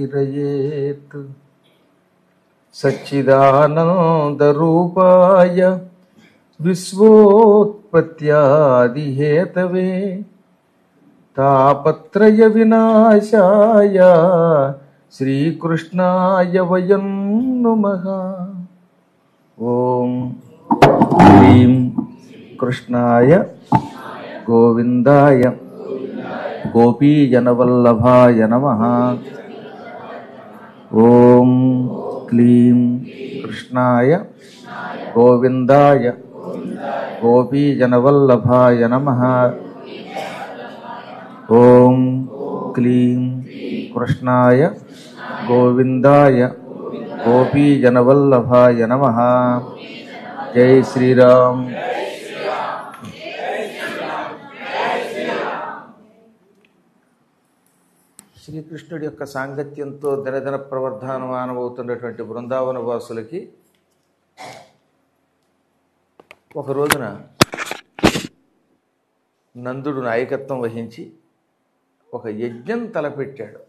ज्ञानतिमिरान्धकारावतीर्येत् सच्चिदानन्दरूपाय विश्वोत्पत्त्यादिहेतवे तापत्रयविनाशाय श्रीकृष्णाय वयं नुमः ॐ ह्रीं कृष्णाय गोविन्दाय गोपीजनवल्लभाय नमः ॐ क्लीं कृष्णाय गोविन्दाय गोपीजनवल्लभाय नमः ॐ क्लीं कृष्णाय गोविन्दाय गोपीजनवल्लभाय नमः जय श्रीराम శ్రీకృష్ణుడి యొక్క సాంగత్యంతో దినదిన ప్రవర్ధమానమవుతున్నటువంటి బృందావన వాసులకి ఒక రోజున నందుడు నాయకత్వం వహించి ఒక యజ్ఞం తలపెట్టాడు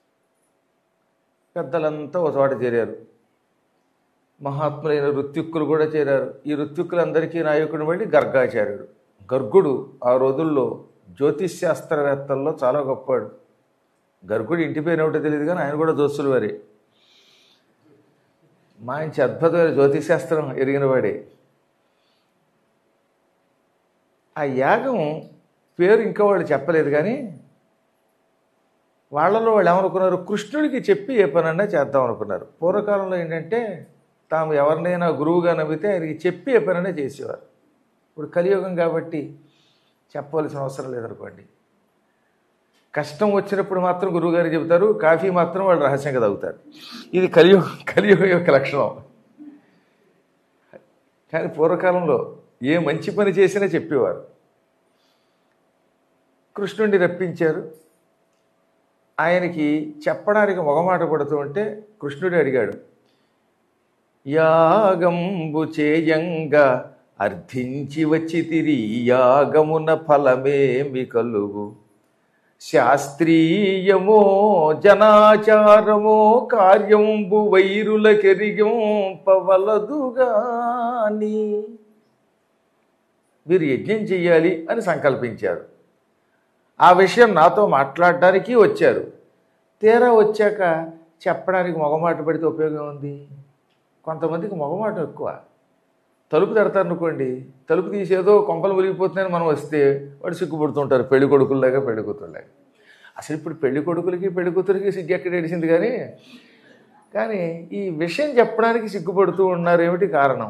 పెద్దలంతా ఒక చోట చేరారు మహాత్ములైన ఋత్విక్కులు కూడా చేరారు ఈ ఋత్విక్కులందరికీ నాయకుడు బట్టి గర్గాచార్యుడు గర్గుడు ఆ రోజుల్లో జ్యోతిష్ శాస్త్రవేత్తల్లో చాలా గొప్పవాడు గర్గుడు ఇంటి పేరు ఏమిటో తెలియదు కానీ ఆయన కూడా జోత్సులు వారే మంచి అద్భుతమైన జ్యోతిశాస్త్రం ఎరిగిన వాడే ఆ యాగం పేరు ఇంకా వాళ్ళు చెప్పలేదు కానీ వాళ్ళలో వాళ్ళు ఏమనుకున్నారు కృష్ణుడికి చెప్పి ఏ పనన్నా చేద్దాం అనుకున్నారు పూర్వకాలంలో ఏంటంటే తాము ఎవరినైనా గురువుగా నమ్మితే ఆయనకి చెప్పి ఏ పనన్నా చేసేవారు ఇప్పుడు కలియుగం కాబట్టి చెప్పవలసిన అవసరం లేదనుకోండి కష్టం వచ్చినప్పుడు మాత్రం గురువుగారు చెబుతారు కాఫీ మాత్రం వాళ్ళు రహస్యంగా తాగుతారు ఇది కలియుగం కలియుగం యొక్క లక్షణం కానీ పూర్వకాలంలో ఏ మంచి పని చేసినా చెప్పేవారు కృష్ణుడిని రప్పించారు ఆయనకి చెప్పడానికి మొగమాట పడుతూ ఉంటే కృష్ణుడు అడిగాడు యాగంబు చేయంగా అర్థించి వచ్చి తిరి యాగమున ఫలమేమి కలుగు శాస్త్రీయమో జనాచారమో కార్యంబు వైరుల కెరిగింపవలదుగాని మీరు యజ్ఞం చెయ్యాలి అని సంకల్పించారు ఆ విషయం నాతో మాట్లాడడానికి వచ్చారు తీరా వచ్చాక చెప్పడానికి మొగమాట పడితే ఉపయోగం ఉంది కొంతమందికి మొగమాట ఎక్కువ తలుపు తెడతారు అనుకోండి తలుపు తీసేదో కొంపలు మురిగిపోతున్నాయని మనం వస్తే వాడు సిగ్గుపడుతుంటారు పెళ్లి కొడుకుల్లాగా పెళ్లి కూతురులాగా అసలు ఇప్పుడు పెళ్లి కొడుకులకి పెళ్లి కూతురికి సిగ్గు ఎక్కడ ఏడిసింది కానీ కానీ ఈ విషయం చెప్పడానికి సిగ్గుపడుతూ ఉన్నారు ఏమిటి కారణం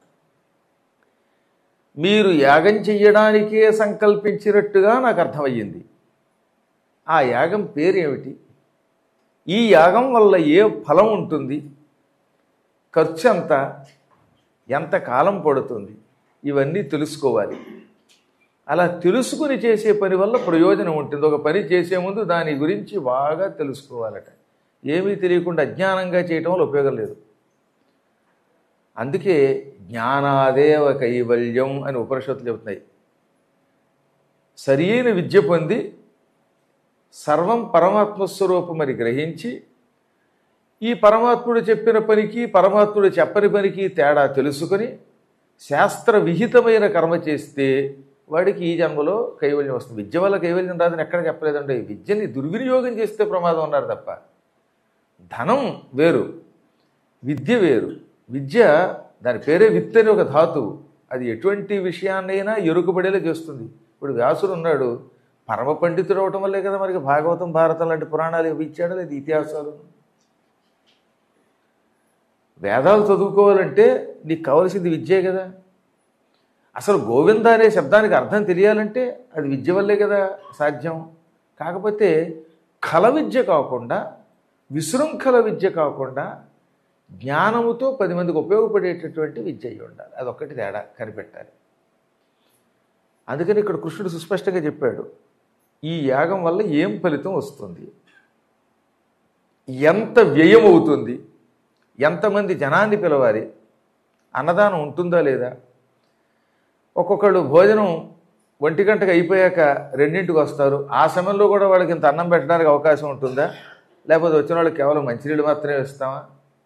మీరు యాగం చెయ్యడానికే సంకల్పించినట్టుగా నాకు అర్థమయ్యింది ఆ యాగం పేరు ఏమిటి ఈ యాగం వల్ల ఏ ఫలం ఉంటుంది ఖర్చు ఎంత ఎంత కాలం పడుతుంది ఇవన్నీ తెలుసుకోవాలి అలా తెలుసుకుని చేసే పని వల్ల ప్రయోజనం ఉంటుంది ఒక పని చేసే ముందు దాని గురించి బాగా తెలుసుకోవాలట ఏమీ తెలియకుండా అజ్ఞానంగా చేయటం వల్ల ఉపయోగం లేదు అందుకే జ్ఞానాదేవ కైవల్యం అని ఉపనిషత్తులు చెబుతున్నాయి సరియైన విద్య పొంది సర్వం పరమాత్మ స్వరూపమని గ్రహించి ఈ పరమాత్ముడు చెప్పిన పనికి పరమాత్ముడు చెప్పని పనికి తేడా తెలుసుకొని శాస్త్ర విహితమైన కర్మ చేస్తే వాడికి ఈ జన్మలో కైవల్యం వస్తుంది విద్య వల్ల కైవల్యం రాదని ఎక్కడ చెప్పలేదండి విద్యని దుర్వినియోగం చేస్తే ప్రమాదం ఉన్నారు తప్ప ధనం వేరు విద్య వేరు విద్య దాని పేరే విత్ అని ఒక ధాతువు అది ఎటువంటి విషయాన్నైనా ఎరుకుబడేలా చేస్తుంది ఇప్పుడు వ్యాసుడు ఉన్నాడు పరమ పండితుడు అవటం వల్లే కదా మనకి భాగవతం భారతం లాంటి పురాణాలు ఇవి ఇచ్చాడు లేదు ఇతిహాసాలు వేదాలు చదువుకోవాలంటే నీకు కావలసింది విద్యే కదా అసలు గోవింద అనే శబ్దానికి అర్థం తెలియాలంటే అది విద్య వల్లే కదా సాధ్యం కాకపోతే కల విద్య కాకుండా విశృంఖల విద్య కాకుండా జ్ఞానముతో పది మందికి ఉపయోగపడేటటువంటి విద్య అయి ఉండాలి అదొక్కటి తేడా కనిపెట్టాలి అందుకని ఇక్కడ కృష్ణుడు సుస్పష్టంగా చెప్పాడు ఈ యాగం వల్ల ఏం ఫలితం వస్తుంది ఎంత వ్యయం అవుతుంది ఎంతమంది జనాన్ని పిలవాలి అన్నదానం ఉంటుందా లేదా ఒక్కొక్కళ్ళు భోజనం ఒంటి గంటకు అయిపోయాక రెండింటికి వస్తారు ఆ సమయంలో కూడా వాళ్ళకి ఇంత అన్నం పెట్టడానికి అవకాశం ఉంటుందా లేకపోతే వచ్చిన వాళ్ళకి కేవలం మంచినీళ్ళు మాత్రమే ఇస్తామా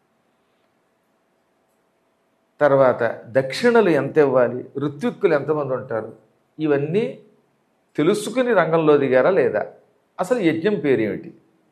తర్వాత దక్షిణలు ఎంత ఇవ్వాలి ఋత్విక్కులు ఎంతమంది ఉంటారు ఇవన్నీ తెలుసుకుని రంగంలో దిగారా లేదా అసలు యజ్ఞం పేరేమిటి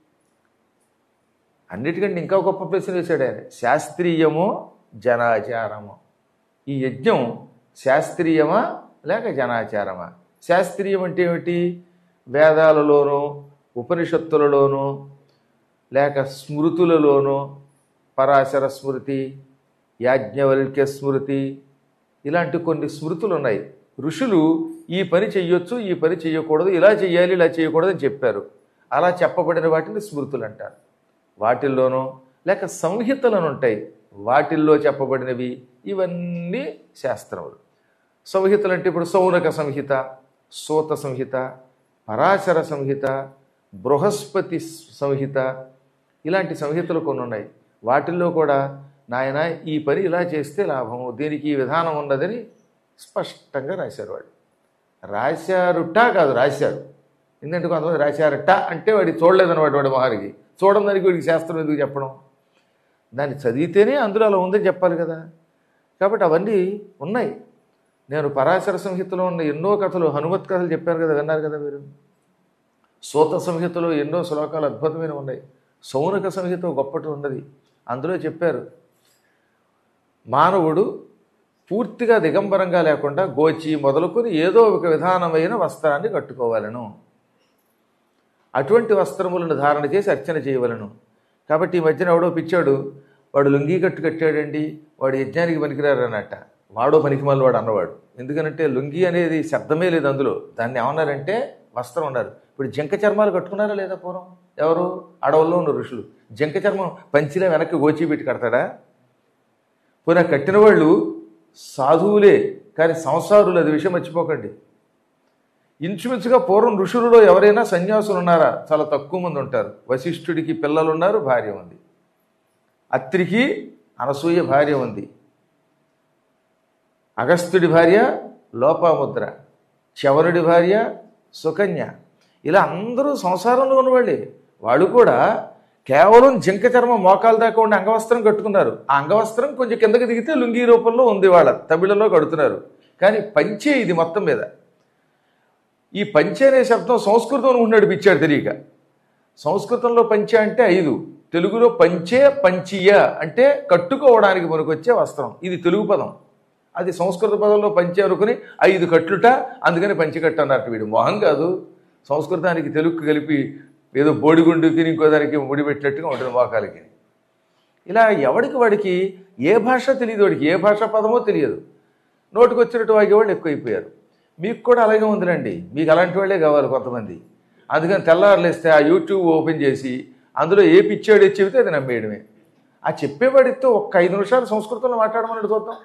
అన్నిటికంటే ఇంకా గొప్ప ప్రశ్న వేశాడు ఆయన శాస్త్రీయమో జనాచారమో ఈ యజ్ఞం శాస్త్రీయమా లేక జనాచారమా శాస్త్రీయం అంటే ఏమిటి వేదాలలోనూ ఉపనిషత్తులలోనూ లేక స్మృతులలోనూ పరాశర స్మృతి యాజ్ఞవల్క్య స్మృతి ఇలాంటి కొన్ని స్మృతులు ఉన్నాయి ఋషులు ఈ పని చెయ్యొచ్చు ఈ పని చెయ్యకూడదు ఇలా చెయ్యాలి ఇలా చేయకూడదు అని చెప్పారు అలా చెప్పబడిన వాటిని స్మృతులు అంటారు వాటిల్లోనూ లేక సంహితలను ఉంటాయి వాటిల్లో చెప్పబడినవి ఇవన్నీ శాస్త్రములు సంహితలు అంటే ఇప్పుడు సౌనక సంహిత సూత సంహిత పరాశర సంహిత బృహస్పతి సంహిత ఇలాంటి సంహితలు కొన్ని ఉన్నాయి వాటిల్లో కూడా నాయన ఈ పని ఇలా చేస్తే లాభము దీనికి ఈ విధానం ఉన్నదని స్పష్టంగా రాశారు వాడు రాశారుట కాదు రాశారు ఎందుకంటే కొంతమంది రాశారట అంటే వాడి చూడలేదన్నమాట వాడి మహారికి చూడడం దానికి వాడికి శాస్త్రం ఎందుకు చెప్పడం దాన్ని చదివితేనే అందులో అలా ఉందని చెప్పాలి కదా కాబట్టి అవన్నీ ఉన్నాయి నేను పరాశర సంహితలో ఉన్న ఎన్నో కథలు హనుమత్ కథలు చెప్పాను కదా విన్నారు కదా మీరు సూత సంహితలో ఎన్నో శ్లోకాలు అద్భుతమైన ఉన్నాయి సౌనక సంహిత గొప్పటి ఉన్నది అందులో చెప్పారు మానవుడు పూర్తిగా దిగంబరంగా లేకుండా గోచి మొదలుకొని ఏదో ఒక విధానమైన వస్త్రాన్ని కట్టుకోవాలను అటువంటి వస్త్రములను ధారణ చేసి అర్చన చేయవలను కాబట్టి ఈ మధ్యన ఎవడో పిచ్చాడు వాడు లుంగీ కట్టు కట్టాడండి వాడు యజ్ఞానికి పనికిరారు అన్నట్ట వాడో పనికి మళ్ళీ వాడు అన్నవాడు ఎందుకనంటే లుంగి అనేది శబ్దమే లేదు అందులో దాన్ని ఏమన్నారంటే వస్త్రం ఉన్నారు ఇప్పుడు జంక చర్మాలు కట్టుకున్నారా లేదా పూర్వం ఎవరు అడవుల్లో ఉన్న ఋషులు జంక చర్మం పంచిలా వెనక్కి గోచి పెట్టి కడతాడా పోయినా కట్టిన వాళ్ళు సాధువులే కానీ సంసారులు అది విషయం మర్చిపోకండి ఇంచుమించుగా పూర్వం ఋషులలో ఎవరైనా సన్యాసులు ఉన్నారా చాలా తక్కువ మంది ఉంటారు వశిష్ఠుడికి పిల్లలు ఉన్నారు భార్య ఉంది అత్రికి అనసూయ భార్య ఉంది అగస్త్యుడి భార్య లోపాముద్ర చవరుడి భార్య సుకన్య ఇలా అందరూ సంసారంలో ఉన్నవాళ్ళే వాళ్ళు కూడా కేవలం జింక చర్మం మోకాలు దాకా ఉండే అంగవస్త్రం కట్టుకున్నారు ఆ అంగవస్త్రం కొంచెం కిందకి దిగితే లుంగీ రూపంలో ఉంది వాళ్ళ తమిళలో కడుతున్నారు కానీ పంచే ఇది మొత్తం మీద ఈ పంచే అనే శబ్దం సంస్కృతం ఉన్నాడు పిచ్చాడు తెలియక సంస్కృతంలో పంచే అంటే ఐదు తెలుగులో పంచే పంచియ అంటే కట్టుకోవడానికి మనకొచ్చే వస్త్రం ఇది తెలుగు పదం అది సంస్కృత పదంలో పంచే అనుకుని ఐదు కట్లుట అందుకని పంచికట్టు అన్నట్టు వీడు మొహం కాదు సంస్కృతానికి తెలుగు కలిపి ఏదో బోడిగుండుకి ఇంకో దానికి ముడిపెట్టినట్టుగా ఉంటుంది మోకాలకి ఇలా ఎవడికి వాడికి ఏ భాష తెలియదు వాడికి ఏ భాష పదమో తెలియదు నోటికి వచ్చినట్టు వాగేవాళ్ళు ఎక్కువైపోయారు మీకు కూడా అలాగే ఉందిలండి మీకు అలాంటి వాళ్ళే కావాలి కొంతమంది అందుకని తెల్లారులేస్తే ఆ యూట్యూబ్ ఓపెన్ చేసి అందులో ఏ పిచ్చాడు చెబితే అది నమ్మేయడమే ఆ చెప్పేవాడితో ఒక్క ఐదు నిమిషాలు సంస్కృతంలో మాట్లాడమన్నాడు చూద్దాం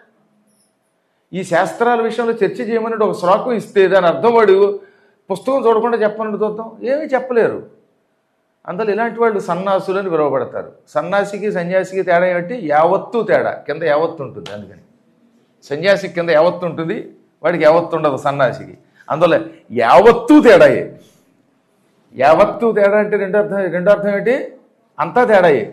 ఈ శాస్త్రాల విషయంలో చర్చ చేయమని ఒక శ్లోకం ఇస్తే దాని అర్థం వాడు పుస్తకం చూడకుండా చెప్పమని చూద్దాం ఏమీ చెప్పలేరు అందులో ఇలాంటి వాళ్ళు సన్నాసులని పిలువబడతారు సన్నాసికి సన్యాసికి తేడా ఏమిటి యావత్తు తేడా కింద యావత్తు ఉంటుంది అందుకని సన్యాసికి కింద యావత్తు ఉంటుంది వాడికి యావత్తు ఉండదు సన్నాసికి అందులో యావత్తు తేడాయే యావత్తు తేడా అంటే రెండో అర్థం రెండో అర్థం ఏంటి అంతా తేడాయే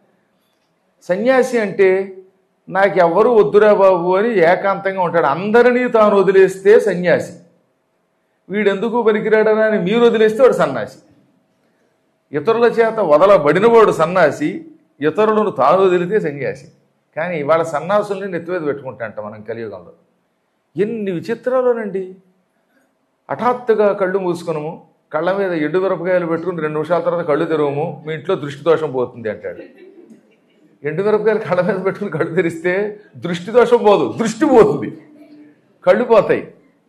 సన్యాసి అంటే నాకు ఎవ్వరూ వద్దురా బాబు అని ఏకాంతంగా ఉంటాడు అందరినీ తాను వదిలేస్తే సన్యాసి వీడెందుకు పనికిరాడనా అని మీరు వదిలేస్తే వాడు సన్యాసి ఇతరుల చేత వదలబడినవాడు సన్నాసి ఇతరులను తాను వదిలితే సన్యాసి కానీ వాళ్ళ సన్నాసుల్ని నెత్తిమీద పెట్టుకుంటాంట మనం కలియుగంలో ఎన్ని విచిత్రాలోనండి హఠాత్తుగా కళ్ళు మూసుకునము కళ్ళ మీద ఎండు మిరపకాయలు పెట్టుకుని రెండు నిమిషాల తర్వాత కళ్ళు తెరవము మీ ఇంట్లో దృష్టి దోషం పోతుంది అంటాడు ఎండు మిరపకాయలు కళ్ళ మీద పెట్టుకుని కళ్ళు తెరిస్తే దృష్టి దోషం పోదు దృష్టి పోతుంది కళ్ళు పోతాయి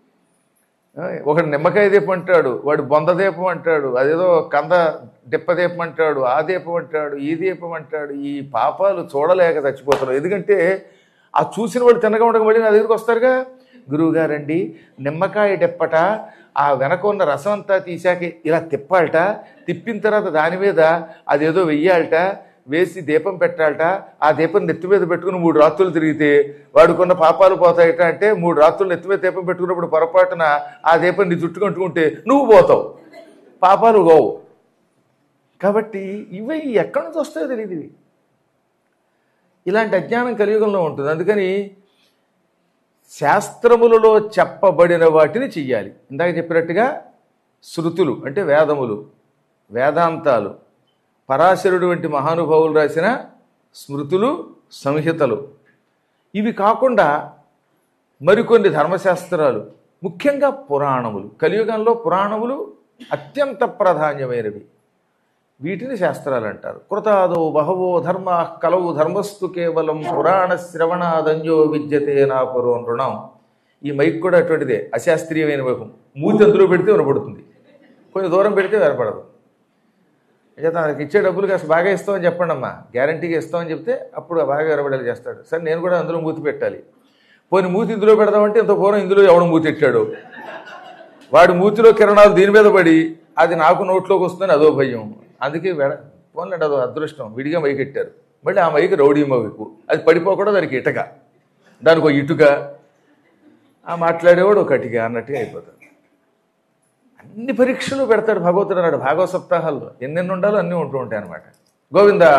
ఆ, ఒకడు నిమ్మకాయ దీపం అంటాడు వాడు బొంద దీపం అంటాడు అదేదో కంద డిప్ప దీపం అంటాడు ఆ దీపం అంటాడు ఈ దీపం అంటాడు ఈ పాపాలు చూడలేక చచ్చిపోతున్నాడు ఎందుకంటే ఆ చూసిన వాడు తినగా ఉండక మళ్ళీ నా దగ్గరికి వస్తారుగా గురువుగారండి నిమ్మకాయ డిప్పట ఆ వెనక ఉన్న రసం అంతా తీసాక ఇలా తిప్పాలట తిప్పిన తర్వాత దాని మీద అదేదో వెయ్యాలట వేసి దీపం పెట్టాలట ఆ దీపం నెత్తి మీద పెట్టుకుని మూడు రాత్రులు తిరిగితే వాడుకున్న పాపాలు పోతాయట అంటే మూడు రాత్రులు నెత్తి మీద దీపం పెట్టుకున్నప్పుడు పొరపాటున ఆ దీపం నీ చుట్టుకుంటుకుంటే నువ్వు పోతావు పాపాలు గోవు కాబట్టి ఇవి ఎక్కడి నుంచి వస్తాయో తెలియదు ఇవి ఇలాంటి అజ్ఞానం కలియుగంలో ఉంటుంది అందుకని శాస్త్రములలో చెప్పబడిన వాటిని చెయ్యాలి ఇందాక చెప్పినట్టుగా శృతులు అంటే వేదములు వేదాంతాలు పరాశరుడు వంటి మహానుభావులు రాసిన స్మృతులు సంహితలు ఇవి కాకుండా మరికొన్ని ధర్మశాస్త్రాలు ముఖ్యంగా పురాణములు కలియుగంలో పురాణములు అత్యంత ప్రాధాన్యమైనవి వీటిని శాస్త్రాలు అంటారు కృతాదో బహవో ధర్మ కలవు ధర్మస్తు కేవలం పురాణ శ్రవణాదంజో విద్యతే నా పురోం రుణం ఈ మైక్ కూడా అటువంటిదే అశాస్త్రీయమైన వైపు మూతి అందులో పెడితే వినపడుతుంది కొంచెం దూరం పెడితే వినపడదు అయితే నాకు ఇచ్చే డబ్బులు కాస్త బాగా ఇస్తామని చెప్పండి అమ్మా గ్యారంటీగా ఇస్తామని చెప్తే అప్పుడు బాగా వినబడేలా చేస్తాడు సరే నేను కూడా అందులో మూతి పెట్టాలి పోనీ మూతి ఇందులో పెడదామంటే ఇంత పూర్వం ఇందులో ఎవడు మూతి ఎట్టాడు వాడి మూతిలో కిరణాలు దీని మీద పడి అది నాకు నోట్లోకి వస్తుందని అదో భయం అందుకే వెడ పోన్లేండి అదో అదృష్టం విడిగా మైక్ ఎట్టారు మళ్ళీ ఆ మైక్ రౌడీ మైకు అది పడిపోకుండా దానికి ఇటక దానికి ఒక ఇటుక ఆ మాట్లాడేవాడు ఒక కటిక అన్నట్టుగా అయిపోతాడు అన్ని పరీక్షలు పెడతాడు భగవంతుడు అన్నాడు భాగవత సప్తాహాల్లో ఎన్నెన్ని ఉండాలో అన్నీ ఉంటూ ఉంటాయి అనమాట గోవిందా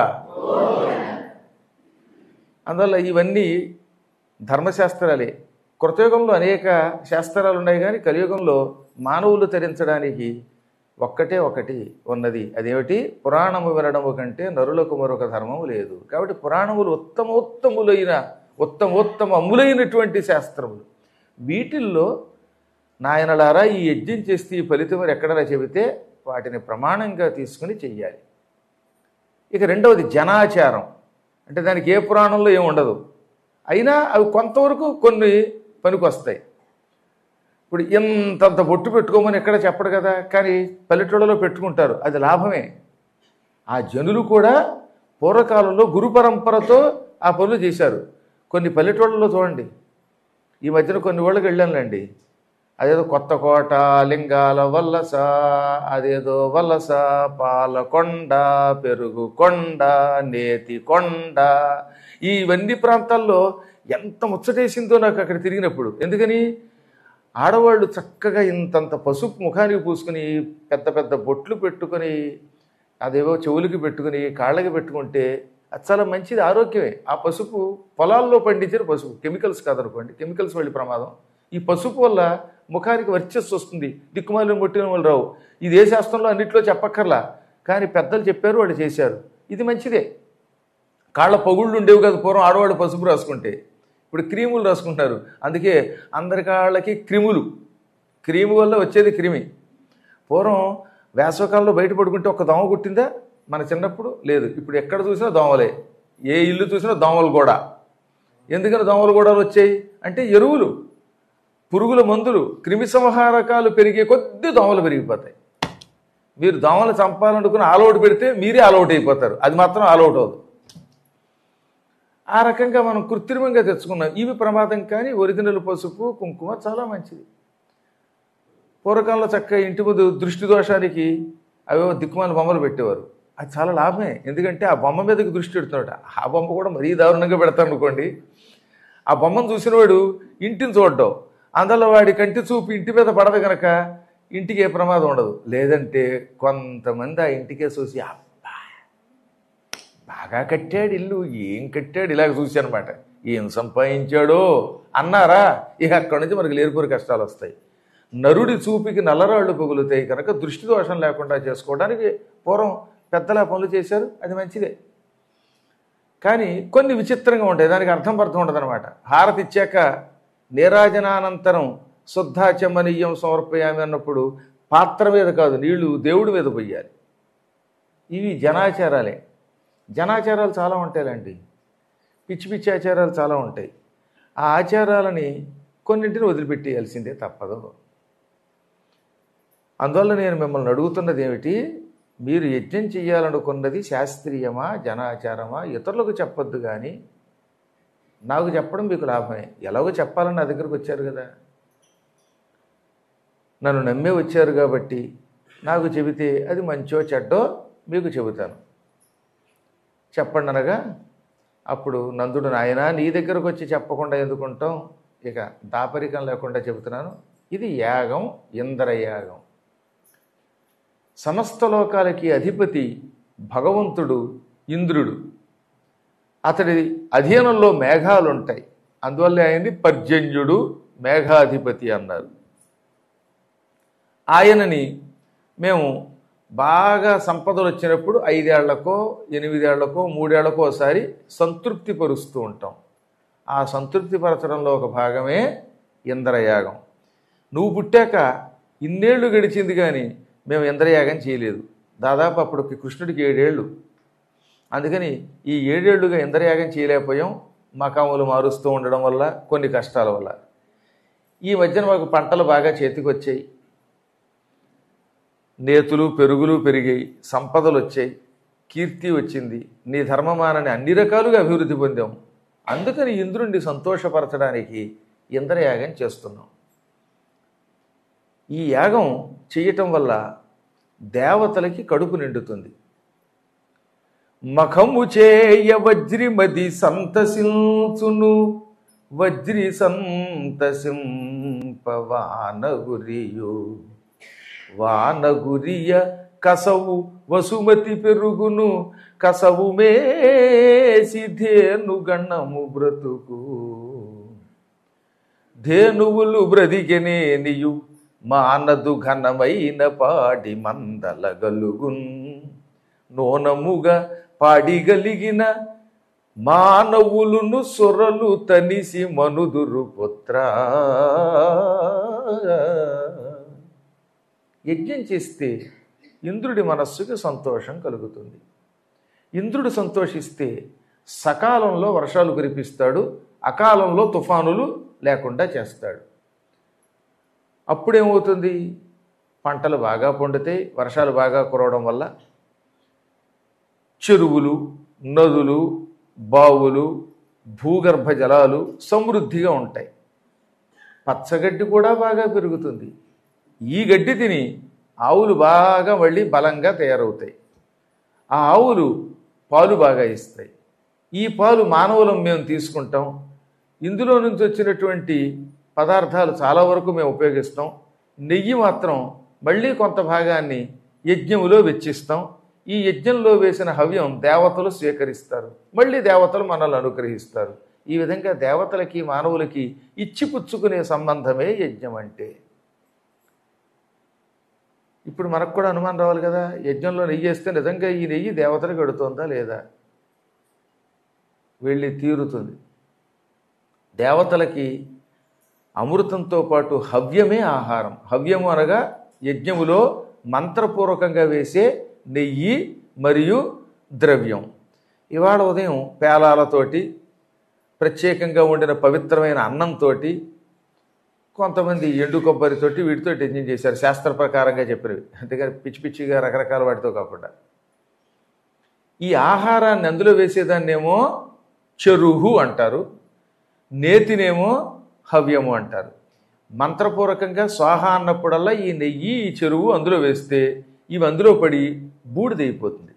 అందువల్ల ఇవన్నీ ధర్మశాస్త్రాలే కృతయుగంలో అనేక శాస్త్రాలు ఉన్నాయి కానీ కలియుగంలో మానవులు తరించడానికి ఒక్కటే ఒకటి ఉన్నది అదేమిటి పురాణము వినడము కంటే నరులకు మరొక ధర్మము లేదు కాబట్టి పురాణములు ఉత్తమోత్తములైన ఉత్తమోత్తమ అమ్ములైనటువంటి శాస్త్రములు వీటిల్లో నాయనలారా ఈ యజ్ఞం చేస్తే ఈ ఫలితం ఎక్కడైనా చెబితే వాటిని ప్రమాణంగా తీసుకుని చెయ్యాలి ఇక రెండవది జనాచారం అంటే దానికి ఏ పురాణంలో ఏమి ఉండదు అయినా అవి కొంతవరకు కొన్ని పనికొస్తాయి ఇప్పుడు ఇంతంత బొట్టు పెట్టుకోమని ఎక్కడ చెప్పడు కదా కానీ పల్లెటూళ్ళలో పెట్టుకుంటారు అది లాభమే ఆ జనులు కూడా పూర్వకాలంలో గురు పరంపరతో ఆ పనులు చేశారు కొన్ని పల్లెటూళ్ళలో చూడండి ఈ మధ్యన కొన్ని ఊళ్ళకి వెళ్ళానులేండి అదేదో కొత్త కోట లింగాల వల్లస అదేదో వల్లస పాలకొండ పెరుగు కొండ నేతి కొండ ఇవన్నీ ప్రాంతాల్లో ఎంత ముచ్చటేసిందో నాకు అక్కడ తిరిగినప్పుడు ఎందుకని ఆడవాళ్ళు చక్కగా ఇంతంత పసుపు ముఖానికి పూసుకుని పెద్ద పెద్ద బొట్లు పెట్టుకొని అదేవో చెవులకి పెట్టుకుని కాళ్ళకి పెట్టుకుంటే అది చాలా మంచిది ఆరోగ్యమే ఆ పసుపు పొలాల్లో పండించిన పసుపు కెమికల్స్ కాదనుకోండి కెమికల్స్ వెళ్ళి ప్రమాదం ఈ పసుపు వల్ల ముఖానికి వర్చస్సు వస్తుంది దిక్కుమాలిన మొట్టిన వాళ్ళు రావు ఇది ఏ శాస్త్రంలో అన్నింటిలో చెప్పక్కర్లా కానీ పెద్దలు చెప్పారు వాళ్ళు చేశారు ఇది మంచిదే కాళ్ళ పొగుళ్ళు ఉండేవి కదా పూర్వం ఆడవాళ్ళు పసుపు రాసుకుంటే ఇప్పుడు క్రీములు రాసుకుంటారు అందుకే అందరి కాళ్ళకి క్రిములు క్రీము వల్ల వచ్చేది క్రిమి పూర్వం వేసవకాలంలో బయట పడుకుంటే ఒక దోమ కుట్టిందా మన చిన్నప్పుడు లేదు ఇప్పుడు ఎక్కడ చూసినా దోమలే ఏ ఇల్లు చూసినా దోమలు కూడా ఎందుకని దోమలు కూడా వచ్చాయి అంటే ఎరువులు పురుగుల మందులు క్రిమి సంహారకాలు పెరిగే కొద్దీ దోమలు పెరిగిపోతాయి మీరు దోమలు చంపాలనుకుని ఆల్అౌట్ పెడితే మీరే ఆల్అౌట్ అయిపోతారు అది మాత్రం ఆల్అౌట్ అవ్వదు ఆ రకంగా మనం కృత్రిమంగా తెచ్చుకున్నాం ఇవి ప్రమాదం కానీ ఒరిజినల్ పసుపు కుంకుమ చాలా మంచిది పూర్వకాలంలో చక్కగా ఇంటి ముందు దృష్టి దోషానికి అవేవో దిక్కుమాల బొమ్మలు పెట్టేవారు అది చాలా లాభమే ఎందుకంటే ఆ బొమ్మ మీదకి దృష్టి పెడుతున్నాడు ఆ బొమ్మ కూడా మరీ దారుణంగా పెడతాను అనుకోండి ఆ బొమ్మను చూసినవాడు ఇంటిని చూడడం అందులో వాడి కంటి చూపు ఇంటి మీద పడదు కనుక ఇంటికి ఏ ప్రమాదం ఉండదు లేదంటే కొంతమంది ఆ ఇంటికే చూసి అబ్బా బాగా కట్టాడు ఇల్లు ఏం కట్టాడు ఇలాగ చూసి అనమాట ఏం సంపాదించాడో అన్నారా ఇక అక్కడి నుంచి మనకి లేరుపూరి కష్టాలు వస్తాయి నరుడి చూపికి నల్లరాళ్ళు పగులుతాయి కనుక దృష్టి దోషం లేకుండా చేసుకోవడానికి పూర్వం పెద్దల పనులు చేశారు అది మంచిదే కానీ కొన్ని విచిత్రంగా ఉంటాయి దానికి అర్థం పర్థం ఉండదు అనమాట హారతి ఇచ్చాక నీరాజనానంతరం శుద్ధాచమనీయం సమర్పయామి అన్నప్పుడు పాత్ర మీద కాదు నీళ్లు దేవుడి మీద పోయాలి ఇవి జనాచారాలే జనాచారాలు చాలా ఉంటాయిలేండి పిచ్చి పిచ్చి ఆచారాలు చాలా ఉంటాయి ఆ ఆచారాలని కొన్నింటిని వదిలిపెట్టేయాల్సిందే తప్పదు అందువల్ల నేను మిమ్మల్ని అడుగుతున్నది ఏమిటి మీరు యజ్ఞం చేయాలనుకున్నది శాస్త్రీయమా జనాచారమా ఇతరులకు చెప్పొద్దు కానీ నాకు చెప్పడం మీకు లాభమే ఎలాగో చెప్పాలని నా దగ్గరకు వచ్చారు కదా నన్ను నమ్మే వచ్చారు కాబట్టి నాకు చెబితే అది మంచో చెడ్డో మీకు చెబుతాను చెప్పండి అనగా అప్పుడు నందుడు నాయన నీ దగ్గరకు వచ్చి చెప్పకుండా ఎందుకుంటాం ఇక దాపరికం లేకుండా చెబుతున్నాను ఇది యాగం ఇంద్రయాగం సమస్త లోకాలకి అధిపతి భగవంతుడు ఇంద్రుడు అతడి అధీనంలో మేఘాలు ఉంటాయి అందువల్ల ఆయన్ని పర్జన్యుడు మేఘాధిపతి అన్నారు ఆయనని మేము బాగా సంపదలు వచ్చినప్పుడు ఐదేళ్లకో ఎనిమిదేళ్లకో మూడేళ్లకో ఒకసారి సంతృప్తి పరుస్తూ ఉంటాం ఆ సంతృప్తి పరచడంలో ఒక భాగమే ఇంద్రయాగం నువ్వు పుట్టాక ఇన్నేళ్లు గడిచింది కానీ మేము ఇంద్రయాగం చేయలేదు దాదాపు అప్పుడు కృష్ణుడికి ఏడేళ్ళు అందుకని ఈ ఏడేళ్లుగా ఇంద్రయాగం చేయలేకపోయాం మకాములు మారుస్తూ ఉండడం వల్ల కొన్ని కష్టాల వల్ల ఈ మధ్యన మాకు పంటలు బాగా చేతికి వచ్చాయి నేతులు పెరుగులు పెరిగాయి సంపదలు వచ్చాయి కీర్తి వచ్చింది నీ ధర్మమానని అన్ని రకాలుగా అభివృద్ధి పొందాం అందుకని ఇంద్రుణ్ణి సంతోషపరచడానికి ఇంద్రయాగం చేస్తున్నాం ఈ యాగం చేయటం వల్ల దేవతలకి కడుపు నిండుతుంది మఖము చేయ వజ్రిమది సంతసించును వజ్రి సంతసింప వానగురియు వానగురియ కసవు వసుమతి పెరుగును కసవు మేసి ధేను గణము బ్రతుకు ధేనువులు బ్రతికెనేనియు మానదు ఘనమైన పాడి మందలగలుగున్ నోనముగా పాడిగలిగిన మానవులును సొరలు తనిసి మనుదురు పుత్ర యజ్ఞం చేస్తే ఇంద్రుడి మనస్సుకి సంతోషం కలుగుతుంది ఇంద్రుడు సంతోషిస్తే సకాలంలో వర్షాలు కురిపిస్తాడు అకాలంలో తుఫానులు లేకుండా చేస్తాడు అప్పుడేమవుతుంది పంటలు బాగా పండుతాయి వర్షాలు బాగా కురవడం వల్ల చెరువులు నదులు బావులు భూగర్భ జలాలు సమృద్ధిగా ఉంటాయి పచ్చగడ్డి కూడా బాగా పెరుగుతుంది ఈ గడ్డి తిని ఆవులు బాగా మళ్ళీ బలంగా తయారవుతాయి ఆ ఆవులు పాలు బాగా ఇస్తాయి ఈ పాలు మానవులం మేము తీసుకుంటాం ఇందులో నుంచి వచ్చినటువంటి పదార్థాలు చాలా వరకు మేము ఉపయోగిస్తాం నెయ్యి మాత్రం మళ్ళీ కొంత భాగాన్ని యజ్ఞములో వెచ్చిస్తాం ఈ యజ్ఞంలో వేసిన హవ్యం దేవతలు స్వీకరిస్తారు మళ్ళీ దేవతలు మనల్ని అనుగ్రహిస్తారు ఈ విధంగా దేవతలకి మానవులకి ఇచ్చిపుచ్చుకునే సంబంధమే యజ్ఞం అంటే ఇప్పుడు మనకు కూడా అనుమానం రావాలి కదా యజ్ఞంలో నెయ్యి వేస్తే నిజంగా ఈ నెయ్యి దేవతలకు ఎడుతోందా లేదా వెళ్ళి తీరుతుంది దేవతలకి అమృతంతో పాటు హవ్యమే ఆహారం హవ్యము అనగా యజ్ఞములో మంత్రపూర్వకంగా వేసే నెయ్యి మరియు ద్రవ్యం ఇవాళ ఉదయం పేలాలతోటి ప్రత్యేకంగా వండిన పవిత్రమైన అన్నంతో కొంతమంది ఎండు కొబ్బరితోటి వీటితో యజ్ఞం చేశారు శాస్త్ర ప్రకారంగా చెప్పినవి అంతేగాని పిచ్చి పిచ్చిగా రకరకాల వాటితో కాకుండా ఈ ఆహారాన్ని అందులో వేసేదాన్నేమో చెరుహు అంటారు నేతినేమో హవ్యము అంటారు మంత్రపూర్వకంగా స్వాహ అన్నప్పుడల్లా ఈ నెయ్యి ఈ చెరువు అందులో వేస్తే ఇవి అందులో పడి బూడిదైపోతుంది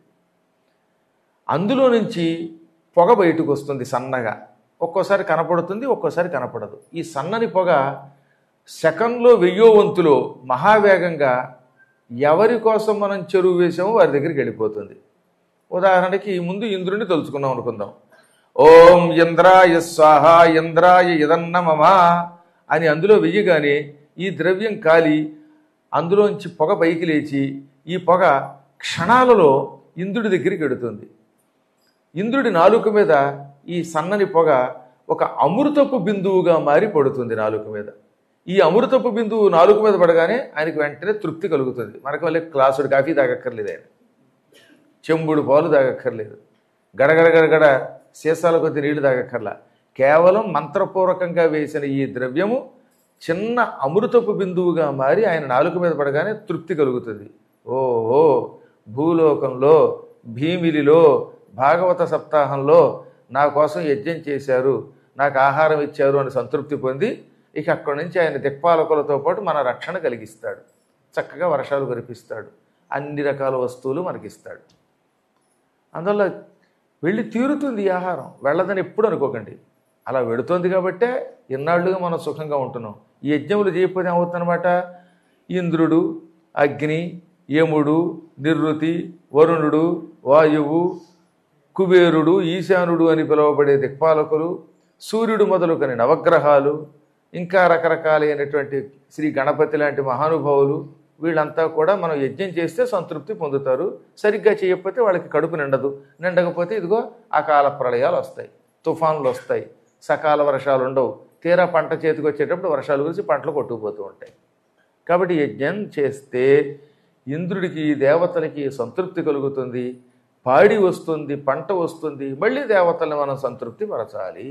అందులో నుంచి పొగ బయటకు వస్తుంది సన్నగా ఒక్కోసారి కనపడుతుంది ఒక్కోసారి కనపడదు ఈ సన్నని పొగ సెకండ్లో వెయ్యో వంతులో మహావేగంగా ఎవరి కోసం మనం చెరువు వేసామో వారి దగ్గరికి వెళ్ళిపోతుంది ఉదాహరణకి ముందు ఇంద్రుడిని తలుచుకున్నాం అనుకుందాం ఓం ఇంద్రాయ స్వాహ ఇంద్రాయ ఇదన్న మమ అని అందులో వెయ్యగానే ఈ ద్రవ్యం కాలి అందులోంచి పొగ పైకి లేచి ఈ పొగ క్షణాలలో ఇంద్రుడి దగ్గరికి వెడుతుంది ఇంద్రుడి నాలుక మీద ఈ సన్నని పొగ ఒక అమృతపు బిందువుగా మారి పడుతుంది నాలుక మీద ఈ అమృతపు బిందువు నాలుక మీద పడగానే ఆయనకి వెంటనే తృప్తి కలుగుతుంది మనకు వల్లే క్లాసుడు కాఫీ తాగక్కర్లేదు ఆయన చెంబుడు పాలు తాగక్కర్లేదు గడగడ గడగడ సీసాల కొద్ది నీళ్లు తాగక్కర్లా కేవలం మంత్రపూర్వకంగా వేసిన ఈ ద్రవ్యము చిన్న అమృతపు బిందువుగా మారి ఆయన నాలుక మీద పడగానే తృప్తి కలుగుతుంది ఓహో భూలోకంలో భీమిలిలో భాగవత సప్తాహంలో నా కోసం యజ్ఞం చేశారు నాకు ఆహారం ఇచ్చారు అని సంతృప్తి పొంది ఇక అక్కడి నుంచి ఆయన దిక్పాలకులతో పాటు మన రక్షణ కలిగిస్తాడు చక్కగా వర్షాలు కురిపిస్తాడు అన్ని రకాల వస్తువులు మనకిస్తాడు అందువల్ల వెళ్ళి తీరుతుంది ఈ ఆహారం వెళ్ళదని ఎప్పుడు అనుకోకండి అలా వెడుతోంది కాబట్టే ఇన్నాళ్ళుగా మనం సుఖంగా ఉంటున్నాం ఈ యజ్ఞములు చేయకపోతే ఏమవుతుందన్నమాట ఇంద్రుడు అగ్ని యముడు నిర్వృతి వరుణుడు వాయువు కుబేరుడు ఈశానుడు అని పిలువబడే దిక్పాలకులు సూర్యుడు మొదలుకొని నవగ్రహాలు ఇంకా రకరకాలైనటువంటి శ్రీ గణపతి లాంటి మహానుభావులు వీళ్ళంతా కూడా మనం యజ్ఞం చేస్తే సంతృప్తి పొందుతారు సరిగ్గా చేయకపోతే వాళ్ళకి కడుపు నిండదు నిండకపోతే ఇదిగో అకాల ప్రళయాలు వస్తాయి తుఫాన్లు వస్తాయి సకాల వర్షాలు ఉండవు తీరా పంట చేతికి వచ్చేటప్పుడు వర్షాలు కురిసి పంటలు కొట్టుకుపోతూ ఉంటాయి కాబట్టి యజ్ఞం చేస్తే ఇంద్రుడికి దేవతలకి సంతృప్తి కలుగుతుంది పాడి వస్తుంది పంట వస్తుంది మళ్ళీ దేవతల్ని మనం సంతృప్తి పరచాలి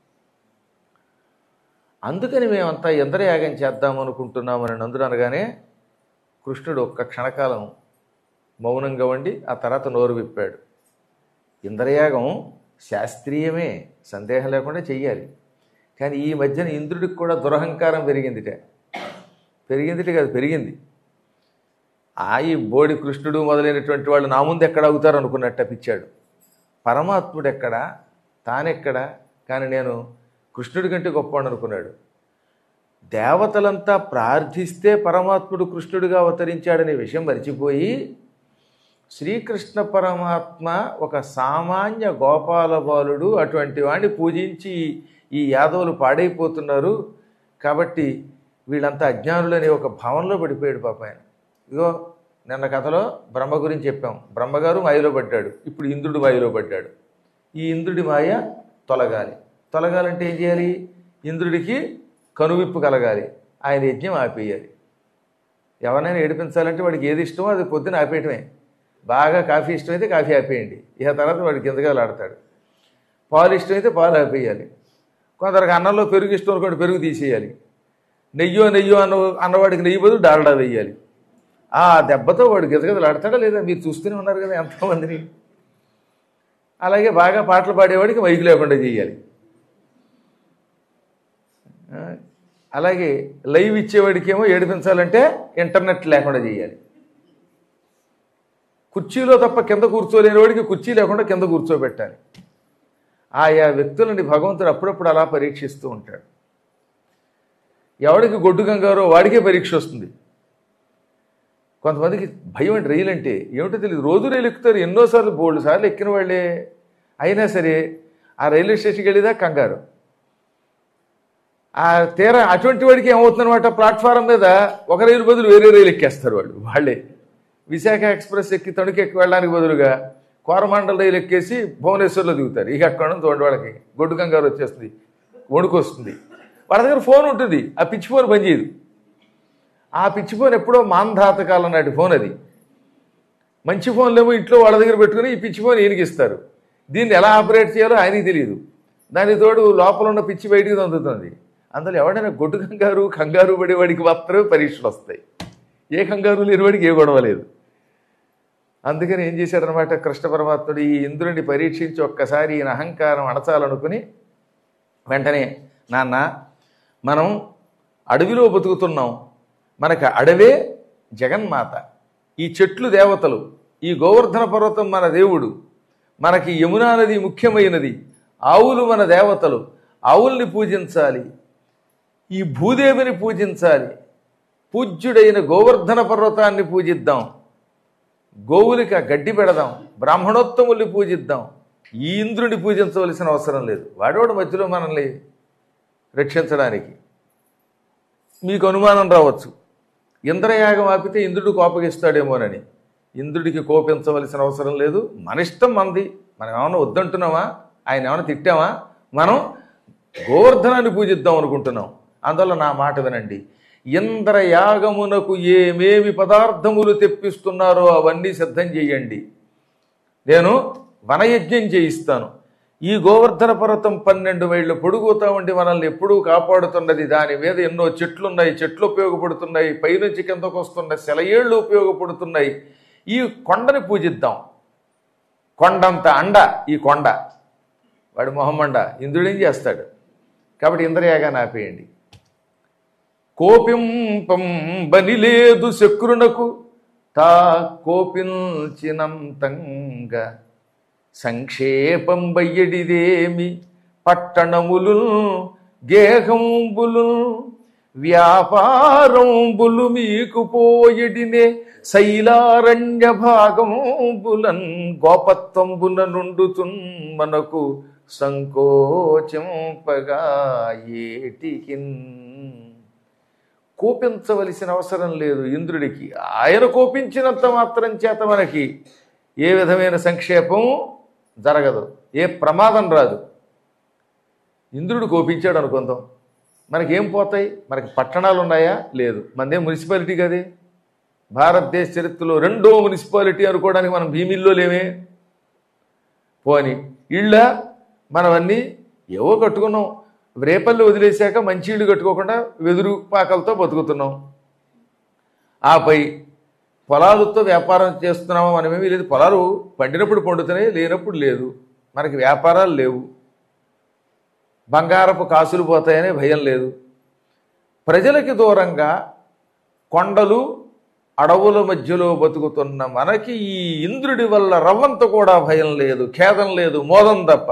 అందుకని మేమంతా ఇంద్రయాగం చేద్దాం అనుకుంటున్నామని నందుడు అనగానే కృష్ణుడు ఒక్క క్షణకాలం మౌనంగా ఉండి ఆ తర్వాత నోరు విప్పాడు ఇంద్రయాగం శాస్త్రీయమే సందేహం లేకుండా చెయ్యాలి కానీ ఈ మధ్యన ఇంద్రుడికి కూడా దురహంకారం పెరిగిందిట పెరిగిందిట కాదు పెరిగింది ఆ ఈ బోడి కృష్ణుడు మొదలైనటువంటి వాళ్ళు నా ముందు ఎక్కడ అవుతారు అనుకున్నట్ట పిచ్చాడు పరమాత్ముడు ఎక్కడా తానెక్కడా కానీ నేను కృష్ణుడి కంటే గొప్పవాడు అనుకున్నాడు దేవతలంతా ప్రార్థిస్తే పరమాత్ముడు కృష్ణుడిగా అవతరించాడనే విషయం మర్చిపోయి శ్రీకృష్ణ పరమాత్మ ఒక సామాన్య గోపాల బాలుడు అటువంటి వాడిని పూజించి ఈ యాదవులు పాడైపోతున్నారు కాబట్టి వీళ్ళంతా అజ్ఞానులని ఒక భావనలో పడిపోయాడు పాప ఆయన ఇదిగో నిన్న కథలో బ్రహ్మ గురించి చెప్పాం బ్రహ్మగారు మాయలో పడ్డాడు ఇప్పుడు ఇంద్రుడు మాయలో పడ్డాడు ఈ ఇంద్రుడి మాయ తొలగాలి తొలగాలంటే ఏం చేయాలి ఇంద్రుడికి కనువిప్పు కలగాలి ఆయన యజ్ఞం ఆపేయాలి ఎవరినైనా ఏడిపించాలంటే వాడికి ఏది ఇష్టమో అది పొద్దున ఆపేయటమే బాగా కాఫీ ఇష్టమైతే కాఫీ ఆపేయండి ఇక తర్వాత వాడికి కిందగా ఆడతాడు పాలు ఇష్టమైతే పాలు ఆపేయాలి కొందరికి అన్నంలో పెరుగు ఇష్టం అనుకోండి పెరుగు తీసేయాలి నెయ్యో నెయ్యో అన్న అన్నవాడికి నెయ్యి బదులు డాల్డా వేయాలి ఆ దెబ్బతో వాడు గిజగజలు ఆడతాడా లేదా మీరు చూస్తూనే ఉన్నారు కదా ఎంతమందిని అలాగే బాగా పాటలు పాడేవాడికి మైకు లేకుండా చేయాలి ఆ, అలాగే లైవ్ ఇచ్చేవాడికి ఏమో ఏడిపించాలంటే ఇంటర్నెట్ లేకుండా చేయాలి కుర్చీలో తప్ప కింద కూర్చోలేని వాడికి కుర్చీ లేకుండా కింద కూర్చోబెట్టాలి ఆయా వ్యక్తులని భగవంతుడు అప్పుడప్పుడు అలా పరీక్షిస్తూ ఉంటాడు ఎవడికి గొడ్డు గంగారో వాడికే పరీక్ష వస్తుంది కొంతమందికి భయం అంటే రైలు అంటే ఏమిటో తెలియదు రోజు రైలు ఎక్కుతారు ఎన్నోసార్లు బోల్డ్ సార్లు ఎక్కిన వాళ్ళే అయినా సరే ఆ రైల్వే స్టేషన్కి వెళ్ళేదా కంగారు ఆ తీరా అటువంటి వాడికి ఏమవుతుందన్నమాట ప్లాట్ఫారం మీద ఒక రైలు బదులు వేరే రైలు ఎక్కేస్తారు వాళ్ళు వాళ్ళే విశాఖ ఎక్స్ప్రెస్ ఎక్కి తణుకు ఎక్కి వెళ్ళడానికి బదులుగా కోరమండల రైలు ఎక్కేసి భువనేశ్వర్లో దిగుతారు ఇక అక్కడ నుంచి తోటి వాళ్ళకి గొడ్డు కంగారు వచ్చేస్తుంది వణుకు వస్తుంది వాళ్ళ దగ్గర ఫోన్ ఉంటుంది ఆ పిచ్చి ఫోన్ పనిచేయదు ఆ పిచ్చి ఫోన్ ఎప్పుడో మాంధాత కాలం నాటి ఫోన్ అది మంచి ఫోన్లేమో ఇంట్లో వాళ్ళ దగ్గర పెట్టుకుని ఈ పిచ్చి ఫోన్ ఈయనకి ఇస్తారు దీన్ని ఎలా ఆపరేట్ చేయాలో ఆయనకి తెలియదు దానికి తోడు లోపల ఉన్న పిచ్చి బయటికి తొందుతుంది అందులో ఎవడైనా గొడ్డు కంగారు కంగారు పడేవాడికి మాత్రమే పరీక్షలు వస్తాయి ఏ కంగారు లేనివాడికి ఏ గొడవ లేదు అందుకని ఏం చేశాడనమాట కృష్ణ పరమాత్ముడు ఈ ఇంద్రుడిని పరీక్షించి ఒక్కసారి ఈయన అహంకారం అణచాలనుకుని వెంటనే నాన్న మనం అడవిలో బతుకుతున్నాం మనకు అడవే జగన్మాత ఈ చెట్లు దేవతలు ఈ గోవర్ధన పర్వతం మన దేవుడు మనకి యమునా నది ముఖ్యమైనది ఆవులు మన దేవతలు ఆవుల్ని పూజించాలి ఈ భూదేవిని పూజించాలి పూజ్యుడైన గోవర్ధన పర్వతాన్ని పూజిద్దాం గోవులకి ఆ గడ్డి పెడదాం బ్రాహ్మణోత్తముల్ని పూజిద్దాం ఈ ఇంద్రుని పూజించవలసిన అవసరం లేదు వాడవాడు మధ్యలో మనల్ని రక్షించడానికి మీకు అనుమానం రావచ్చు ఇంద్రయాగం ఆపితే ఇంద్రుడు కోపగిస్తాడేమోనని ఇంద్రుడికి కోపించవలసిన అవసరం లేదు మన ఇష్టం మంది మనం ఏమైనా వద్దంటున్నామా ఆయన ఏమైనా తిట్టామా మనం గోవర్ధనాన్ని పూజిద్దాం అనుకుంటున్నాం అందువల్ల నా మాట వినండి ఇంద్రయాగమునకు ఏమేమి పదార్థములు తెప్పిస్తున్నారో అవన్నీ సిద్ధం చేయండి నేను వనయజ్ఞం చేయిస్తాను ఈ గోవర్ధన పర్వతం పన్నెండు మైళ్ళు పొడుగుతా ఉండి మనల్ని ఎప్పుడూ కాపాడుతున్నది దాని మీద ఎన్నో చెట్లు ఉన్నాయి చెట్లు ఉపయోగపడుతున్నాయి పైనుంచి కిందకు వస్తున్న సెలయేళ్ళు ఉపయోగపడుతున్నాయి ఈ కొండని పూజిద్దాం కొండంత అండ ఈ కొండ వాడు మొహమ్మండ ఇంద్రుడేం చేస్తాడు కాబట్టి ఇంద్రయాగాన్ని ఆపేయండి కోపింపం బని లేదు శక్రునకు తా కోపించినంతంగా సంక్షేపం బయ్యడిదేమి పట్టణములు గేహంబులు వ్యాపారంబులు మీకు పోయడినే శైలారణ్య భాగంబులన్ గోపత్వంబుల నుండుతున్ మనకు సంకోచంపగా ఏటికిన్ కోపించవలసిన అవసరం లేదు ఇంద్రుడికి ఆయన కోపించినంత మాత్రం చేత మనకి ఏ విధమైన సంక్షేపం జరగదు ఏ ప్రమాదం రాదు ఇంద్రుడు కోపించాడు అనుకుందాం మనకేం పోతాయి మనకి పట్టణాలు ఉన్నాయా లేదు మనదే మున్సిపాలిటీ కదే భారతదేశ చరిత్రలో రెండో మున్సిపాలిటీ అనుకోవడానికి మనం భీమిల్లో లేమే పోని ఇళ్ళ మనవన్నీ ఏవో కట్టుకున్నాం రేపల్లి వదిలేశాక మంచి ఇళ్ళు కట్టుకోకుండా వెదురు పాకలతో బతుకుతున్నాం ఆపై పొలాలతో వ్యాపారం చేస్తున్నామో మనమేమీ లేదు పొలాలు పండినప్పుడు పండుతున్నాయి లేనప్పుడు లేదు మనకి వ్యాపారాలు లేవు బంగారపు కాసులు పోతాయనే భయం లేదు ప్రజలకి దూరంగా కొండలు అడవుల మధ్యలో బతుకుతున్న మనకి ఈ ఇంద్రుడి వల్ల రవ్వంత కూడా భయం లేదు ఖేదం లేదు మోదం తప్ప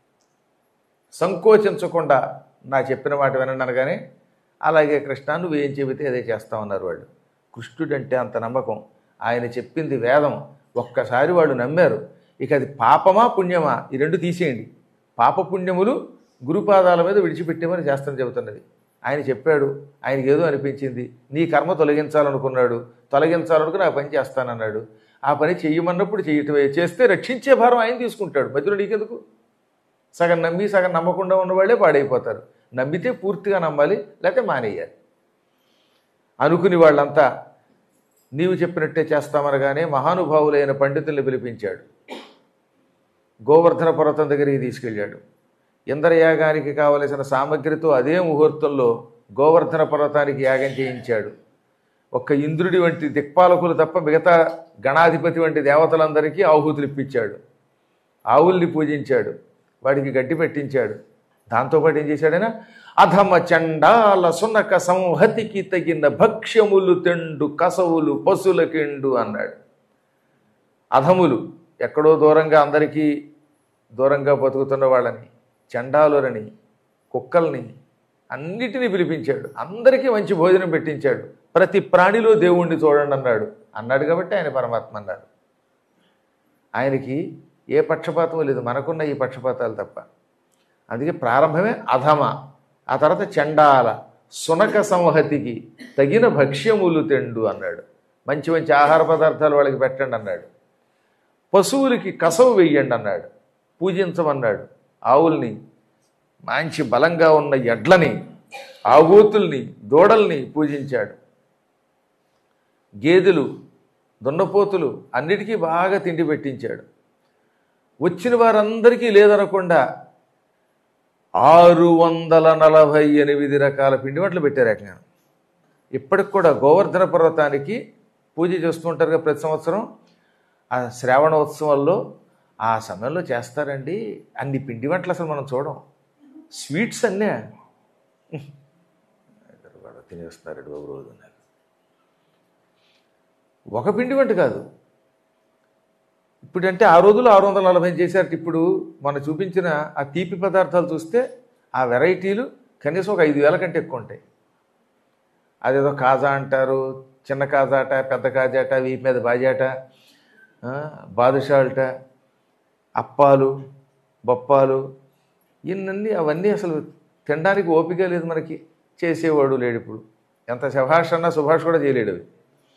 సంకోచించకుండా నా చెప్పిన మాట వినండి అనగానే అలాగే కృష్ణ నువ్వు ఏం చెబితే అదే చేస్తామన్నారు వాళ్ళు కృష్ణుడంటే అంత నమ్మకం ఆయన చెప్పింది వేదం ఒక్కసారి వాళ్ళు నమ్మారు ఇక అది పాపమా పుణ్యమా ఈ రెండు తీసేయండి పాప పుణ్యములు గురుపాదాల మీద విడిచిపెట్టేమని శాస్త్రం చెబుతున్నది ఆయన చెప్పాడు ఆయనకి ఏదో అనిపించింది నీ కర్మ తొలగించాలనుకున్నాడు తొలగించాలనుకుని ఆ పని చేస్తానన్నాడు ఆ పని చెయ్యమన్నప్పుడు చెయ్యటమే చేస్తే రక్షించే భారం ఆయన తీసుకుంటాడు మధ్యలో నీకెందుకు సగం నమ్మి సగం నమ్మకుండా ఉన్నవాళ్ళే పాడైపోతారు నమ్మితే పూర్తిగా నమ్మాలి లేకపోతే మానేయాలి అనుకుని వాళ్ళంతా నీవు చెప్పినట్టే చేస్తామనగానే మహానుభావులైన పండితుల్ని పిలిపించాడు గోవర్ధన పర్వతం దగ్గరికి తీసుకెళ్ళాడు ఇంద్రయాగానికి కావలసిన సామగ్రితో అదే ముహూర్తంలో గోవర్ధన పర్వతానికి యాగం చేయించాడు ఒక్క ఇంద్రుడి వంటి దిక్పాలకులు తప్ప మిగతా గణాధిపతి వంటి దేవతలందరికీ ఆహుతులు ఇప్పించాడు ఆవుల్ని పూజించాడు వాడికి గడ్డి పెట్టించాడు దాంతోపాటు ఏం చేశాడైనా అధమ చండాల సునక సంహతికి తగిన భక్ష్యములు తెండు కసవులు పశులకెండు అన్నాడు అధములు ఎక్కడో దూరంగా అందరికీ దూరంగా బతుకుతున్న వాళ్ళని చండాలురని కుక్కల్ని అన్నిటినీ పిలిపించాడు అందరికీ మంచి భోజనం పెట్టించాడు ప్రతి ప్రాణిలో దేవుణ్ణి చూడండి అన్నాడు అన్నాడు కాబట్టి ఆయన పరమాత్మ అన్నాడు ఆయనకి ఏ పక్షపాతం లేదు మనకున్న ఈ పక్షపాతాలు తప్ప అందుకే ప్రారంభమే అధమ ఆ తర్వాత చండాల సునక సంహతికి తగిన భక్ష్యములు తెండు అన్నాడు మంచి మంచి ఆహార పదార్థాలు వాళ్ళకి పెట్టండి అన్నాడు పశువులకి కసవు వెయ్యండి అన్నాడు పూజించమన్నాడు ఆవుల్ని మంచి బలంగా ఉన్న ఎడ్లని ఆగోతుల్ని దూడల్ని పూజించాడు గేదెలు దున్నపోతులు అన్నిటికీ బాగా తిండి పెట్టించాడు వచ్చిన వారందరికీ లేదనకుండా ఆరు వందల నలభై ఎనిమిది రకాల పిండి వంటలు పెట్టారు ఏకంగా ఇప్పటికి కూడా గోవర్ధన పర్వతానికి పూజ చేస్తుంటారు కదా ప్రతి సంవత్సరం ఆ శ్రావణోత్సవాల్లో ఆ సమయంలో చేస్తారండి అన్ని పిండి వంటలు అసలు మనం చూడం స్వీట్స్ అన్నీ కూడా తినేస్తారు బాబు రోజు ఒక పిండి వంట కాదు ఇప్పుడంటే ఆ రోజులు ఆరు వందల నలభై చేశారు ఇప్పుడు మనం చూపించిన ఆ తీపి పదార్థాలు చూస్తే ఆ వెరైటీలు కనీసం ఒక ఐదు వేల కంటే ఎక్కువ ఉంటాయి అదేదో కాజా అంటారు చిన్న కాజాట పెద్ద కాజాట వీపు మీద బాజాట ఆ, బాదుషాలట అప్పాలు బొప్పాలు ఇవన్నీ అవన్నీ అసలు తినడానికి ఓపిక లేదు మనకి చేసేవాడు లేడు ఇప్పుడు ఎంత శభాష్ అన్నా సుభాష్ కూడా చేయలేడు అవి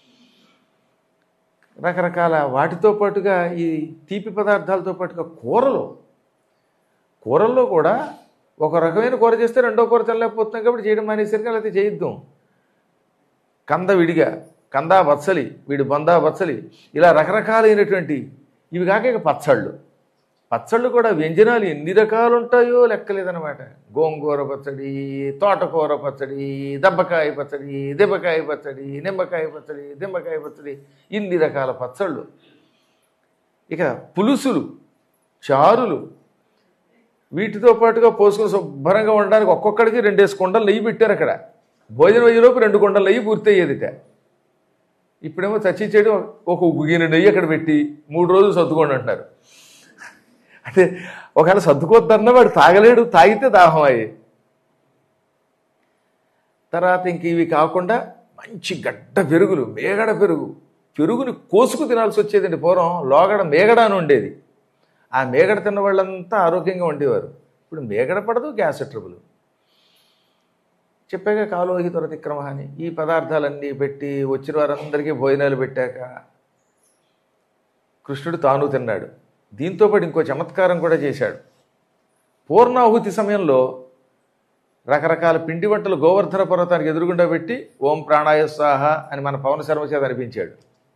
రకరకాల వాటితో పాటుగా ఈ తీపి పదార్థాలతో పాటుగా కూరలు కూరల్లో కూడా ఒక రకమైన కూర చేస్తే రెండో కూర తినలేకపోతున్నాం కాబట్టి చేయడం మానేసరికి లేకపోతే చేయిద్దాం కంద విడిగా కందా బత్సలి వీడి బొందా బత్సలి ఇలా రకరకాలైనటువంటి ఇవి కాక ఇక పచ్చళ్ళు పచ్చళ్ళు కూడా వ్యంజనాలు ఎన్ని రకాలు ఉంటాయో లెక్కలేదనమాట గోంగూర పచ్చడి తోటకూర పచ్చడి దెబ్బకాయ పచ్చడి దెబ్బకాయ పచ్చడి నిమ్మకాయ పచ్చడి నిమ్మకాయ పచ్చడి ఇన్ని రకాల పచ్చళ్ళు ఇక పులుసులు చారులు వీటితో పాటుగా పోసుకుని శుభ్రంగా ఉండడానికి ఒక్కొక్కడికి రెండేసి కుండలు నెయ్యి పెట్టారు అక్కడ భోజనం అయ్యేలోపు రెండు కుండలు నెయ్యి పూర్తయ్యేదిట ఇప్పుడేమో చచ్చి చేయడం ఒక ఉగిన నెయ్యి అక్కడ పెట్టి మూడు రోజులు సర్దుకోండి అంటారు అంటే ఒకవేళ సర్దుకోద్దన్న వాడు తాగలేడు తాగితే దాహం అయ్యి తర్వాత ఇంక ఇవి కాకుండా మంచి గడ్డ పెరుగులు మేగడ పెరుగు పెరుగుని కోసుకు తినాల్సి వచ్చేదండి పూర్వం లోగడ మేగడ అని ఉండేది ఆ మేగడ తిన్న వాళ్ళంతా ఆరోగ్యంగా ఉండేవారు ఇప్పుడు మేగడ పడదు గ్యాస్ ట్రబుల్ చెప్పాక కాలోహి త్వరతిక్రమ అని ఈ పదార్థాలన్నీ పెట్టి వచ్చిన వారందరికీ భోజనాలు పెట్టాక కృష్ణుడు తాను తిన్నాడు దీంతోపాటు ఇంకో చమత్కారం కూడా చేశాడు పూర్ణాహుతి సమయంలో రకరకాల పిండి వంటలు గోవర్ధన పర్వతానికి ఎదురుగుండా పెట్టి ఓం ప్రాణాయ స్వాహ అని మన పవన శర్మ చేత అనిపించాడు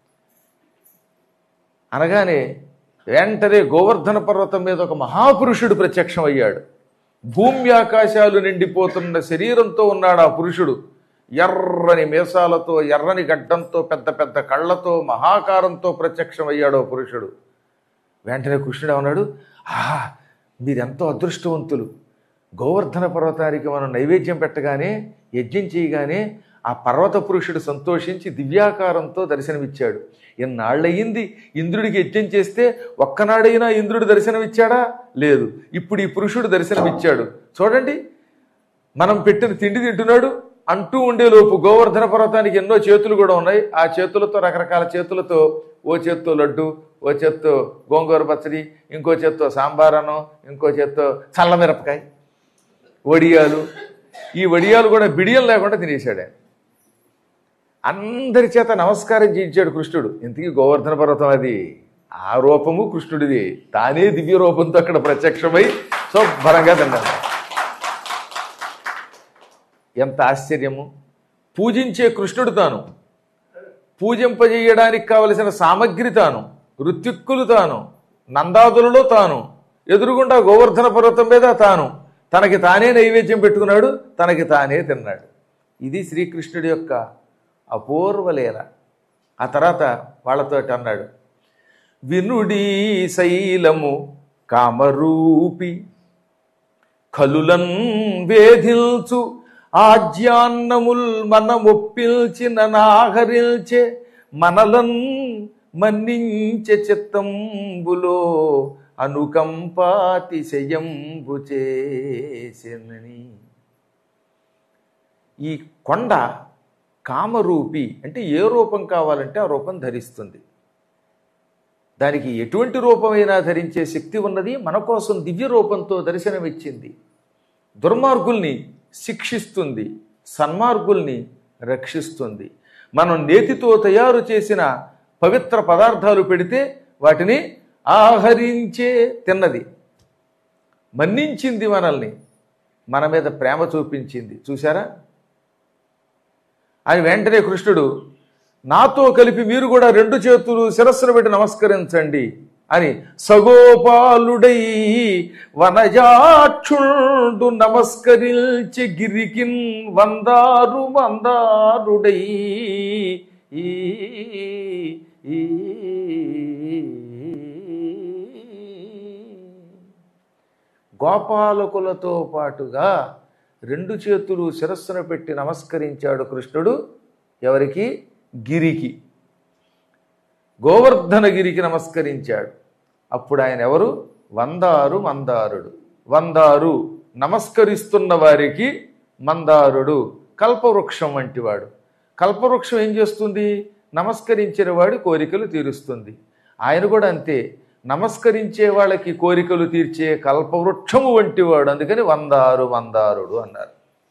అనగానే వెంటనే గోవర్ధన పర్వతం మీద ఒక మహాపురుషుడు ప్రత్యక్షం అయ్యాడు భూమి ఆకాశాలు నిండిపోతున్న శరీరంతో ఉన్నాడు ఆ పురుషుడు ఎర్రని మీసాలతో ఎర్రని గడ్డంతో పెద్ద పెద్ద కళ్ళతో మహాకారంతో ప్రత్యక్షం అయ్యాడు ఆ పురుషుడు వెంటనే కృష్ణుడు అన్నాడు ఆహా మీరెంతో అదృష్టవంతులు గోవర్ధన పర్వతానికి మనం నైవేద్యం పెట్టగానే యజ్ఞం చేయగానే ఆ పర్వత పురుషుడు సంతోషించి దివ్యాకారంతో దర్శనమిచ్చాడు ఎన్నాళ్ళయింది ఇంద్రుడికి యజ్ఞం చేస్తే ఒక్కనాడైనా ఇంద్రుడు దర్శనమిచ్చాడా లేదు ఇప్పుడు ఈ పురుషుడు దర్శనమిచ్చాడు చూడండి మనం పెట్టిన తిండి తింటున్నాడు అంటూ ఉండేలోపు గోవర్ధన పర్వతానికి ఎన్నో చేతులు కూడా ఉన్నాయి ఆ చేతులతో రకరకాల చేతులతో ఓ చేత్తో లడ్డు ఓ చేత్తో గోంగూర పచ్చడి ఇంకో చేత్తో సాంబార్ అన్నం ఇంకో చేత్తో చల్లమిరపకాయ వడియాలు ఈ వడియాలు కూడా బిడియం లేకుండా తినేశాడు ఆయన అందరి చేత నమస్కారం చేయించాడు కృష్ణుడు ఇంతకీ గోవర్ధన పర్వతం అది ఆ రూపము కృష్ణుడిది తానే దివ్య రూపంతో అక్కడ ప్రత్యక్షమై శుభ్రంగా తిన్నాడు ఎంత ఆశ్చర్యము పూజించే కృష్ణుడు తాను పూజింపజేయడానికి కావలసిన సామగ్రి తాను ఋత్విక్కులు తాను నందాదులలో తాను ఎదురుగుండా గోవర్ధన పర్వతం మీద తాను తనకి తానే నైవేద్యం పెట్టుకున్నాడు తనకి తానే తిన్నాడు ఇది శ్రీకృష్ణుడి యొక్క అపూర్వ లీల ఆ తర్వాత వాళ్ళతో అన్నాడు వినుడీ శైలము కామరూపి కలులన్ వేధిల్చు ఆజ్యాన్నముల్ మనమొప్పిల్చిన నాహరిల్చే మనలన్ మన్నించే చిత్తంబులో అనుకంపాతిశయంబు చేసినని ఈ కొండ కామరూపి అంటే ఏ రూపం కావాలంటే ఆ రూపం ధరిస్తుంది దానికి ఎటువంటి రూపమైనా ధరించే శక్తి ఉన్నది మన కోసం దివ్య రూపంతో దర్శనమిచ్చింది దుర్మార్గుల్ని శిక్షిస్తుంది సన్మార్గుల్ని రక్షిస్తుంది మనం నేతితో తయారు చేసిన పవిత్ర పదార్థాలు పెడితే వాటిని ఆహరించే తిన్నది మన్నించింది మనల్ని మన మీద ప్రేమ చూపించింది చూసారా అని వెంటనే కృష్ణుడు నాతో కలిపి మీరు కూడా రెండు చేతులు శిరస్సును పెట్టి నమస్కరించండి అని సగోపాలుడై వనజాక్షుడు నమస్కరించి గిరికిన్ వందారు మందారుడై ఈ ఈ గోపాలకులతో పాటుగా రెండు చేతులు శిరస్సును పెట్టి నమస్కరించాడు కృష్ణుడు ఎవరికి గిరికి గోవర్ధనగిరికి నమస్కరించాడు అప్పుడు ఆయన ఎవరు వందారు మందారుడు వందారు నమస్కరిస్తున్న వారికి మందారుడు కల్పవృక్షం వంటివాడు కల్పవృక్షం ఏం చేస్తుంది నమస్కరించిన వాడి కోరికలు తీరుస్తుంది ఆయన కూడా అంతే నమస్కరించే వాళ్ళకి కోరికలు తీర్చే కల్పవృక్షము వంటివాడు అందుకని వందారు మందారుడు అన్నారు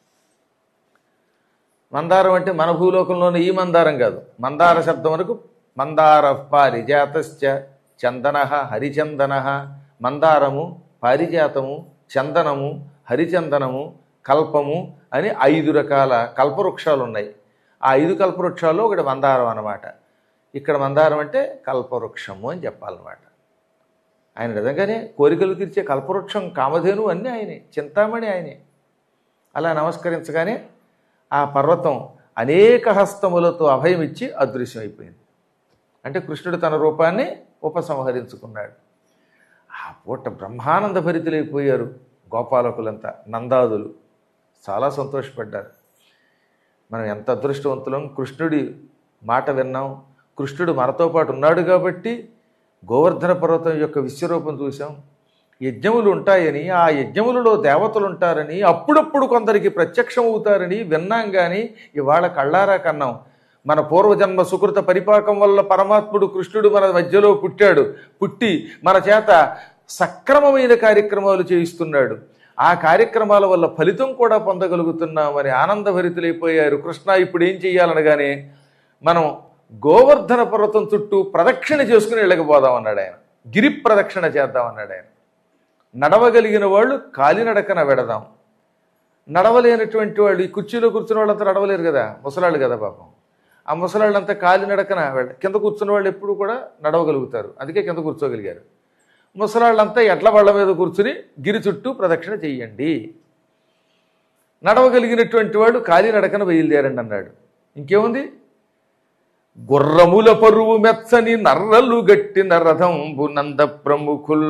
మందారం అంటే మన భూలోకంలోని ఈ మందారం కాదు మందార శబ్దం వరకు మందార పారిజాతశ్చ చందన హరిచందన మందారము పారిజాతము చందనము హరిచందనము కల్పము అని ఐదు రకాల కల్పవృక్షాలు ఉన్నాయి ఆ ఐదు కల్పవృక్షాల్లో ఒకటి మందారం అన్నమాట ఇక్కడ మందారం అంటే కల్పవృక్షము అని చెప్పాలన్నమాట ఆయన నిజంగానే కోరికలు తీర్చే కల్పవృక్షం కామధేను అన్నీ ఆయనే చింతామణి ఆయనే అలా నమస్కరించగానే ఆ పర్వతం అనేక హస్తములతో అభయం ఇచ్చి అదృశ్యమైపోయింది అంటే కృష్ణుడు తన రూపాన్ని ఉపసంహరించుకున్నాడు ఆ పూట బ్రహ్మానంద భరితులైపోయారు గోపాలకులంతా నందాదులు చాలా సంతోషపడ్డారు మనం ఎంత అదృష్టవంతులం కృష్ణుడి మాట విన్నాం కృష్ణుడు మనతో పాటు ఉన్నాడు కాబట్టి గోవర్ధన పర్వతం యొక్క విశ్వరూపం చూసాం యజ్ఞములు ఉంటాయని ఆ యజ్ఞములలో దేవతలు ఉంటారని అప్పుడప్పుడు కొందరికి ప్రత్యక్షం అవుతారని విన్నాం కానీ ఇవాళ కళ్ళారా కన్నాం మన పూర్వజన్మ సుకృత పరిపాకం వల్ల పరమాత్ముడు కృష్ణుడు మన మధ్యలో పుట్టాడు పుట్టి మన చేత సక్రమమైన కార్యక్రమాలు చేయిస్తున్నాడు ఆ కార్యక్రమాల వల్ల ఫలితం కూడా పొందగలుగుతున్నామని ఆనందభరితులైపోయారు కృష్ణ ఇప్పుడు ఏం చెయ్యాలనగానే మనం గోవర్ధన పర్వతం చుట్టూ ప్రదక్షిణ చేసుకుని వెళ్ళకపోదాం అన్నాడు ఆయన గిరి ప్రదక్షిణ చేద్దామన్నాడు ఆయన నడవగలిగిన వాళ్ళు కాలినడకన వెడదాం నడవలేనటువంటి వాళ్ళు ఈ కుర్చీలో కూర్చున్న వాళ్ళంతా నడవలేరు కదా ముసలాళ్ళు కదా పాపం ఆ ముసలాళ్ళంతా కాలినడకన వెడ కింద కూర్చున్న వాళ్ళు ఎప్పుడు కూడా నడవగలుగుతారు అందుకే కింద కూర్చోగలిగారు ముసలాళ్ళంతా ఎడ్ల బళ్ళ మీద కూర్చుని గిరి చుట్టూ ప్రదక్షిణ చెయ్యండి నడవగలిగినటువంటి వాడు కాలినడకన బయలుదేరండి అన్నాడు ఇంకేముంది గుర్రముల పరువు మెచ్చని నర్రలు గట్టిన రథంబు నంద ప్రముఖుల్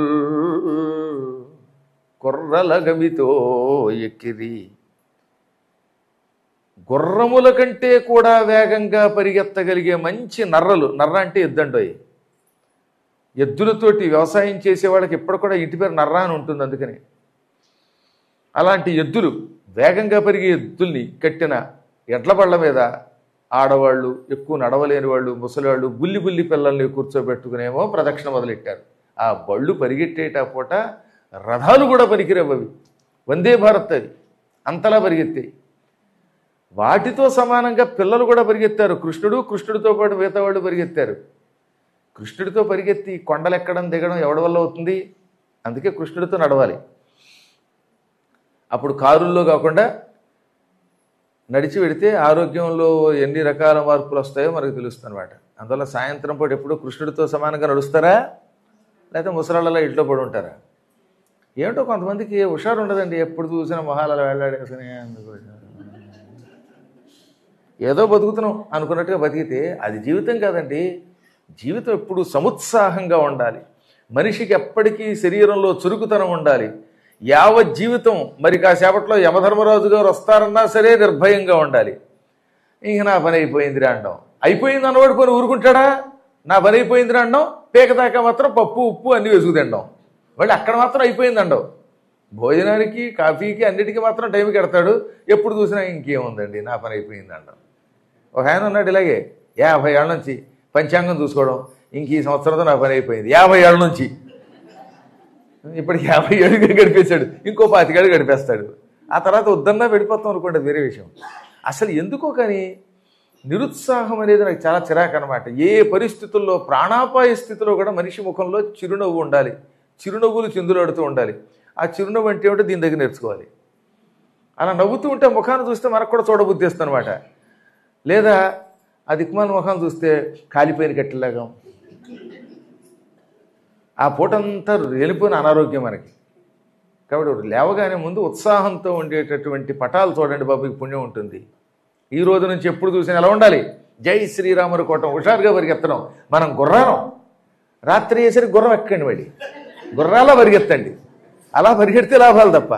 కుర్రల గమితో ఎక్కిరి గుర్రముల కంటే కూడా వేగంగా పరిగెత్తగలిగే మంచి నర్రలు నర్ర అంటే ఎద్దండోయ్ ఎద్దులతోటి వ్యవసాయం చేసే వాళ్ళకి ఇప్పుడు కూడా ఇంటి పేరు నర్ర అని ఉంటుంది అందుకని అలాంటి ఎద్దులు వేగంగా పెరిగే ఎద్దుల్ని కట్టిన ఎడ్ల బళ్ళ మీద ఆడవాళ్ళు ఎక్కువ నడవలేని వాళ్ళు ముసలివాళ్ళు బుల్లి బుల్లి పిల్లల్ని కూర్చోబెట్టుకునేమో ప్రదక్షిణ మొదలెట్టారు ఆ బళ్ళు పరిగెట్టేట పూట రథాలు కూడా పనికిరేవు అవి వందే భారత్ అది అంతలా పరిగెత్తాయి వాటితో సమానంగా పిల్లలు కూడా పరిగెత్తారు కృష్ణుడు కృష్ణుడితో పాటు మిగతా వాళ్ళు పరిగెత్తారు కృష్ణుడితో పరిగెత్తి కొండలు ఎక్కడం దిగడం ఎవడి వల్ల అవుతుంది అందుకే కృష్ణుడితో నడవాలి అప్పుడు కారుల్లో కాకుండా నడిచి వెడితే ఆరోగ్యంలో ఎన్ని రకాల మార్పులు వస్తాయో మనకు తెలుస్తుంది అనమాట అందువల్ల సాయంత్రం పూట ఎప్పుడు కృష్ణుడితో సమానంగా నడుస్తారా లేకపోతే ముసలాళ్ళలో ఇంట్లో పడి ఉంటారా ఏమిటో కొంతమందికి హుషారు ఉండదండి ఎప్పుడు చూసినా మొహాలలో వెళ్ళాడేసుకుని ఏదో బతుకుతున్నాం అనుకున్నట్టుగా బతికితే అది జీవితం కాదండి జీవితం ఎప్పుడు సముత్సాహంగా ఉండాలి మనిషికి ఎప్పటికీ శరీరంలో చురుకుతనం ఉండాలి యావత్ జీవితం మరి కాసేపట్లో యమధర్మరాజు గారు వస్తారన్నా సరే నిర్భయంగా ఉండాలి ఇంక నా పని అయిపోయిందిరా అంటాం అయిపోయింది అన్నవాడు కొని ఊరుకుంటాడా నా పని అయిపోయిందిరా అంటాం పేక దాకా మాత్రం పప్పు ఉప్పు అన్ని వేసుకు తింటాం మళ్ళీ అక్కడ మాత్రం అయిపోయింది అండవు భోజనానికి కాఫీకి అన్నిటికీ మాత్రం టైంకి ఎడతాడు ఎప్పుడు చూసినా ఇంకేముందండి నా పని అయిపోయింది అంటాం ఒక ఆయన ఉన్నాడు ఇలాగే యాభై ఏళ్ళ నుంచి పంచాంగం చూసుకోవడం ఇంక ఈ సంవత్సరంతో నా పని అయిపోయింది యాభై ఏళ్ళ నుంచి ఇప్పటికి యాభై ఏళ్ళుగా గడిపేశాడు ఇంకో పాతికేళ్ళు గడిపేస్తాడు ఆ తర్వాత వద్దన్నా వెళ్ళిపోతాం అనుకోండి అది వేరే విషయం అసలు ఎందుకో కానీ నిరుత్సాహం అనేది నాకు చాలా చిరాకు అనమాట ఏ పరిస్థితుల్లో ప్రాణాపాయ స్థితిలో కూడా మనిషి ముఖంలో చిరునవ్వు ఉండాలి చిరునవ్వులు చిందులాడుతూ ఉండాలి ఆ చిరునవ్వు అంటే ఏమిటో దీని దగ్గర నేర్చుకోవాలి అలా నవ్వుతూ ఉంటే ముఖాన్ని చూస్తే మనకు కూడా చూడబుద్ధిస్తుంది అనమాట లేదా ఆ దిక్మాల ముఖాన్ని చూస్తే కాలిపోయిన కట్టెలాగా ఆ పూటంతా వెళ్ళిపోయిన అనారోగ్యం మనకి కాబట్టి లేవగానే ముందు ఉత్సాహంతో ఉండేటటువంటి పటాలు చూడండి బాబుకి పుణ్యం ఉంటుంది ఈ రోజు నుంచి ఎప్పుడు చూసినా ఎలా ఉండాలి జై శ్రీరాముని కోటం హుషారుగా పరిగెత్తడం మనం గుర్రాలం రాత్రి వేసరికి గుర్రం ఎక్కండి మళ్ళీ గుర్రాలా పరిగెత్తండి అలా పరిగెడితే లాభాలు తప్ప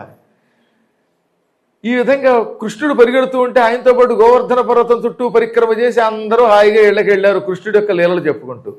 ఈ విధంగా కృష్ణుడు పరిగెడుతూ ఉంటే ఆయనతో పాటు గోవర్ధన పర్వతం చుట్టూ పరిక్రమ చేసి అందరూ హాయిగా ఇళ్ళకి వెళ్ళారు కృష్ణుడి యొక్క లీలలు చెప్పుకుంటూ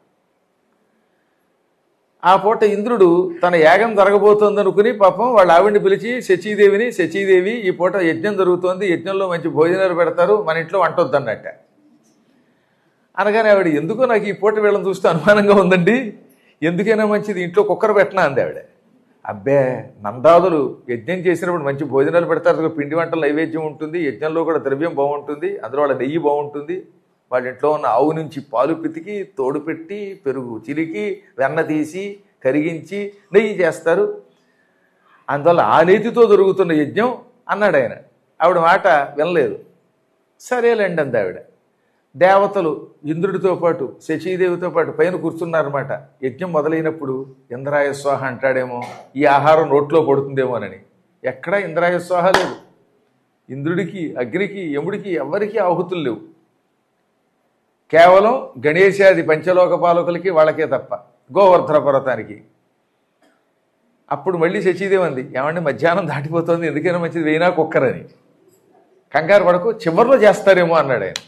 ఆ పూట ఇంద్రుడు తన యాగం జరగబోతోందనుకుని పాపం వాళ్ళ ఆవిడ్ని పిలిచి శచీదేవిని శచీదేవి ఈ పూట యజ్ఞం జరుగుతోంది యజ్ఞంలో మంచి భోజనాలు పెడతారు మన ఇంట్లో వంట వద్దన్నట్ట అనగానే ఆవిడ ఎందుకో నాకు ఈ పూట వీళ్ళని చూస్తే అనుమానంగా ఉందండి ఎందుకైనా మంచిది ఇంట్లో కుక్కర పెట్టనా అంది ఆవిడ అబ్బే నందాదులు యజ్ఞం చేసినప్పుడు మంచి భోజనాలు పెడతారు పిండి వంటల నైవేద్యం ఉంటుంది యజ్ఞంలో కూడా ద్రవ్యం బాగుంటుంది అందులో వాళ్ళ నెయ్యి బాగుంటుంది వాళ్ళ ఇంట్లో ఉన్న ఆవు నుంచి పాలు పితికి తోడు పెట్టి పెరుగు చిలికి వెన్న తీసి కరిగించి నెయ్యి చేస్తారు అందువల్ల ఆ నీతితో దొరుకుతున్న యజ్ఞం అన్నాడు ఆయన ఆవిడ మాట వినలేదు సరేలేండి అంది ఆవిడ దేవతలు ఇంద్రుడితో పాటు శచీదేవితో పాటు పైన కూర్చున్నారన్నమాట యజ్ఞం మొదలైనప్పుడు ఇంద్రాయ స్వాహ అంటాడేమో ఈ ఆహారం నోట్లో పడుతుందేమోనని ఎక్కడా ఇంద్రాయ స్వాహ లేదు ఇంద్రుడికి అగ్నికి యముడికి ఎవ్వరికీ ఆహుతులు లేవు కేవలం గణేశాది పంచలోక పాలకులకి వాళ్ళకే తప్ప గోవర్ధన పర్వతానికి అప్పుడు మళ్ళీ శచీదేవి అంది ఏమండి మధ్యాహ్నం దాటిపోతుంది ఎందుకైనా మంచిది వేయినా కుక్కరని కంగారు పడకు చివరిలో చేస్తారేమో అన్నాడు ఆయన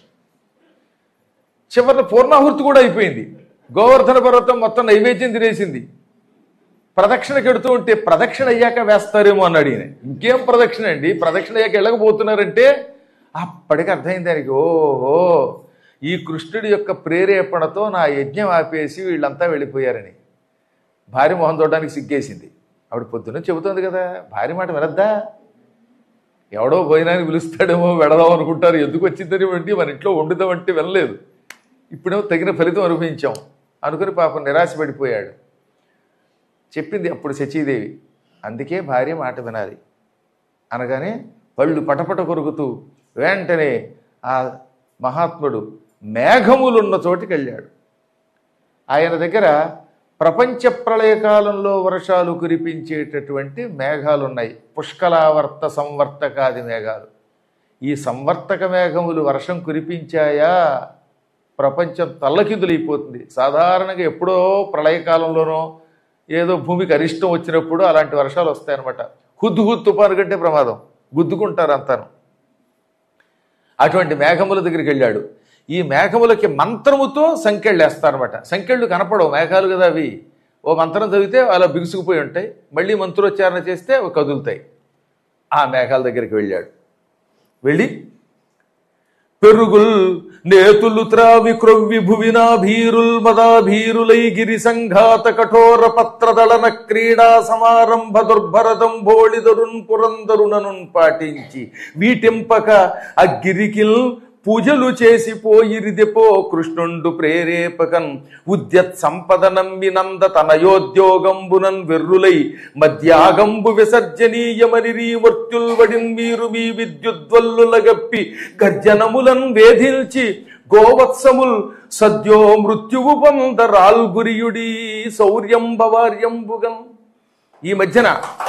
చివరిలో పూర్ణాహుతి కూడా అయిపోయింది గోవర్ధన పర్వతం మొత్తం నైవేద్యం తినేసింది ప్రదక్షిణకి ఎడుతూ ఉంటే ప్రదక్షిణ అయ్యాక వేస్తారేమో అన్నాడు ఈయన ఇంకేం ప్రదక్షిణ అండి ప్రదక్షిణ అయ్యాక వెళ్ళకపోతున్నారంటే అప్పటికి అర్థమైంది దానికి ఓహో ఈ కృష్ణుడి యొక్క ప్రేరేపణతో నా యజ్ఞం ఆపేసి వీళ్ళంతా వెళ్ళిపోయారని భార్య మొహం చూడడానికి సిగ్గేసింది ఆవిడ పొద్దున్న చెబుతోంది కదా భార్య మాట వినద్దా ఎవడో భోజనానికి పిలుస్తాడేమో వెడదాం అనుకుంటారు ఎందుకు వచ్చిందని వంటి మన ఇంట్లో వండుదామంటే వినలేదు ఇప్పుడేమో తగిన ఫలితం అనుభవించాం అనుకుని పాపం నిరాశ పడిపోయాడు చెప్పింది అప్పుడు శచీదేవి అందుకే భార్య మాట వినాలి అనగానే పళ్ళు పటపట కొరుకుతూ వెంటనే ఆ మహాత్ముడు మేఘములున్న చోటికి వెళ్ళాడు ఆయన దగ్గర ప్రపంచ ప్రళయకాలంలో వర్షాలు కురిపించేటటువంటి మేఘాలు ఉన్నాయి పుష్కలావర్త సంవర్తకాది మేఘాలు ఈ సంవర్తక మేఘములు వర్షం కురిపించాయా ప్రపంచం తల్లకిందులైపోతుంది సాధారణంగా ఎప్పుడో ప్రళయకాలంలోనో ఏదో భూమికి అరిష్టం వచ్చినప్పుడు అలాంటి వర్షాలు వస్తాయన్నమాట హుద్దు హుద్దు తుపాను కంటే ప్రమాదం గుద్దుకుంటారు అంతాను అటువంటి మేఘముల దగ్గరికి వెళ్ళాడు ఈ మేఘములకి మంత్రముతో సంఖ్యలు వేస్తారనమాట సంఖ్యలు కనపడవు మేఘాలు కదా అవి ఓ మంత్రం చదివితే అలా బిగుసుకుపోయి ఉంటాయి మళ్ళీ మంత్రోచ్చారణ చేస్తే అవి కదులుతాయి ఆ మేఘాల దగ్గరికి వెళ్ళాడు వెళ్ళి పెరుగుల్ నేతులు త్రావి క్రొవ్వి భువినా భీరుల్ మదాభీరులై గిరి సంఘాత కఠోర పత్రదళన క్రీడా సమారంభ దుర్భరదం భోళిదరున్ పురందరుననున్ పాటించి వీటింపక అగ్గిరికిల్ పూజలు చేసి పోయిరిదిపో కృష్ణుండు ప్రేరేపకన్ ఉద్యత్ సంపద నమ్మి నంద తనయోద్యోగంబునన్ వెర్రులై మధ్యాగంబు విసర్జనీయమని మృత్యుల్వడిన్ మీరు మీ విద్యుద్వల్లులగప్పి గర్జనములన్ వేధిల్చి గోవత్సముల్ సద్యో మృత్యువు పొందరాల్గురియుడి శౌర్యంబవార్యంబుగం ఈ మధ్యన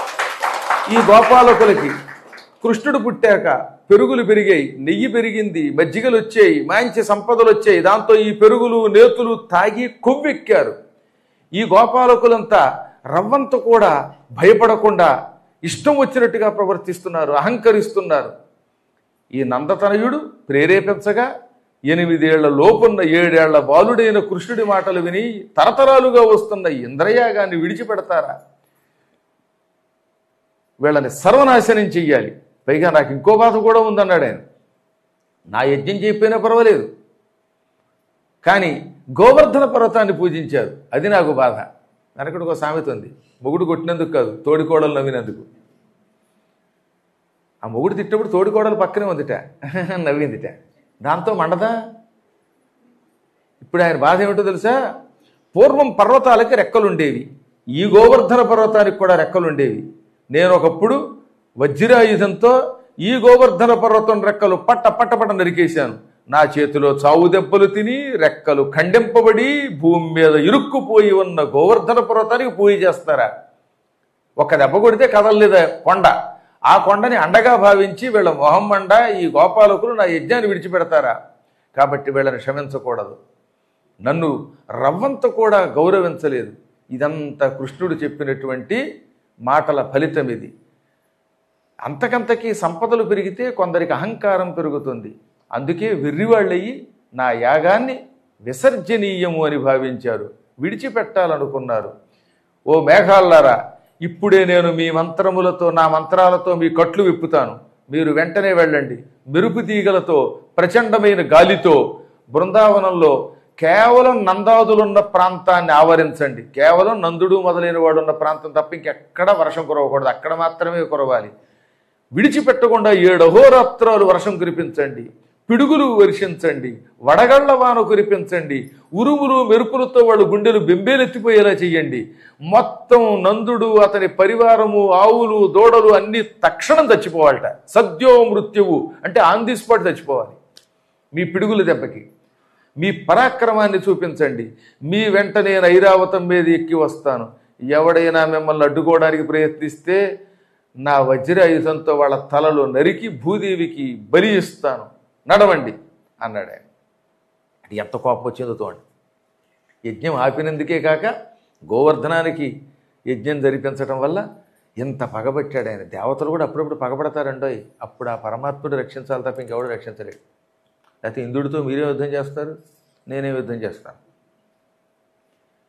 ఈ గోపాలకులకి కృష్ణుడు పుట్టాక పెరుగులు పెరిగాయి నెయ్యి పెరిగింది మజ్జిగలు వచ్చాయి మంచి సంపదలు వచ్చాయి దాంతో ఈ పెరుగులు నేతులు తాగి కొవ్వెక్కారు ఈ గోపాలకులంతా రవ్వంత కూడా భయపడకుండా ఇష్టం వచ్చినట్టుగా ప్రవర్తిస్తున్నారు అహంకరిస్తున్నారు ఈ నందతనయుడు ప్రేరేపించగా ఎనిమిదేళ్ల లోపున్న ఏడేళ్ల బాలుడైన కృష్ణుడి మాటలు విని తరతరాలుగా వస్తున్న ఇంద్రయాగాన్ని విడిచిపెడతారా వీళ్ళని సర్వనాశనం చెయ్యాలి పైగా నాకు ఇంకో బాధ కూడా ఉందన్నాడు ఆయన నా యజ్ఞం చెప్పినా పర్వాలేదు కానీ గోవర్ధన పర్వతాన్ని పూజించారు అది నాకు బాధ వెనకడికి ఒక సామెత ఉంది మొగుడు కొట్టినందుకు కాదు తోడికోడలు నవ్వినందుకు ఆ మొగుడు తిట్టినప్పుడు తోడికోడలు పక్కనే ఉందిట నవ్విందిట దాంతో మండదా ఇప్పుడు ఆయన బాధ ఏమిటో తెలుసా పూర్వం పర్వతాలకి రెక్కలుండేవి ఈ గోవర్ధన పర్వతానికి కూడా రెక్కలుండేవి నేను ఒకప్పుడు వజ్రాయుధంతో ఈ గోవర్ధన పర్వతం రెక్కలు పట్ట పట్ట పట్ట నరికేశాను నా చేతిలో చావు దెబ్బలు తిని రెక్కలు ఖండింపబడి భూమి మీద ఇరుక్కుపోయి ఉన్న గోవర్ధన పర్వతానికి పూజ చేస్తారా ఒక దెబ్బ కొడితే కదలలేదా కొండ ఆ కొండని అండగా భావించి వీళ్ళ మొహం మండ ఈ గోపాలకులు నా యజ్ఞాన్ని విడిచిపెడతారా కాబట్టి వీళ్ళని క్షమించకూడదు నన్ను రవ్వంత కూడా గౌరవించలేదు ఇదంతా కృష్ణుడు చెప్పినటువంటి మాటల ఫలితం ఇది అంతకంతకీ సంపదలు పెరిగితే కొందరికి అహంకారం పెరుగుతుంది అందుకే వెర్రివాళ్ళయి నా యాగాన్ని విసర్జనీయము అని భావించారు విడిచిపెట్టాలనుకున్నారు ఓ మేఘాల్లారా ఇప్పుడే నేను మీ మంత్రములతో నా మంత్రాలతో మీ కట్లు విప్పుతాను మీరు వెంటనే వెళ్ళండి మెరుపు తీగలతో ప్రచండమైన గాలితో బృందావనంలో కేవలం నందాదులున్న ప్రాంతాన్ని ఆవరించండి కేవలం నందుడు మొదలైన వాడు ఉన్న ప్రాంతం తప్ప ఇంకెక్కడ వర్షం కురవకూడదు అక్కడ మాత్రమే కురవాలి విడిచిపెట్టకుండా ఏడు అహోరాత్రాలు వర్షం కురిపించండి పిడుగులు వర్షించండి వడగళ్ల వాన కురిపించండి ఉరుములు మెరుపులతో వాళ్ళు గుండెలు బెంబేలెత్తిపోయేలా చెయ్యండి మొత్తం నందుడు అతని పరివారము ఆవులు దూడలు అన్ని తక్షణం చచ్చిపోవాలట సద్యో మృత్యువు అంటే ఆన్ ది స్పాట్ చచ్చిపోవాలి మీ పిడుగుల దెబ్బకి మీ పరాక్రమాన్ని చూపించండి మీ వెంట నేను ఐరావతం మీద ఎక్కి వస్తాను ఎవడైనా మిమ్మల్ని అడ్డుకోవడానికి ప్రయత్నిస్తే నా వజ్రాయుధంతో వాళ్ళ తలలు నరికి భూదేవికి బలి ఇస్తాను నడవండి అన్నాడు ఆయన అది ఎంత కోపం వచ్చిందో చూడండి యజ్ఞం ఆపినందుకే కాక గోవర్ధనానికి యజ్ఞం జరిపించడం వల్ల ఎంత పగబట్టాడు ఆయన దేవతలు కూడా అప్పుడప్పుడు పగబడతారండోయ్ అప్పుడు ఆ పరమాత్ముడు రక్షించాలి తప్ప ఇంకెవడు రక్షించలేడు లేకపోతే ఇంద్రుడితో మీరే యుద్ధం చేస్తారు నేనే యుద్ధం చేస్తాను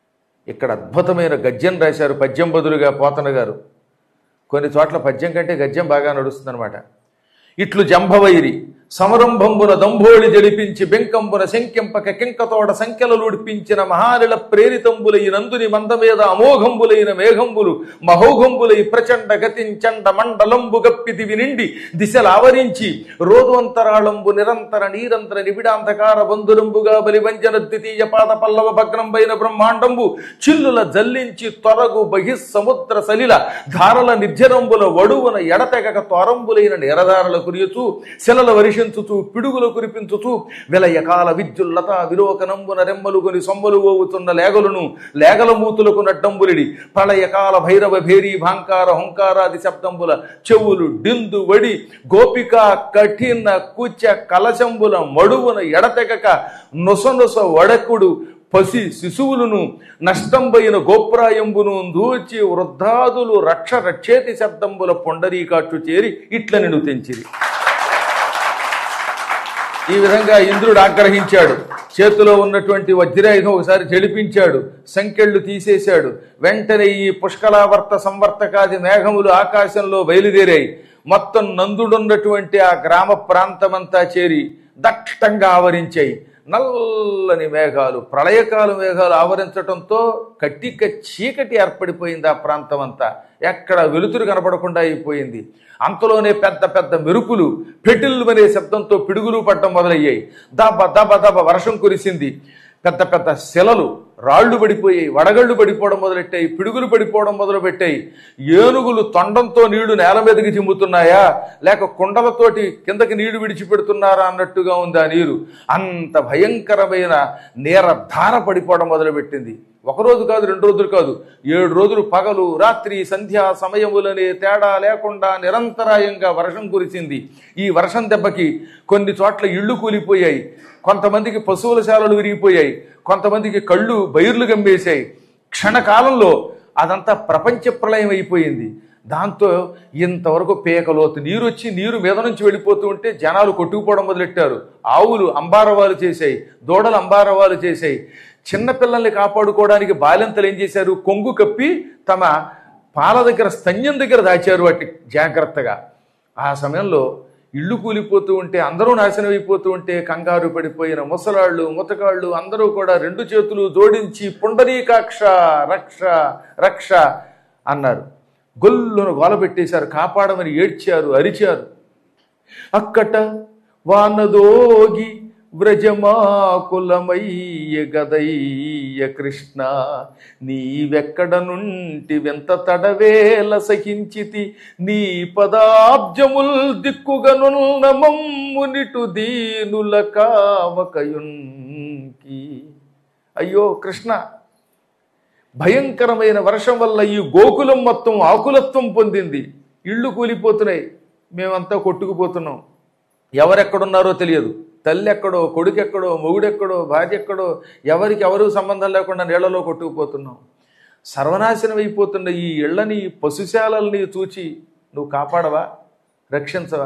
ఇక్కడ అద్భుతమైన గద్యం రాశారు పద్యం బదులుగా పోతన గారు కొన్ని చోట్ల పద్యం కంటే గద్యం బాగా నడుస్తుందన్నమాట ఇట్లు జంభవైరి సమరంభంబున దంభోళి జడిపించి బెంకంబున శంకెంపక కింకతోడ సంఖ్యలలుడిపించిన మహానిల ప్రేరితంబులై నందుని మందమేద అమోఘంబులైన మేఘంబులు మహోఘంబులై ప్రచండ గతించండ మండలంబు గప్పిదివి నిండి దిశలావరించి రోధువంతరాళంబు నిరంతర నీరంతర నిబిడాంధకార బంధురంబుగా బలివంజన ద్వితీయ పాద పల్లవ భగ్నంబైన బ్రహ్మాండంబు చిల్లుల జల్లించి తొరగు బహిస్ సముద్ర సలిల ధారల నిర్జరంబుల వడువున ఎడతెగక తొరంబులైన నిరధారల కురియుచు శిలల వర్షించుచు పిడుగులు కురిపించుచు విలయకాల విద్యుల్లత విలోకనంబున రెమ్మలు కొని సొమ్మలు ఓవుతున్న లేగలను లేగల మూతులకు నడ్డంబులిడి ప్రళయకాల భైరవ భేరీ భాంకార హుంకారాది శబ్దంబుల చెవులు డిందు వడి గోపిక కఠిన కుచ కలశంబుల మడువున ఎడతెగక నొసనొస వడకుడు పసి శిశువులను నష్టంబైన గోప్రాయంబును దూచి వృద్ధాదులు రక్ష రక్షేతి శబ్దంబుల పొండరీకాట్టు చేరి ఇట్ల నిన్ను తెంచిరి ఈ విధంగా ఇంద్రుడు ఆగ్రహించాడు చేతిలో ఉన్నటువంటి వజ్రాయుధం ఒకసారి చెడిపించాడు సంకెళ్ళు తీసేశాడు వెంటనే ఈ పుష్కలావర్త సంవర్తకాది మేఘములు ఆకాశంలో బయలుదేరాయి మొత్తం నందుడున్నటువంటి ఆ గ్రామ ప్రాంతమంతా చేరి దట్టంగా ఆవరించాయి నల్లని మేఘాలు ప్రళయకాల మేఘాలు ఆవరించటంతో కట్టిక చీకటి ఏర్పడిపోయింది ఆ ప్రాంతం అంతా ఎక్కడ వెలుతురు కనపడకుండా అయిపోయింది అంతలోనే పెద్ద పెద్ద మెరుపులు పెటిల్లు అనే శబ్దంతో పిడుగులు పట్టడం మొదలయ్యాయి దబ దబ దబ వర్షం కురిసింది పెద్ద పెద్ద శిలలు రాళ్లు పడిపోయాయి వడగళ్ళు పడిపోవడం మొదలెట్టాయి పిడుగులు పడిపోవడం మొదలుపెట్టాయి ఏనుగులు తొండంతో నీళ్లు నేల మీదకి చిమ్ముతున్నాయా లేక కుండలతోటి కిందకి నీళ్లు విడిచిపెడుతున్నారా అన్నట్టుగా ఉంది ఆ నీరు అంత భయంకరమైన నీరధార పడిపోవడం మొదలుపెట్టింది ఒక రోజు కాదు రెండు రోజులు కాదు ఏడు రోజులు పగలు రాత్రి సంధ్యా సమయములనే తేడా లేకుండా నిరంతరాయంగా వర్షం కురిసింది ఈ వర్షం దెబ్బకి కొన్ని చోట్ల ఇళ్ళు కూలిపోయాయి కొంతమందికి పశువుల శాలలు విరిగిపోయాయి కొంతమందికి కళ్ళు బైర్లు గమ్మేశాయి క్షణకాలంలో అదంతా ప్రపంచ ప్రళయం అయిపోయింది దాంతో ఇంతవరకు పేకలోతు నీరు వచ్చి నీరు మీద నుంచి వెళ్ళిపోతూ ఉంటే జనాలు కొట్టుకుపోవడం మొదలెట్టారు ఆవులు అంబారవాలు చేశాయి దూడలు అంబారవాలు చేశాయి చిన్నపిల్లల్ని కాపాడుకోవడానికి బాలింతలు ఏం చేశారు కొంగు కప్పి తమ పాల దగ్గర స్తన్యం దగ్గర దాచారు వాటి జాగ్రత్తగా ఆ సమయంలో ఇళ్ళు కూలిపోతూ ఉంటే అందరూ నాశనం అయిపోతూ ఉంటే కంగారు పడిపోయిన ముసలాళ్ళు ముతకాళ్ళు అందరూ కూడా రెండు చేతులు జోడించి పుండరీకాక్ష రక్ష రక్ష అన్నారు గొల్లును గోల పెట్టేశారు కాపాడమని ఏడ్చారు అరిచారు అక్కట వానదోగి వ్రజమాకులమయ్య గదయ్య కృష్ణ నీవెక్కడ నుండి వెంత తడవేల సహించితి నీ పదాబ్జముల్ దిక్కుగనున్న మమ్మునిటు దీనుల కావకయుంకి అయ్యో కృష్ణ భయంకరమైన వర్షం వల్ల ఈ గోకులం మొత్తం ఆకులత్వం పొందింది ఇళ్ళు కూలిపోతున్నాయి మేమంతా కొట్టుకుపోతున్నాం ఎవరెక్కడున్నారో తెలియదు తల్లి ఎక్కడో కొడుకెక్కడో మొగుడెక్కడో భార్య ఎక్కడో ఎవరికి ఎవరు సంబంధం లేకుండా నీళ్లలో కొట్టుకుపోతున్నాం సర్వనాశనం అయిపోతున్న ఈ ఇళ్లని పశుశాలల్ని చూచి నువ్వు కాపాడవా రక్షించవా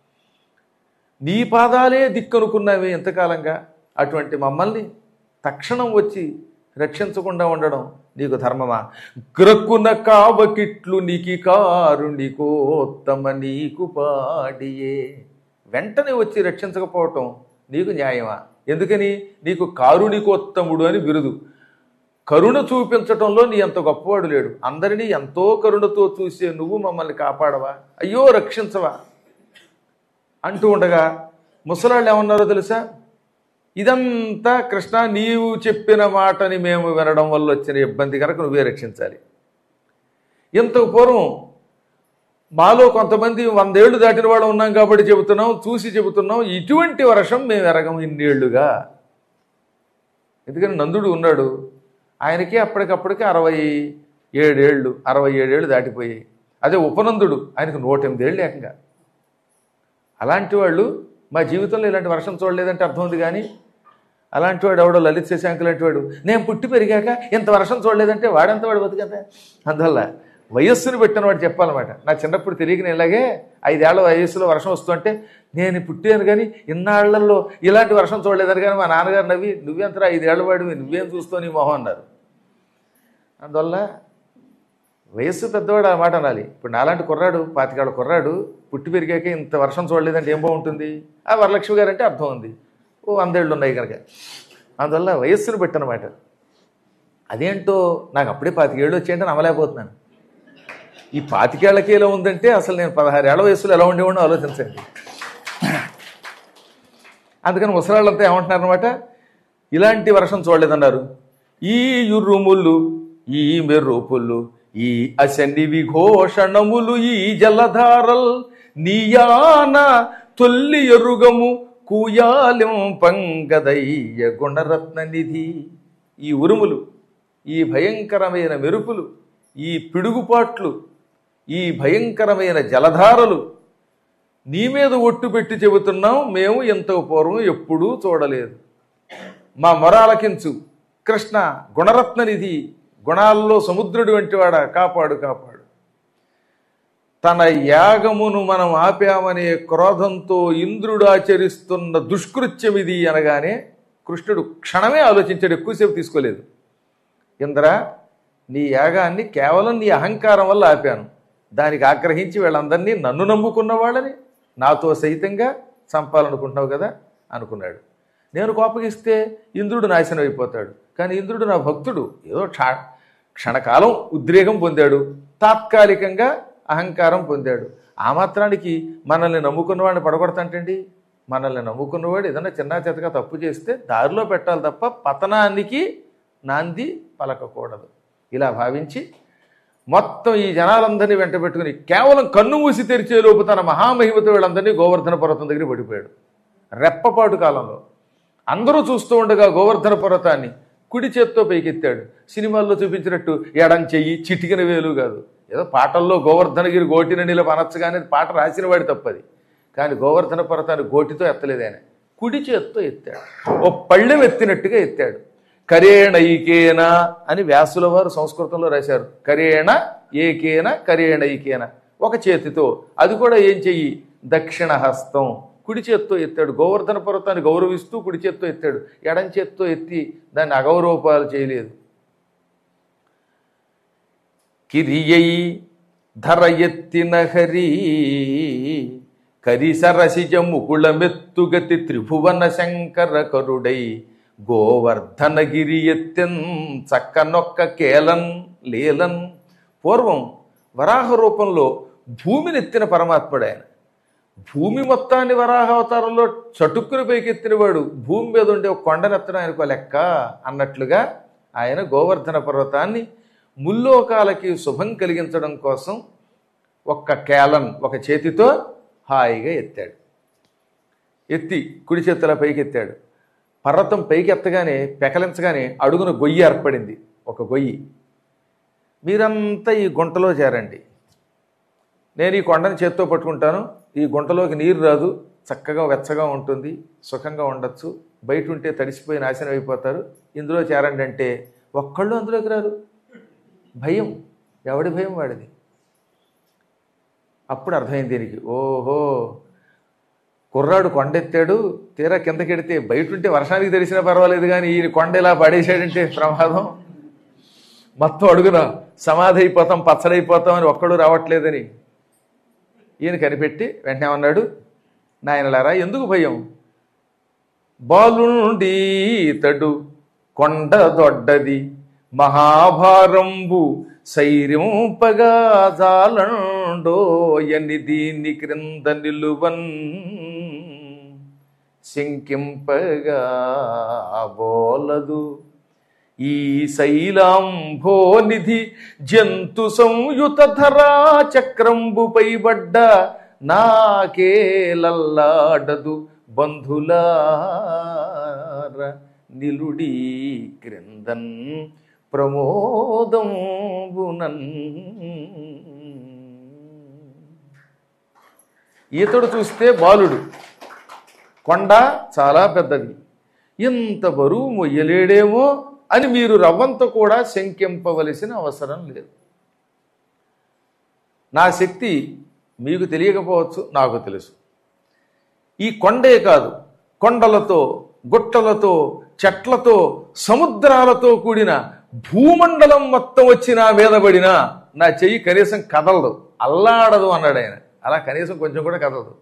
నీ పాదాలే దిక్కనుకున్నావే ఎంతకాలంగా అటువంటి మమ్మల్ని తక్షణం వచ్చి రక్షించకుండా ఉండడం నీకు ధర్మమా గ్రక్కున కావకిట్లు నీకి కారుణికోత్తమ నీకు పాడియే వెంటనే వచ్చి రక్షించకపోవటం నీకు న్యాయమా ఎందుకని నీకు కారుణికోత్తముడు అని బిరుదు కరుణ చూపించటంలో నీ అంత గొప్పవాడు లేడు అందరినీ ఎంతో కరుణతో చూసే నువ్వు మమ్మల్ని కాపాడవా అయ్యో రక్షించవా అంటూ ఉండగా ముసలాళ్ళు ఏమన్నారో తెలుసా ఇదంతా కృష్ణ నీవు చెప్పిన మాటని మేము వినడం వల్ల వచ్చిన ఇబ్బంది కనుక నువ్వే రక్షించాలి ఇంతకు పూర్వం మాలో కొంతమంది వందేళ్లు దాటిన వాళ్ళు ఉన్నాం కాబట్టి చెబుతున్నాం చూసి చెబుతున్నాం ఇటువంటి వర్షం మేము ఎరగం ఇన్నేళ్లుగా ఎందుకని నందుడు ఉన్నాడు ఆయనకి అప్పటికప్పటికి అరవై ఏడేళ్ళు అరవై ఏడేళ్ళు దాటిపోయాయి అదే ఉపనందుడు ఆయనకు నూట ఎనిమిదేళ్ళు ఏకంగా అలాంటి వాళ్ళు మా జీవితంలో ఇలాంటి వర్షం చూడలేదంటే అర్థం ఉంది కానీ అలాంటి వాడు ఎవడో లలిత్ శశాంక్ లాంటి వాడు నేను పుట్టి పెరిగాక ఇంత వర్షం చూడలేదంటే వాడెంత వాడు బతుకంత అందువల్ల వయస్సును పెట్టిన వాడు చెప్పాలన్నమాట నా చిన్నప్పుడు తెలియక నేను ఇలాగే ఐదేళ్ల వయస్సులో వర్షం వస్తుంటే నేను పుట్టాను కానీ ఇన్నాళ్లలో ఇలాంటి వర్షం చూడలేదని కానీ మా నాన్నగారు నవ్వి నువ్వెంతరా ఐదేళ్ల వాడివి నువ్వేం చూస్తావు నీ మొహం అన్నారు అందువల్ల వయస్సు పెద్దవాడు ఆ మాట అనాలి ఇప్పుడు నాలాంటి కుర్రాడు పాతికాడు కుర్రాడు పుట్టి పెరిగాక ఇంత వర్షం చూడలేదంటే ఏం బాగుంటుంది ఆ వరలక్ష్మి గారు అంటే అర్థం ఉంది ఓ వందేళ్ళు ఉన్నాయి కనుక అందువల్ల వయస్సును బట్టి అనమాట అదేంటో నాకు అప్పుడే పాతికేళ్ళు వచ్చాయంటే నమ్మలేకపోతున్నాను ఈ పాతికేళ్లకి ఎలా ఉందంటే అసలు నేను పదహారేళ్ల వయసులో ఎలా ఉండేవాడినో ఆలోచించండి అందుకని ముసలాళ్ళంతా ఏమంటున్నారు అనమాట ఇలాంటి వర్షం చూడలేదన్నారు ఈ యుర్రుములు ఈ మెరుపులు ఈ అశని విఘోషణములు ఈ జలధారల్ నీయాన తొల్లి ఎరుగము కూయాలిం పంగదయ్య గుణరత్న నిధి ఈ ఉరుములు ఈ భయంకరమైన మెరుపులు ఈ పిడుగుపాట్లు ఈ భయంకరమైన జలధారలు నీ మీద ఒట్టు పెట్టి చెబుతున్నాం మేము ఎంత పూర్వం ఎప్పుడూ చూడలేదు మా మొరాలకించు కృష్ణ గుణరత్న నిధి గుణాల్లో సముద్రుడు వంటివాడా కాపాడు కాపాడు తన యాగమును మనం ఆపామనే క్రోధంతో ఇంద్రుడు ఆచరిస్తున్న దుష్కృత్యం ఇది అనగానే కృష్ణుడు క్షణమే ఆలోచించాడు ఎక్కువసేపు తీసుకోలేదు ఇంద్ర నీ యాగాన్ని కేవలం నీ అహంకారం వల్ల ఆపాను దానికి ఆగ్రహించి వీళ్ళందరినీ నన్ను నమ్ముకున్న వాళ్ళని నాతో సహితంగా చంపాలనుకుంటున్నావు కదా అనుకున్నాడు నేను కోపగిస్తే ఇంద్రుడు నాశనం అయిపోతాడు కానీ ఇంద్రుడు నా భక్తుడు ఏదో క్ష క్షణకాలం ఉద్రేకం పొందాడు తాత్కాలికంగా అహంకారం పొందాడు ఆ మాత్రానికి మనల్ని నమ్ముకున్నవాడిని పడగొడతాంటండి మనల్ని నమ్ముకున్నవాడు ఏదైనా చిన్న చేతగా తప్పు చేస్తే దారిలో పెట్టాలి తప్ప పతనానికి నాంది పలకకూడదు ఇలా భావించి మొత్తం ఈ జనాలందరినీ వెంట పెట్టుకుని కేవలం కన్ను మూసి తెరిచే లోపు తన మహామహిమతో వీళ్ళందరినీ గోవర్ధన పర్వతం దగ్గర పడిపోయాడు రెప్పపాటు కాలంలో అందరూ చూస్తూ ఉండగా గోవర్ధన పర్వతాన్ని కుడి చేత్తో పైకెత్తాడు సినిమాల్లో చూపించినట్టు ఎడం చెయ్యి చిటికిన వేలు కాదు ఏదో పాటల్లో గోవర్ధనగిరి గోటిన నిలబ అనొచ్చు కానీ అది పాట రాసిన వాడి తప్పది కానీ గోవర్ధన పర్వతాన్ని గోటితో ఎత్తలేదు ఆయన కుడి చేత్తో ఎత్తాడు ఓ పళ్ళెం ఎత్తినట్టుగా ఎత్తాడు కరేణ ఈకేన అని వ్యాసుల వారు సంస్కృతంలో రాశారు కరేణ ఏకేన కరేణ ఈకేన ఒక చేతితో అది కూడా ఏం చెయ్యి దక్షిణ హస్తం కుడి చేత్తో ఎత్తాడు గోవర్ధన పర్వతాన్ని గౌరవిస్తూ కుడి చేత్తో ఎత్తాడు ఎడం చేత్తో ఎత్తి దాన్ని అగౌరవపాలు చేయలేదు కిరియై ధర ఎత్తిన హరి కరిసరసిజ ముకుళమెత్తుగతి త్రిభువన శంకర కరుడై గోవర్ధనగిరి ఎత్తెన్ చక్కనొక్క కేలన్ లేలన్ పూర్వం వరాహ రూపంలో భూమిని ఎత్తిన పరమాత్ముడు ఆయన భూమి మొత్తాన్ని వరాహ అవతారంలో చటుక్కుని పైకెత్తినవాడు భూమి మీద ఉండే ఒక కొండనెత్తడం ఆయనకు లెక్క అన్నట్లుగా ఆయన గోవర్ధన పర్వతాన్ని ముల్లోకాలకి శుభం కలిగించడం కోసం ఒక్క కేలన్ ఒక చేతితో హాయిగా ఎత్తాడు ఎత్తి కుడి చేతుల పైకి ఎత్తాడు పర్వతం పైకి ఎత్తగానే పెకలించగానే అడుగున గొయ్యి ఏర్పడింది ఒక గొయ్యి మీరంతా ఈ గుంటలో చేరండి నేను ఈ కొండని చేత్తో పట్టుకుంటాను ఈ గుంటలోకి నీరు రాదు చక్కగా వెచ్చగా ఉంటుంది సుఖంగా ఉండొచ్చు బయట ఉంటే తడిసిపోయి నాశనం అయిపోతారు ఇందులో చేరండి అంటే ఒక్కళ్ళు అందులోకి రారు భయం ఎవడి భయం వాడిది అప్పుడు అర్థమైంది దీనికి ఓహో కుర్రాడు కొండెత్తాడు తీరా కిందకెడితే బయట ఉంటే వర్షానికి తెలిసినా పర్వాలేదు కానీ ఈయన కొండ ఇలా పడేసాడంటే ప్రమాదం మొత్తం అడుగున సమాధి అయిపోతాం పచ్చడైపోతాం అని ఒక్కడు రావట్లేదని ఈయన కనిపెట్టి వెంటనే అన్నాడు నాయనలారా ఎందుకు భయం బాలుండి తడు కొండ దొడ్డది మహాభారంబు సైర్యంపగా జాలండోయని దీని క్రింద నిలువన్ శంకింపగా బోలదు ఈ శైలాంభోనిధి జంతు సంయుత ధరా చక్రంబుపై బడ్డ నాకేలల్లాడదు బంధులార నిలుడి క్రిందన్ ప్రమోదంబునన్ ఈతడు చూస్తే బాలుడు కొండ చాలా పెద్దది ఇంత బరువు మొయ్యలేడేమో అని మీరు రవ్వంత కూడా శంకింపవలసిన అవసరం లేదు నా శక్తి మీకు తెలియకపోవచ్చు నాకు తెలుసు ఈ కొండే కాదు కొండలతో గుట్టలతో చెట్లతో సముద్రాలతో కూడిన భూమండలం మొత్తం వచ్చి నా మీద పడినా నా చెయ్యి కనీసం కదలదు అల్లాడదు అన్నాడు ఆయన అలా కనీసం కొంచెం కూడా కదలదు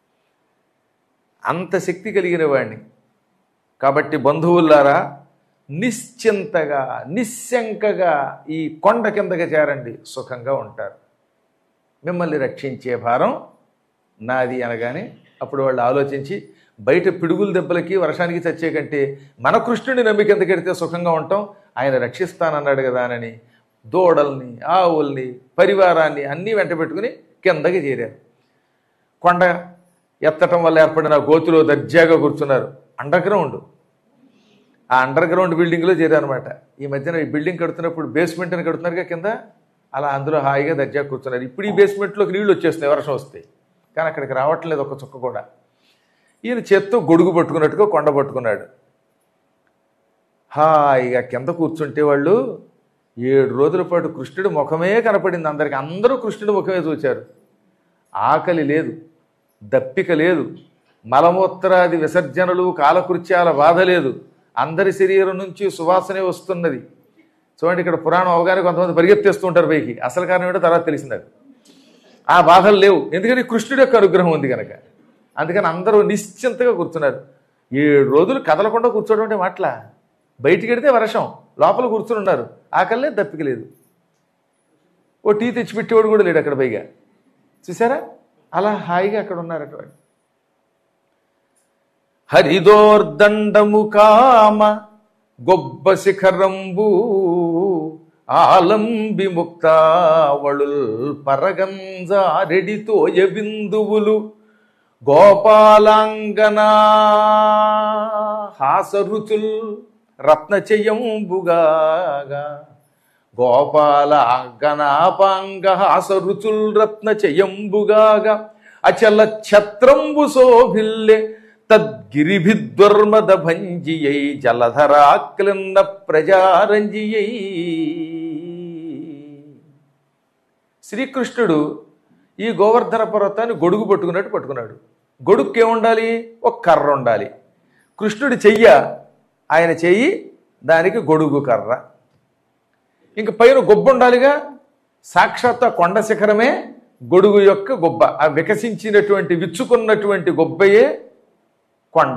అంత శక్తి కలిగిన వాడిని కాబట్టి బంధువులారా నిశ్చింతగా నిశ్శంకగా ఈ కొండ కిందకి చేరండి సుఖంగా ఉంటారు మిమ్మల్ని రక్షించే భారం నాది అనగానే అప్పుడు వాళ్ళు ఆలోచించి బయట పిడుగుల దెబ్బలకి వర్షానికి చచ్చే కంటే మన కృష్ణుని నమ్మి కిందకెడితే సుఖంగా ఉంటాం ఆయన రక్షిస్తానన్నాడు కదా అని దూడల్ని ఆవుల్ని పరివారాన్ని అన్నీ వెంట పెట్టుకుని కిందకి చేరారు కొండ ఎత్తటం వల్ల ఏర్పడిన గోతులో దర్జాగా కూర్చున్నారు అండర్ గ్రౌండ్ ఆ అండర్ గ్రౌండ్ బిల్డింగ్లో చేరారనమాట ఈ మధ్యన ఈ బిల్డింగ్ కడుతున్నప్పుడు బేస్మెంట్ అని కడుతున్నారుగా కింద అలా అందులో హాయిగా దర్జా కూర్చున్నారు ఇప్పుడు ఈ బేస్మెంట్లోకి నీళ్లు వచ్చేస్తున్నాయి వర్షం వస్తాయి కానీ అక్కడికి రావట్లేదు ఒక చుక్క కూడా ఈయన చేత్తో గొడుగు పట్టుకున్నట్టుగా కొండ పట్టుకున్నాడు హాయిగా కింద కూర్చుంటే వాళ్ళు ఏడు రోజుల పాటు కృష్ణుడి ముఖమే కనపడింది అందరికి అందరూ కృష్ణుడి ముఖమే చూచారు ఆకలి లేదు దప్పిక లేదు మలమూత్రాది విసర్జనలు కాలకృత్యాల బాధ లేదు అందరి శరీరం నుంచి సువాసనే వస్తున్నది చూడండి ఇక్కడ పురాణం అవగానే కొంతమంది పరిగెత్తేస్తూ ఉంటారు పైకి అసలు కారణం ఏంటో తర్వాత తెలిసింది అది ఆ బాధలు లేవు ఎందుకంటే కృష్ణుడి యొక్క అనుగ్రహం ఉంది కనుక అందుకని అందరూ నిశ్చింతగా కూర్చున్నారు ఏడు రోజులు కదలకుండా కూర్చోవడం అంటే మాటలా బయటికి వెడితే వర్షం లోపల కూర్చుని ఉన్నారు ఆకలే దప్పిక లేదు ఓ టీ తెచ్చిపెట్టేవాడు కూడా లేడు అక్కడ పైగా చూసారా అలా హాయిగా అక్కడ ఉన్నారట వాడు హరిదోర్దండము కామ గొబ్బ శిఖరంబు ఆలంబి ముక్తావళుల్ పరగంజారెడితోయ బిందువులు గోపాలాంగనా హాసరుచుల్ రత్నచయంబుగాగా గోపాల గణాపాంగ హాసరుచుల్ రత్నచయంబుగాగా అచల ఛత్రంబు శోభిల్లె తద్గిరిభిద్వర్మద భంజియై జలధరాక్లిన్న ప్రజారంజియై శ్రీకృష్ణుడు ఈ గోవర్ధన పర్వతాన్ని గొడుగు పట్టుకున్నట్టు పట్టుకున్నాడు గొడుగుకి ఏముండాలి ఒక కర్ర ఉండాలి కృష్ణుడి చెయ్య ఆయన చెయ్యి దానికి గొడుగు కర్ర ఇంక పైన గొబ్బ ఉండాలిగా సాక్షాత్ ఆ కొండ శిఖరమే గొడుగు యొక్క గొబ్బ ఆ వికసించినటువంటి విచ్చుకున్నటువంటి గొబ్బయే కొండ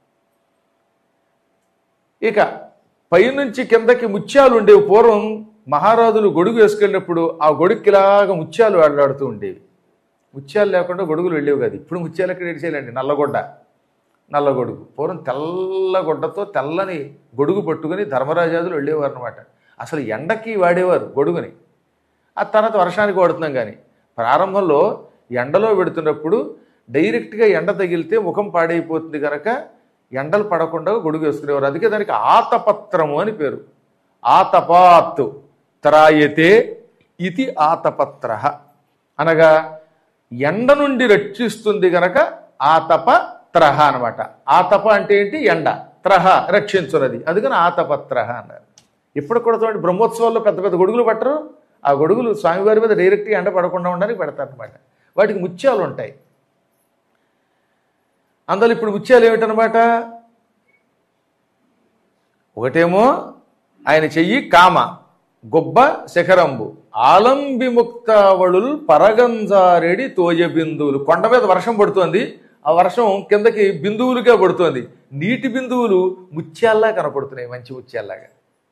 ఇక పైనుంచి కిందకి ముత్యాలు ఉండేవి పూర్వం మహారాజులు గొడుగు వేసుకెళ్ళినప్పుడు ఆ గొడుగుకిలాగా ముత్యాలు వేలాడుతూ ఉండేవి ముత్యాలు లేకుండా గొడుగులు వెళ్ళేవి కాదు ఇప్పుడు ముత్యాలు ఎక్కడ ఏడిచేయాలండి నల్లగొడ్డ నల్లగొడుగు పూర్వం తెల్లగొడ్డతో తెల్లని గొడుగు పట్టుకుని ధర్మరాజాదులు వెళ్ళేవారు అనమాట అసలు ఎండకి వాడేవారు గొడుగుని ఆ తర్వాత వర్షానికి వాడుతున్నాం కానీ ప్రారంభంలో ఎండలో పెడుతున్నప్పుడు డైరెక్ట్గా ఎండ తగిలితే ముఖం పాడైపోతుంది కనుక ఎండలు పడకుండా గొడుగు వేసుకునేవారు అందుకే దానికి ఆతపత్రము అని పేరు ఆతపాత్ త్రాయతే ఇది ఆతపత్ర అనగా ఎండ నుండి రక్షిస్తుంది గనక ఆతప త్రహ అనమాట ఆతప అంటే ఏంటి ఎండ త్రహ రక్షించున్నది అందుకని ఆతపత్రహ అన్నారు ఇప్పుడు కూడా చూడండి బ్రహ్మోత్సవాల్లో పెద్ద పెద్ద గొడుగులు పట్టరు ఆ గొడుగులు స్వామివారి మీద డైరెక్ట్గా ఎండ పడకుండా ఉండడానికి పెడతారనమాట వాటికి ముత్యాలు ఉంటాయి అందులో ఇప్పుడు ముత్యాలు ఏమిటనమాట ఒకటేమో ఆయన చెయ్యి కామ గొబ్బ శిఖరంబు ఆలంబి ముక్తావళుల్ పరగంజారెడి తోయ బిందువులు కొండ మీద వర్షం పడుతోంది ఆ వర్షం కిందకి బిందువులుగా పడుతోంది నీటి బిందువులు ముత్యాల్లా కనపడుతున్నాయి మంచి ముత్యాల్లాగా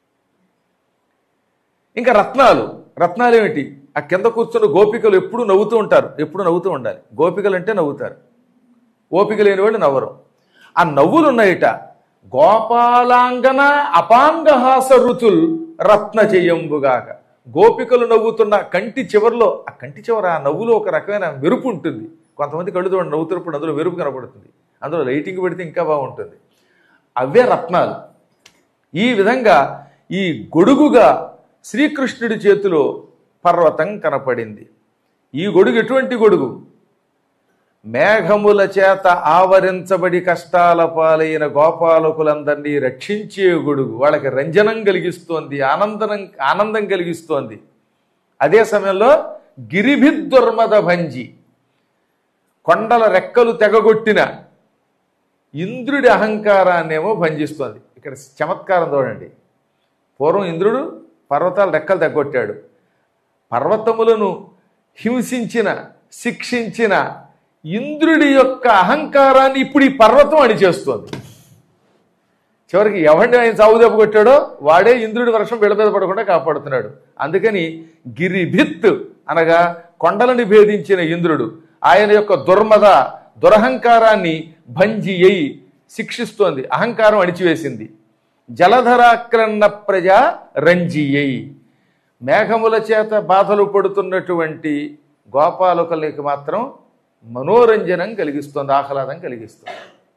ఇంకా రత్నాలు రత్నాలు ఏమిటి ఆ కింద కూర్చున్న గోపికలు ఎప్పుడు నవ్వుతూ ఉంటారు ఎప్పుడు నవ్వుతూ ఉండాలి గోపికలు అంటే నవ్వుతారు ఓపిక లేని వాళ్ళు నవ్వరు ఆ నవ్వులు ఉన్నాయిట గోపాలాంగన అపాంగహాస రుచుల్ రత్న చెయ్యంబుగాక గోపికలు నవ్వుతున్న కంటి చివరిలో ఆ కంటి చివర ఆ నవ్వులో ఒక రకమైన మెరుపు ఉంటుంది కొంతమంది కళ్ళు చూడండి నవ్వుతున్నప్పుడు అందులో మెరుపు కనపడుతుంది అందులో లైటింగ్ పెడితే ఇంకా బాగుంటుంది అవే రత్నాలు ఈ విధంగా ఈ గొడుగుగా శ్రీకృష్ణుడి చేతిలో పర్వతం కనపడింది ఈ గొడుగు ఎటువంటి గొడుగు మేఘముల చేత ఆవరించబడి కష్టాల పాలైన గోపాలకులందరినీ రక్షించే గొడుగు వాళ్ళకి రంజనం కలిగిస్తోంది ఆనందం ఆనందం కలిగిస్తోంది అదే సమయంలో గిరిభిద్దుర్మద భంజి కొండల రెక్కలు తెగగొట్టిన ఇంద్రుడి అహంకారాన్నేమో భంజిస్తోంది ఇక్కడ చమత్కారం చూడండి పూర్వం ఇంద్రుడు పర్వతాలు రెక్కలు తగ్గొట్టాడు పర్వతములను హింసించిన శిక్షించిన ఇంద్రుడి యొక్క అహంకారాన్ని ఇప్పుడు ఈ పర్వతం అణిచేస్తోంది చివరికి ఎవరిని ఆయన చావు దెబ్బ కొట్టాడో వాడే ఇంద్రుడి వర్షం వీళ్ళ మీద పడకుండా కాపాడుతున్నాడు అందుకని గిరిభిత్ అనగా కొండలని భేదించిన ఇంద్రుడు ఆయన యొక్క దుర్మద దురహంకారాన్ని భంజి అయి శిక్షిస్తోంది అహంకారం అణిచివేసింది జలధరాక్రన్న ప్రజ రంజియై మేఘముల చేత బాధలు పడుతున్నటువంటి గోపాలకులకి మాత్రం మనోరంజనం కలిగిస్తుంది ఆహ్లాదం కలిగిస్తుంది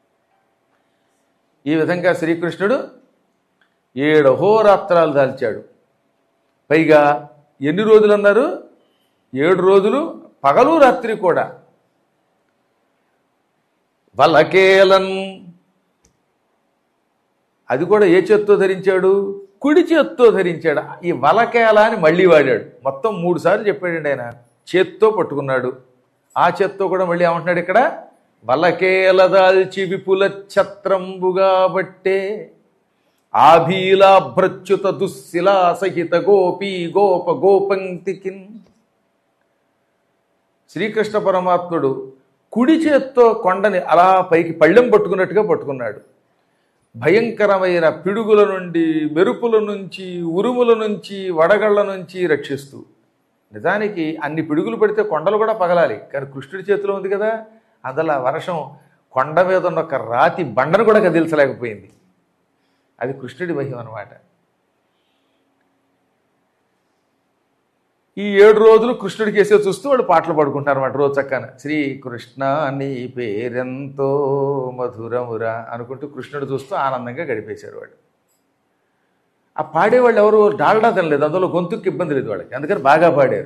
ఈ విధంగా శ్రీకృష్ణుడు ఏడు అహోరాత్రాలు దాల్చాడు పైగా ఎన్ని రోజులు అన్నారు ఏడు రోజులు పగలు రాత్రి కూడా వలకేలన్ అది కూడా ఏ చేత్తో ధరించాడు కుడి చేత్తో ధరించాడు ఈ వలకేల అని మళ్ళీ వాడాడు మొత్తం మూడు సార్లు చెప్పాడండి ఆయన చేత్తో పట్టుకున్నాడు ఆ చేత్తో కూడా మళ్ళీ ఏమంటున్నాడు ఇక్కడ వలకేల దాల్చి విపుల ఛత్రంబుగా బట్టే ఆభీలాభ్రచ్యుత దుశ్శిలా సహిత గోపీ గోప గోపంక్తికిన్ శ్రీకృష్ణ పరమాత్ముడు కుడి చేత్తో కొండని అలా పైకి పళ్ళెం పట్టుకున్నట్టుగా పట్టుకున్నాడు భయంకరమైన పిడుగుల నుండి మెరుపుల నుంచి ఉరుముల నుంచి వడగళ్ల నుంచి రక్షిస్తూ నిజానికి అన్ని పిడుగులు పడితే కొండలు కూడా పగలాలి కానీ కృష్ణుడి చేతిలో ఉంది కదా అందులో వర్షం కొండ మీద ఉన్న ఒక రాతి బండను కూడా కదిల్చలేకపోయింది అది కృష్ణుడి మహిమ అనమాట ఈ ఏడు రోజులు కృష్ణుడికి వేసే చూస్తూ వాళ్ళు పాటలు పాడుకుంటారు అనమాట రోజు చక్కన శ్రీకృష్ణ నీ పేరెంతో మధురమురా అనుకుంటూ కృష్ణుడు చూస్తూ ఆనందంగా గడిపేశారు వాడు ఆ పాడేవాళ్ళు ఎవరు డాల్డా తినలేదు అందులో గొంతుకి ఇబ్బంది లేదు వాళ్ళకి అందుకని బాగా పాడారు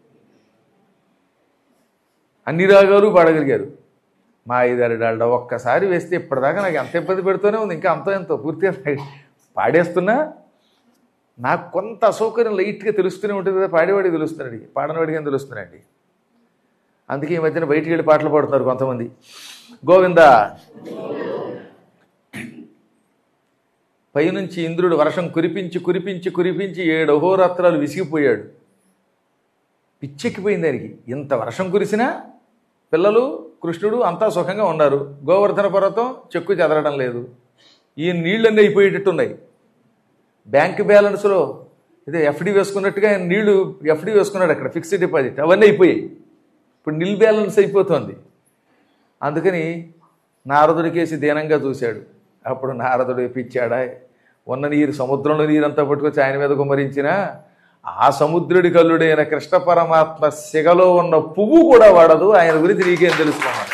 అన్ని రాగాలు పాడగలిగారు మా ఐదారు డాల్డా ఒక్కసారి వేస్తే ఇప్పటిదాకా నాకు ఎంత ఇబ్బంది పెడుతూనే ఉంది ఇంకా అంత ఎంతో పూర్తిగా పాడేస్తున్నా నాకు కొంత అసౌకర్యం లైట్గా తెలుస్తూనే ఉంటుంది కదా పాడేవాడికి తెలుస్తున్నాడు పాడనవాడికి ఏం తెలుస్తున్నాయండి అందుకే ఈ మధ్యన బయటికి వెళ్ళి పాటలు పాడుతున్నారు కొంతమంది గోవింద పైనుంచి ఇంద్రుడు వర్షం కురిపించి కురిపించి కురిపించి ఏడు అహోరాత్రాలు విసిగిపోయాడు పిచ్చెక్కిపోయింది దానికి ఇంత వర్షం కురిసినా పిల్లలు కృష్ణుడు అంతా సుఖంగా ఉన్నారు గోవర్ధన పర్వతం చెక్కు చెదరడం లేదు ఈ నీళ్ళన్నీ అయిపోయేటట్టున్నాయి బ్యాంక్ బ్యాలెన్స్లో ఇదే ఎఫ్డి వేసుకున్నట్టుగా ఆయన నీళ్లు ఎఫ్డి వేసుకున్నాడు అక్కడ ఫిక్స్డ్ డిపాజిట్ అవన్నీ అయిపోయాయి ఇప్పుడు నిల్ బ్యాలెన్స్ అయిపోతుంది అందుకని నారదుడికేసి దీనంగా చూశాడు అప్పుడు నారదుడు పిచ్చాడా ఉన్న నీరు సముద్రంలో నీరంతా పట్టుకొచ్చి ఆయన మీద గుమ్మరించిన ఆ సముద్రుడి కల్లుడైన కృష్ణ పరమాత్మ సిగలో ఉన్న పువ్వు కూడా వాడదు ఆయన గురించి నీకేం తెలుసుకున్నాను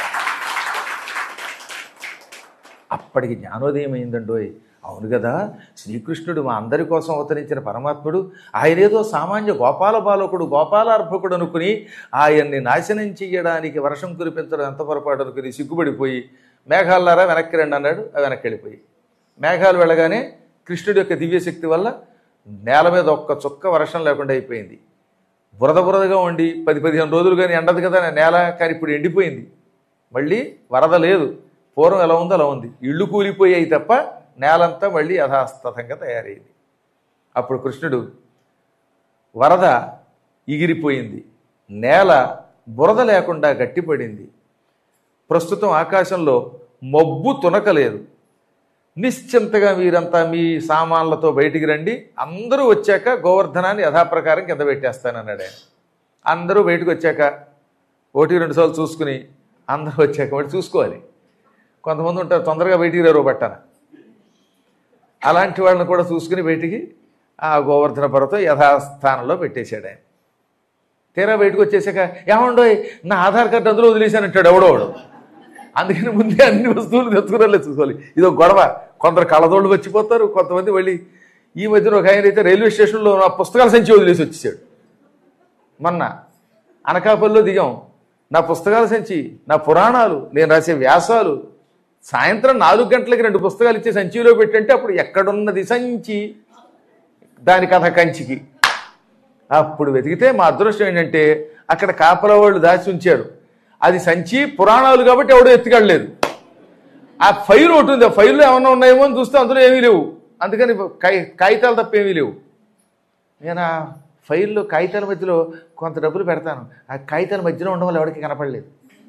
అప్పటికి జ్ఞానోదయం అయిందండోయ్ అవును కదా శ్రీకృష్ణుడు మా అందరి కోసం అవతరించిన పరమాత్ముడు ఆయన ఏదో సామాన్య గోపాల బాలకుడు గోపాలార్భకుడు అనుకుని ఆయన్ని నాశనం చెయ్యడానికి వర్షం కురిపించడం ఎంత పొరపాటు అనుకుని సిగ్గుపడిపోయి మేఘాలారా వెనక్కి రండి అన్నాడు అవి వెనక్కి వెళ్ళిపోయి మేఘాలు వెళ్ళగానే కృష్ణుడి యొక్క దివ్యశక్తి వల్ల నేల మీద ఒక్క చుక్క వర్షం లేకుండా అయిపోయింది బురద బురదగా ఉండి పది పదిహేను రోజులు కానీ ఎండదు కదా నేల కానీ ఇప్పుడు ఎండిపోయింది మళ్ళీ వరద లేదు పూర్వం ఎలా ఉందో అలా ఉంది ఇళ్ళు కూలిపోయాయి తప్ప నేలంతా మళ్ళీ యథాస్తథంగా తయారైంది అప్పుడు కృష్ణుడు వరద ఎగిరిపోయింది నేల బురద లేకుండా గట్టిపడింది ప్రస్తుతం ఆకాశంలో మబ్బు తునకలేదు నిశ్చింతగా మీరంతా మీ సామాన్లతో బయటికి రండి అందరూ వచ్చాక గోవర్ధనాన్ని యథాప్రకారం కింద పెట్టేస్తానన్నాడు ఆయన అందరూ బయటకు వచ్చాక ఒకటి రెండు సార్లు చూసుకుని అందరూ వచ్చాక వాడు చూసుకోవాలి కొంతమంది ఉంటారు తొందరగా బయటికి రారు పట్టాన అలాంటి వాళ్ళని కూడా చూసుకుని బయటికి ఆ గోవర్ధన పర్వతం యథాస్థానంలో పెట్టేశాడు ఆయన తీరా బయటకు వచ్చేసాక ఏమండో నా ఆధార్ కార్డు అందులో వదిలేశానంటాడు ఎవడోవాడు అందుకని ముందే అన్ని వస్తువులు తెచ్చుకున్నాలే చూసుకోవాలి ఇదో గొడవ కొందరు కళ్ళదోళ్ళు వచ్చిపోతారు కొంతమంది మళ్ళీ ఈ మధ్యన ఒక ఆయన అయితే రైల్వే స్టేషన్లో నా పుస్తకాల సంచి వదిలేసి వచ్చేసాడు మొన్న అనకాపల్లిలో దిగాం నా పుస్తకాల సంచి నా పురాణాలు నేను రాసే వ్యాసాలు సాయంత్రం నాలుగు గంటలకి రెండు పుస్తకాలు ఇచ్చే సంచిలో పెట్టంటే అప్పుడు ఎక్కడున్నది సంచి దాని కథ కంచికి అప్పుడు వెతికితే మా అదృష్టం ఏంటంటే అక్కడ కాపలా వాళ్ళు దాచి ఉంచారు అది సంచి పురాణాలు కాబట్టి ఎవడో ఎత్తుకెళ్ళలేదు ఆ ఫైల్ ఒకటి ఉంది ఆ ఫైల్లో ఏమన్నా ఉన్నాయేమో అని చూస్తే అందులో ఏమీ లేవు అందుకని కాయి కాగితాలు తప్ప ఏమీ లేవు నేను ఆ ఫైల్లో కాగితాల మధ్యలో కొంత డబ్బులు పెడతాను ఆ కాగితాల మధ్యలో ఉండడం వల్ల ఎవరికి కనపడలేదు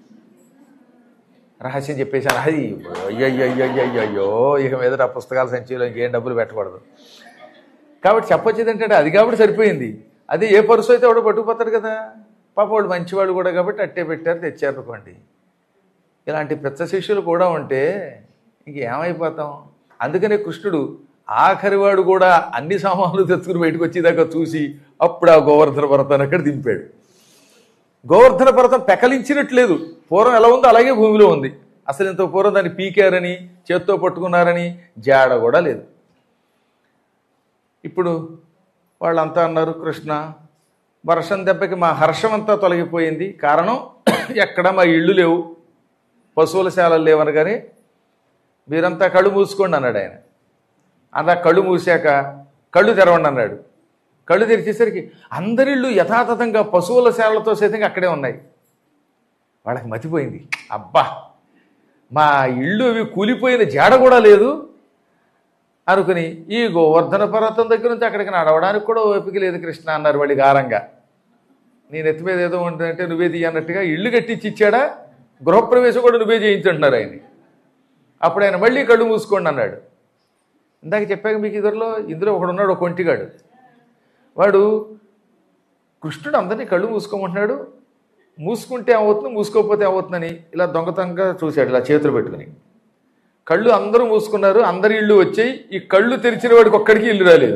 రహస్యం చెప్పేశాను అది అయ్యయ్యయ్యయ్యో ఇక మీద ఆ పుస్తకాల సంచిలో ఇంకేం డబ్బులు పెట్టకూడదు కాబట్టి చెప్పొచ్చేది ఏంటంటే అది కాబట్టి సరిపోయింది అది ఏ పరుసు అయితే వాడు పట్టుకుపోతాడు కదా పాప వాళ్ళు మంచివాళ్ళు కూడా కాబట్టి అట్టే పెట్టారు తెచ్చారు అనుకోండి ఇలాంటి పెద్ద శిష్యులు కూడా ఉంటే ఇంకేమైపోతాం అందుకనే కృష్ణుడు ఆఖరివాడు కూడా అన్ని సామాన్లు తెచ్చుకుని బయటకు వచ్చేదాకా చూసి అప్పుడు ఆ గోవర్ధన పర్వతాన్ని అక్కడ దింపాడు గోవర్ధన పర్వతం పెకలించినట్లేదు పూర్వం ఎలా ఉందో అలాగే భూమిలో ఉంది అసలు ఇంత పూర్వం దాన్ని పీకారని చేత్తో పట్టుకున్నారని జాడ కూడా లేదు ఇప్పుడు వాళ్ళంతా అన్నారు కృష్ణ వర్షం దెబ్బకి మా హర్షం అంతా తొలగిపోయింది కారణం ఎక్కడ మా ఇళ్ళు లేవు పశువుల శాలలు లేవనగానే మీరంతా కళ్ళు మూసుకోండి అన్నాడు ఆయన అలా కళ్ళు మూసాక కళ్ళు తెరవండి అన్నాడు కళ్ళు తెరిచేసరికి అందరిళ్ళు యథాతథంగా పశువుల శాలలతో సైతంగా అక్కడే ఉన్నాయి వాళ్ళకి మతిపోయింది అబ్బా మా ఇళ్ళు ఇవి కూలిపోయిన జాడ కూడా లేదు అనుకుని ఈ గోవర్ధన పర్వతం దగ్గర నుంచి అక్కడికి నడవడానికి కూడా ఓపిక లేదు కృష్ణ అన్నారు వాళ్ళు గారంగా నేను ఎత్తి మీద ఏదో ఉంటుందంటే నువ్వే తీయ అన్నట్టుగా ఇల్లు కట్టించి ఇచ్చాడా గృహప్రవేశం కూడా నువ్వే చేయించుంటున్నారు ఆయన్ని అప్పుడు ఆయన మళ్ళీ కళ్ళు మూసుకోండి అన్నాడు ఇందాక చెప్పాక మీకు ఇద్దరిలో ఇందులో ఒకడున్నాడు ఒక కొంటిగాడు వాడు కృష్ణుడు అందరినీ కళ్ళు మూసుకోమంటున్నాడు మూసుకుంటే ఏమవుతుంది మూసుకోకపోతే ఏమవుతుందని ఇలా దొంగతనంగా చూశాడు ఇలా చేతులు పెట్టుకుని కళ్ళు అందరూ మూసుకున్నారు అందరి ఇళ్ళు వచ్చాయి ఈ కళ్ళు తెరిచిన వాడికి ఒక్కడికి ఇల్లు రాలేదు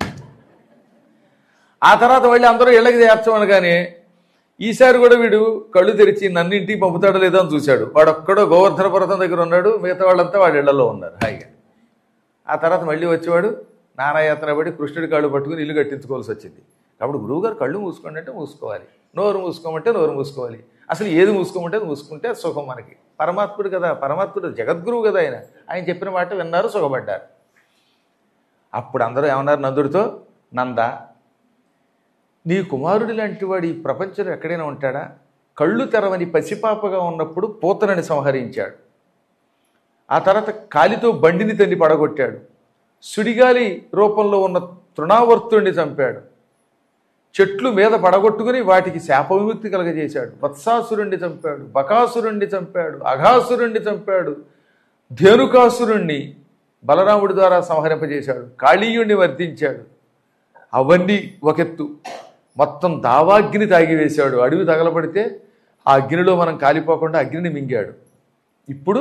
ఆ తర్వాత మళ్ళీ అందరూ ఇళ్ళకి చేర్చమనగానే ఈసారి కూడా వీడు కళ్ళు తెరిచి నన్ను ఇంటికి పంపుతాడో లేదో అని చూశాడు వాడు ఒక్కడో గోవర్ధన పర్వతం దగ్గర ఉన్నాడు మిగతా వాళ్ళంతా వాడి ఇళ్లలో ఉన్నారు హాయిగా ఆ తర్వాత మళ్ళీ వచ్చేవాడు నారాయాత్ర పడి కృష్ణుడి కళ్ళు పట్టుకుని ఇల్లు కట్టించుకోవాల్సి వచ్చింది కాబట్టి గురువుగారు కళ్ళు మూసుకోండి అంటే మూసుకోవాలి నోరు మూసుకోమంటే నోరు మూసుకోవాలి అసలు ఏది మూసుకోమంటే అది మూసుకుంటే సుఖం మనకి పరమాత్ముడు కదా పరమాత్ముడు జగద్గురువు కదా ఆయన ఆయన చెప్పిన మాట విన్నారు సుఖపడ్డారు అప్పుడు అందరూ ఏమన్నారు నందుడితో నంద నీ కుమారుడి లాంటి వాడు ఈ ప్రపంచంలో ఎక్కడైనా ఉంటాడా కళ్ళు తెరవని పసిపాపగా ఉన్నప్పుడు పూతనని సంహరించాడు ఆ తర్వాత కాలితో బండిని తన్ని పడగొట్టాడు సుడిగాలి రూపంలో ఉన్న తృణావర్తుణ్ణి చంపాడు చెట్లు మీద పడగొట్టుకుని వాటికి శాప విముక్తి కలగజేశాడు వత్సాసురుణ్ణి చంపాడు బకాసురుణ్ణి చంపాడు అఘాసురుణ్ణి చంపాడు ధేనుకాసురుణ్ణి బలరాముడి ద్వారా సంహరింపజేశాడు కాళీయుణ్ణి వర్ధించాడు అవన్నీ ఒకెత్తు మొత్తం దావాగ్ని తాగివేశాడు అడవి తగలబడితే ఆ అగ్నిలో మనం కాలిపోకుండా అగ్నిని మింగాడు ఇప్పుడు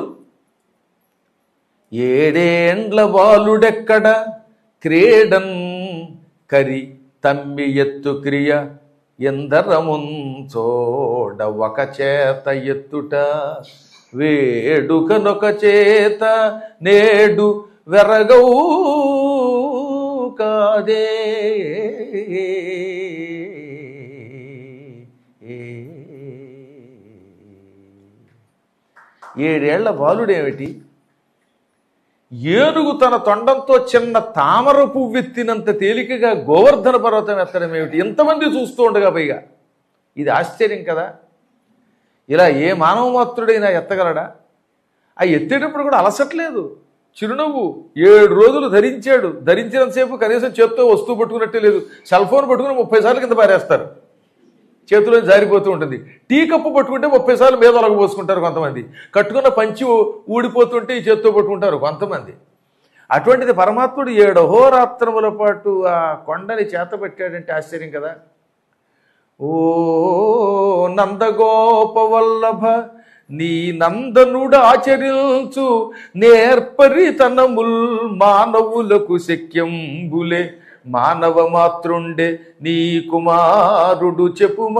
ఏడేండ్ల బాలుడెక్కడ క్రీడన్ కరి తమ్మి ఎత్తు క్రియ ఎందరమున్ చోడ ఒక చేత ఎత్తుట వేడుకనొక చేత నేడు వెరగౌ కాదే ఏడేళ్ల బాలుడేమిటి ఏనుగు తన తొండంతో చిన్న తామర పువ్వెత్తినంత తేలికగా గోవర్ధన పర్వతం ఎత్తడం ఏమిటి ఎంతమంది చూస్తూ ఉండగా పైగా ఇది ఆశ్చర్యం కదా ఇలా ఏ మానవ మాత్రుడైనా ఎత్తగలడా ఆ ఎత్తేటప్పుడు కూడా అలసట్లేదు చిరునవ్వు ఏడు రోజులు ధరించాడు ధరించినంతసేపు కనీసం చేత్తో వస్తువు పట్టుకున్నట్టే లేదు సెల్ ఫోన్ పట్టుకుని ముప్పై సార్లు కింద పారేస్తారు చేతిలో జారిపోతూ ఉంటుంది టీ కప్పు పట్టుకుంటే ముప్పై సార్లు మీద ఒలగబోసుకుంటారు కొంతమంది కట్టుకున్న పంచి ఊడిపోతుంటే ఈ చేత్తో పట్టుకుంటారు కొంతమంది అటువంటిది పరమాత్ముడు ఏడు అహోరాత్రముల పాటు ఆ కొండని చేత పెట్టాడంటే ఆశ్చర్యం కదా ఓ నందగోపవల్లభ నీ నందనుడు ఆచరించు నేర్పరితనముల్ మానవులకు శక్యంబులే మానవ మాతృండే నీ కుమారుడు చెప్పుమా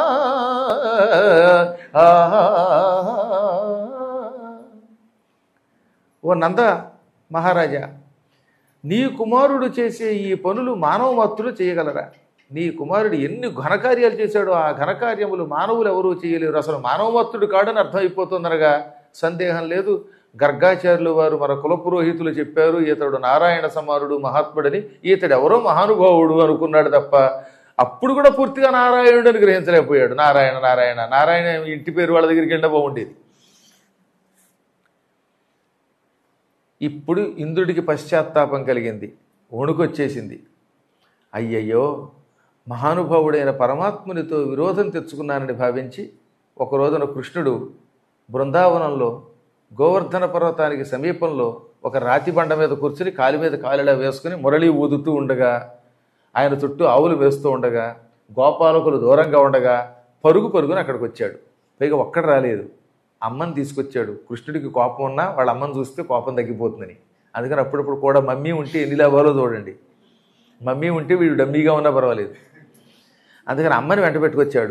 ఓ నంద మహారాజా నీ కుమారుడు చేసే ఈ పనులు మానవ మాతృలు చేయగలరా నీ కుమారుడు ఎన్ని ఘనకార్యాలు చేశాడో ఆ ఘనకార్యములు మానవులు ఎవరూ చేయలేరు అసలు మానవమత్తుడు కాడని అర్థమైపోతుందనగా సందేహం లేదు గర్గాచార్యులు వారు మన కులపురోహితులు చెప్పారు ఈతడు నారాయణ సమానుడు మహాత్ముడని ఈతడు ఎవరో మహానుభావుడు అనుకున్నాడు తప్ప అప్పుడు కూడా పూర్తిగా నారాయణుడని గ్రహించలేకపోయాడు నారాయణ నారాయణ నారాయణ ఇంటి పేరు వాళ్ళ దగ్గరికి వెళ్ళినా బాగుండేది ఇప్పుడు ఇంద్రుడికి పశ్చాత్తాపం కలిగింది వణుకొచ్చేసింది అయ్యయ్యో మహానుభావుడైన పరమాత్మునితో విరోధం తెచ్చుకున్నానని భావించి ఒక రోజున కృష్ణుడు బృందావనంలో గోవర్ధన పర్వతానికి సమీపంలో ఒక రాతి బండ మీద కూర్చుని కాలి మీద కాలిలా వేసుకుని మురళి ఊదుతూ ఉండగా ఆయన చుట్టూ ఆవులు వేస్తూ ఉండగా గోపాలకులు దూరంగా ఉండగా పరుగు పరుగున అక్కడికి వచ్చాడు పైగా ఒక్కడ రాలేదు అమ్మని తీసుకొచ్చాడు కృష్ణుడికి కోపం ఉన్నా వాళ్ళ అమ్మని చూస్తే కోపం తగ్గిపోతుందని అందుకని అప్పుడప్పుడు కూడా మమ్మీ ఉంటే ఎన్ని లాభాలో చూడండి మమ్మీ ఉంటే వీడు డమ్మీగా ఉన్నా పర్వాలేదు అందుకని అమ్మని వెంట పెట్టుకొచ్చాడు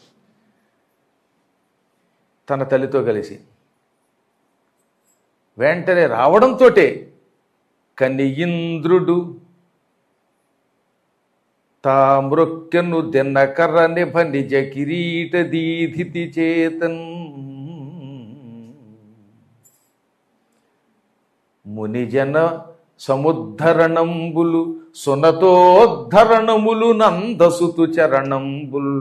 తన తల్లితో కలిసి వెంటనే రావడంతో కని ఇంద్రుడు తా మృక్కెను దెన్నకర్ర నిభ నిజ కిరీట దీధితి చేతన్ మునిజన సముద్ధరణంబులు సునతోద్ధరణములు నందసుతు చరణంబుల్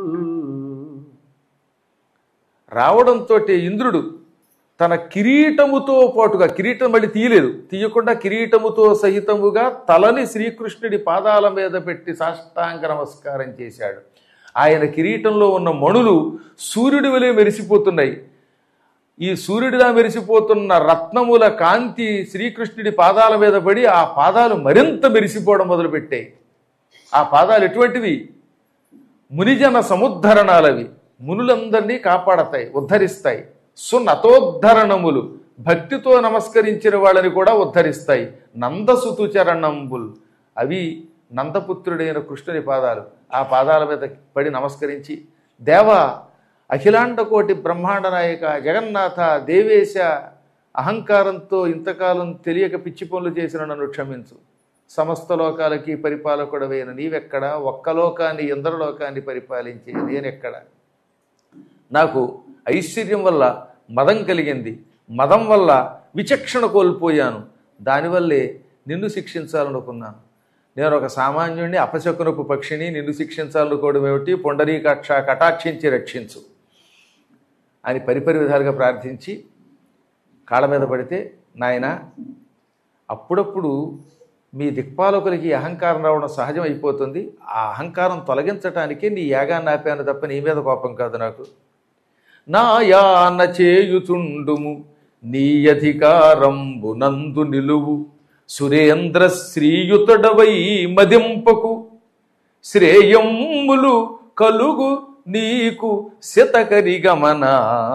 రావడంతో ఇంద్రుడు తన కిరీటముతో పాటుగా కిరీటం మళ్ళీ తీయలేదు తీయకుండా కిరీటముతో సహితముగా తలని శ్రీకృష్ణుడి పాదాల మీద పెట్టి సాష్టాంగ నమస్కారం చేశాడు ఆయన కిరీటంలో ఉన్న మణులు సూర్యుడి వలె మెరిసిపోతున్నాయి ఈ సూర్యుడిలా మెరిసిపోతున్న రత్నముల కాంతి శ్రీకృష్ణుడి పాదాల మీద పడి ఆ పాదాలు మరింత మెరిసిపోవడం మొదలుపెట్టాయి ఆ పాదాలు ఎటువంటివి మునిజన సముద్ధరణాలవి మునులందరినీ కాపాడతాయి ఉద్ధరిస్తాయి సునతోద్ధరణములు భక్తితో నమస్కరించిన వాళ్ళని కూడా ఉద్ధరిస్తాయి నందసుతు చరణంబుల్ అవి నందపుత్రుడైన కృష్ణుని పాదాలు ఆ పాదాల మీద పడి నమస్కరించి దేవా అఖిలాండ కోటి బ్రహ్మాండ నాయక జగన్నాథ దేవేశ అహంకారంతో ఇంతకాలం తెలియక పిచ్చి పనులు చేసిన నన్ను క్షమించు సమస్త లోకాలకి పరిపాలకుడవైన నీవెక్కడ ఒక్క లోకాన్ని ఇంద్ర లోకాన్ని పరిపాలించే నేనెక్కడ నాకు ఐశ్వర్యం వల్ల మదం కలిగింది మదం వల్ల విచక్షణ కోల్పోయాను దానివల్లే నిన్ను శిక్షించాలనుకున్నాను నేను ఒక సామాన్యుడిని అపశకునపు పక్షిని నిన్ను శిక్షించాలనుకోవడం ఏమిటి పొండరీకాక్ష కటాక్షించి రక్షించు అని పరిపరి విధాలుగా ప్రార్థించి కాళ్ళ మీద పడితే నాయన అప్పుడప్పుడు మీ దిక్పాలకులకి ఈ అహంకారం రావడం సహజం అయిపోతుంది ఆ అహంకారం తొలగించటానికే నీ యాగాన్ని ఆపాను తప్ప నీ మీద కోపం కాదు నాకు నా యాన చేయుచుండుము నీ అధికారంబునందు నిలువు సురేంద్ర శ్రీయుతుడవై మదింపకు శ్రేయమ్ములు కలుగు నీకు శతకరి గమనా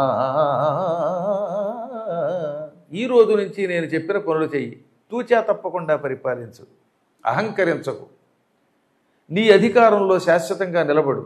ఈ రోజు నుంచి నేను చెప్పిన పనులు చెయ్యి తూచా తప్పకుండా పరిపాలించు అహంకరించకు నీ అధికారంలో శాశ్వతంగా నిలబడు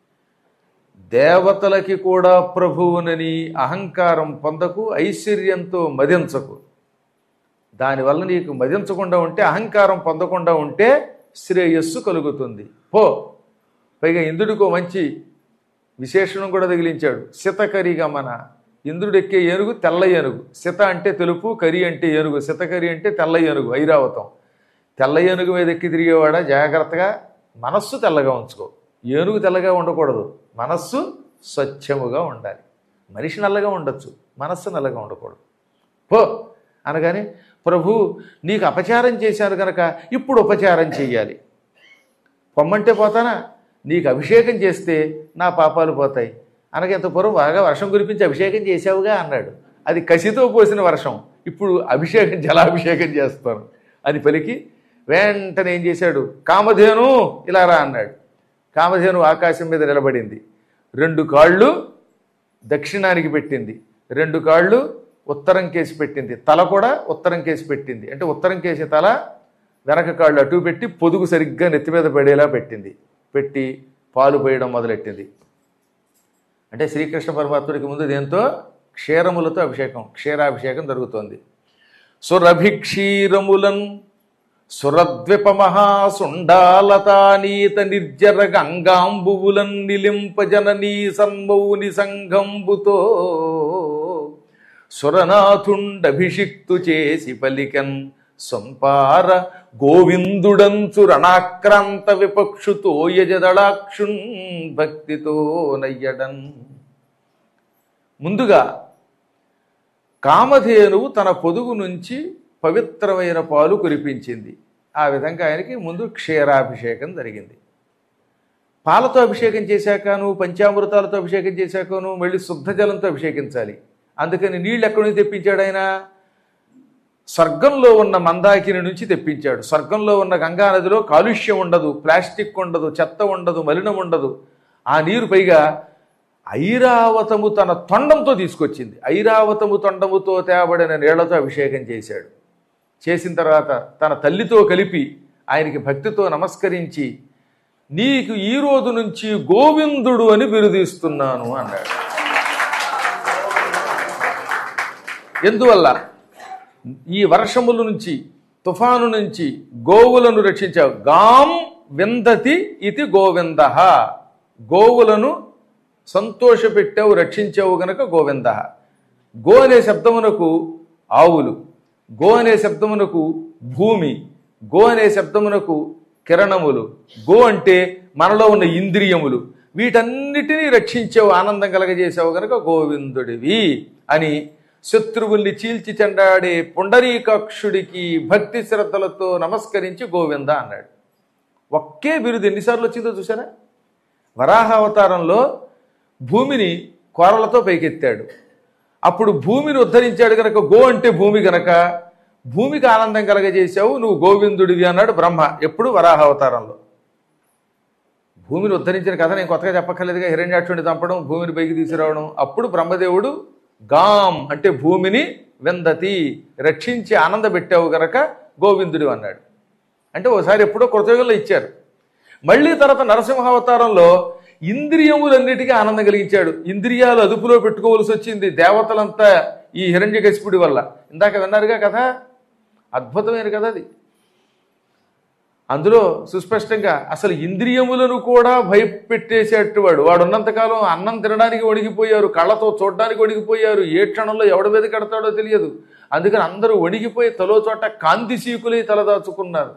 దేవతలకి కూడా ప్రభువునని అహంకారం పొందకు ఐశ్వర్యంతో మదించకు దానివల్ల నీకు మదించకుండా ఉంటే అహంకారం పొందకుండా ఉంటే శ్రేయస్సు కలుగుతుంది పో పైగా ఇంద్రుడికో మంచి విశేషణం కూడా తగిలించాడు శతకరి గమన ఇంద్రుడు ఎక్కే ఏనుగు తెల్ల ఏనుగు శత అంటే తెలుపు కరి అంటే ఏనుగు శతకరి అంటే తెల్ల ఏనుగు ఐరావతం తెల్ల ఏనుగు మీద ఎక్కి తిరిగేవాడ జాగ్రత్తగా మనస్సు తెల్లగా ఉంచుకో ఏనుగు తెల్లగా ఉండకూడదు మనస్సు స్వచ్ఛముగా ఉండాలి మనిషి నల్లగా ఉండొచ్చు మనస్సు నల్లగా ఉండకూడదు పో అనగానే ప్రభు నీకు అపచారం చేశాను కనుక ఇప్పుడు ఉపచారం చెయ్యాలి పొమ్మంటే పోతానా నీకు అభిషేకం చేస్తే నా పాపాలు పోతాయి అనగా ఇంత పూర్వం బాగా వర్షం కురిపించి అభిషేకం చేసావుగా అన్నాడు అది కసితో పోసిన వర్షం ఇప్పుడు అభిషేకం జలాభిషేకం చేస్తాను అని పలికి వెంటనే ఏం చేశాడు కామధేను ఇలా రా అన్నాడు కామధేను ఆకాశం మీద నిలబడింది రెండు కాళ్ళు దక్షిణానికి పెట్టింది రెండు కాళ్ళు ఉత్తరం కేసి పెట్టింది తల కూడా ఉత్తరం కేసి పెట్టింది అంటే ఉత్తరం కేసి తల వెనక కాళ్ళు అటు పెట్టి పొదుగు సరిగ్గా నెత్తి మీద పడేలా పెట్టింది పెట్టి పాలు పోయడం మొదలెట్టింది అంటే శ్రీకృష్ణ పరమాత్ముడికి ముందు దేంతో క్షీరములతో అభిషేకం క్షీరాభిషేకం జరుగుతోంది సురభిక్షీరములన్ సురద్విప మహాసుండాలతానీత నిర్జర గంగాంబువులన్ నిలింప జననీ సన్మౌని సంఘంబుతో సురనాథుండభిషిక్తు చేసి పలికన్ సంపార గోవిందుడంచు రణాక్రాంత విపక్షుతో యజదళాక్షున్ భక్తితో నయ్యడన్ ముందుగా కామధేనువు తన పొదుగు నుంచి పవిత్రమైన పాలు కురిపించింది ఆ విధంగా ఆయనకి ముందు క్షీరాభిషేకం జరిగింది పాలతో అభిషేకం చేశాక నువ్వు పంచామృతాలతో అభిషేకం చేశాక నువ్వు మళ్ళీ శుద్ధ జలంతో అభిషేకించాలి అందుకని నీళ్ళు ఎక్కడి నుంచి తెప్పించాడు ఆయన స్వర్గంలో ఉన్న మందాకిని నుంచి తెప్పించాడు స్వర్గంలో ఉన్న గంగా నదిలో కాలుష్యం ఉండదు ప్లాస్టిక్ ఉండదు చెత్త ఉండదు మలినం ఉండదు ఆ నీరు పైగా ఐరావతము తన తొండంతో తీసుకొచ్చింది ఐరావతము తొండముతో తేబడిన నీళ్లతో అభిషేకం చేశాడు చేసిన తర్వాత తన తల్లితో కలిపి ఆయనకి భక్తితో నమస్కరించి నీకు ఈ రోజు నుంచి గోవిందుడు అని బిరుదిస్తున్నాను అన్నాడు ఎందువల్ల ఈ వర్షముల నుంచి తుఫాను నుంచి గోవులను రక్షించావు గాం విందతి ఇది గోవింద గోవులను సంతోషపెట్టావు రక్షించావు గనక గోవింద గో అనే శబ్దమునకు ఆవులు గో అనే శబ్దమునకు భూమి గో అనే శబ్దమునకు కిరణములు గో అంటే మనలో ఉన్న ఇంద్రియములు వీటన్నిటినీ రక్షించావు ఆనందం కలగజేసావు గనక గోవిందుడివి అని శత్రువుల్ని చీల్చి చెండాడే పుండరీకాక్షుడికి భక్తి శ్రద్ధలతో నమస్కరించి గోవింద అన్నాడు ఒకే బిరుదు ఎన్నిసార్లు వచ్చిందో చూసారా వరాహ అవతారంలో భూమిని కోరలతో పైకెత్తాడు అప్పుడు భూమిని ఉద్ధరించాడు గనక గో అంటే భూమి గనక భూమికి ఆనందం కలగజేశావు నువ్వు గోవిందుడివి అన్నాడు బ్రహ్మ ఎప్పుడు వరాహ అవతారంలో భూమిని ఉద్ధరించిన కథ నేను కొత్తగా చెప్పక్కర్లేదుగా హిరణ్యాక్షుడిని చంపడం భూమిని పైకి తీసుకురావడం అప్పుడు బ్రహ్మదేవుడు గాం అంటే భూమిని విందతి రక్షించి ఆనందపెట్టావు గనక గోవిందుడు అన్నాడు అంటే ఓసారి ఎప్పుడో కృతయుగంలో ఇచ్చారు మళ్ళీ తర్వాత నరసింహావతారంలో ఇంద్రియములన్నిటికీ ఆనందం కలిగించాడు ఇంద్రియాలు అదుపులో పెట్టుకోవలసి వచ్చింది దేవతలంతా ఈ హిరణ్యకశిపుడి వల్ల ఇందాక విన్నారుగా కథ అద్భుతమైన కథ అది అందులో సుస్పష్టంగా అసలు ఇంద్రియములను కూడా భయపెట్టేసేటవాడు వాడు ఉన్నంతకాలం అన్నం తినడానికి వణిగిపోయారు కళ్ళతో చూడడానికి వణిగిపోయారు ఏ క్షణంలో ఎవడి మీద కడతాడో తెలియదు అందుకని అందరూ వణిగిపోయి తలో చోట కాంతి సీకులై తలదాచుకున్నారు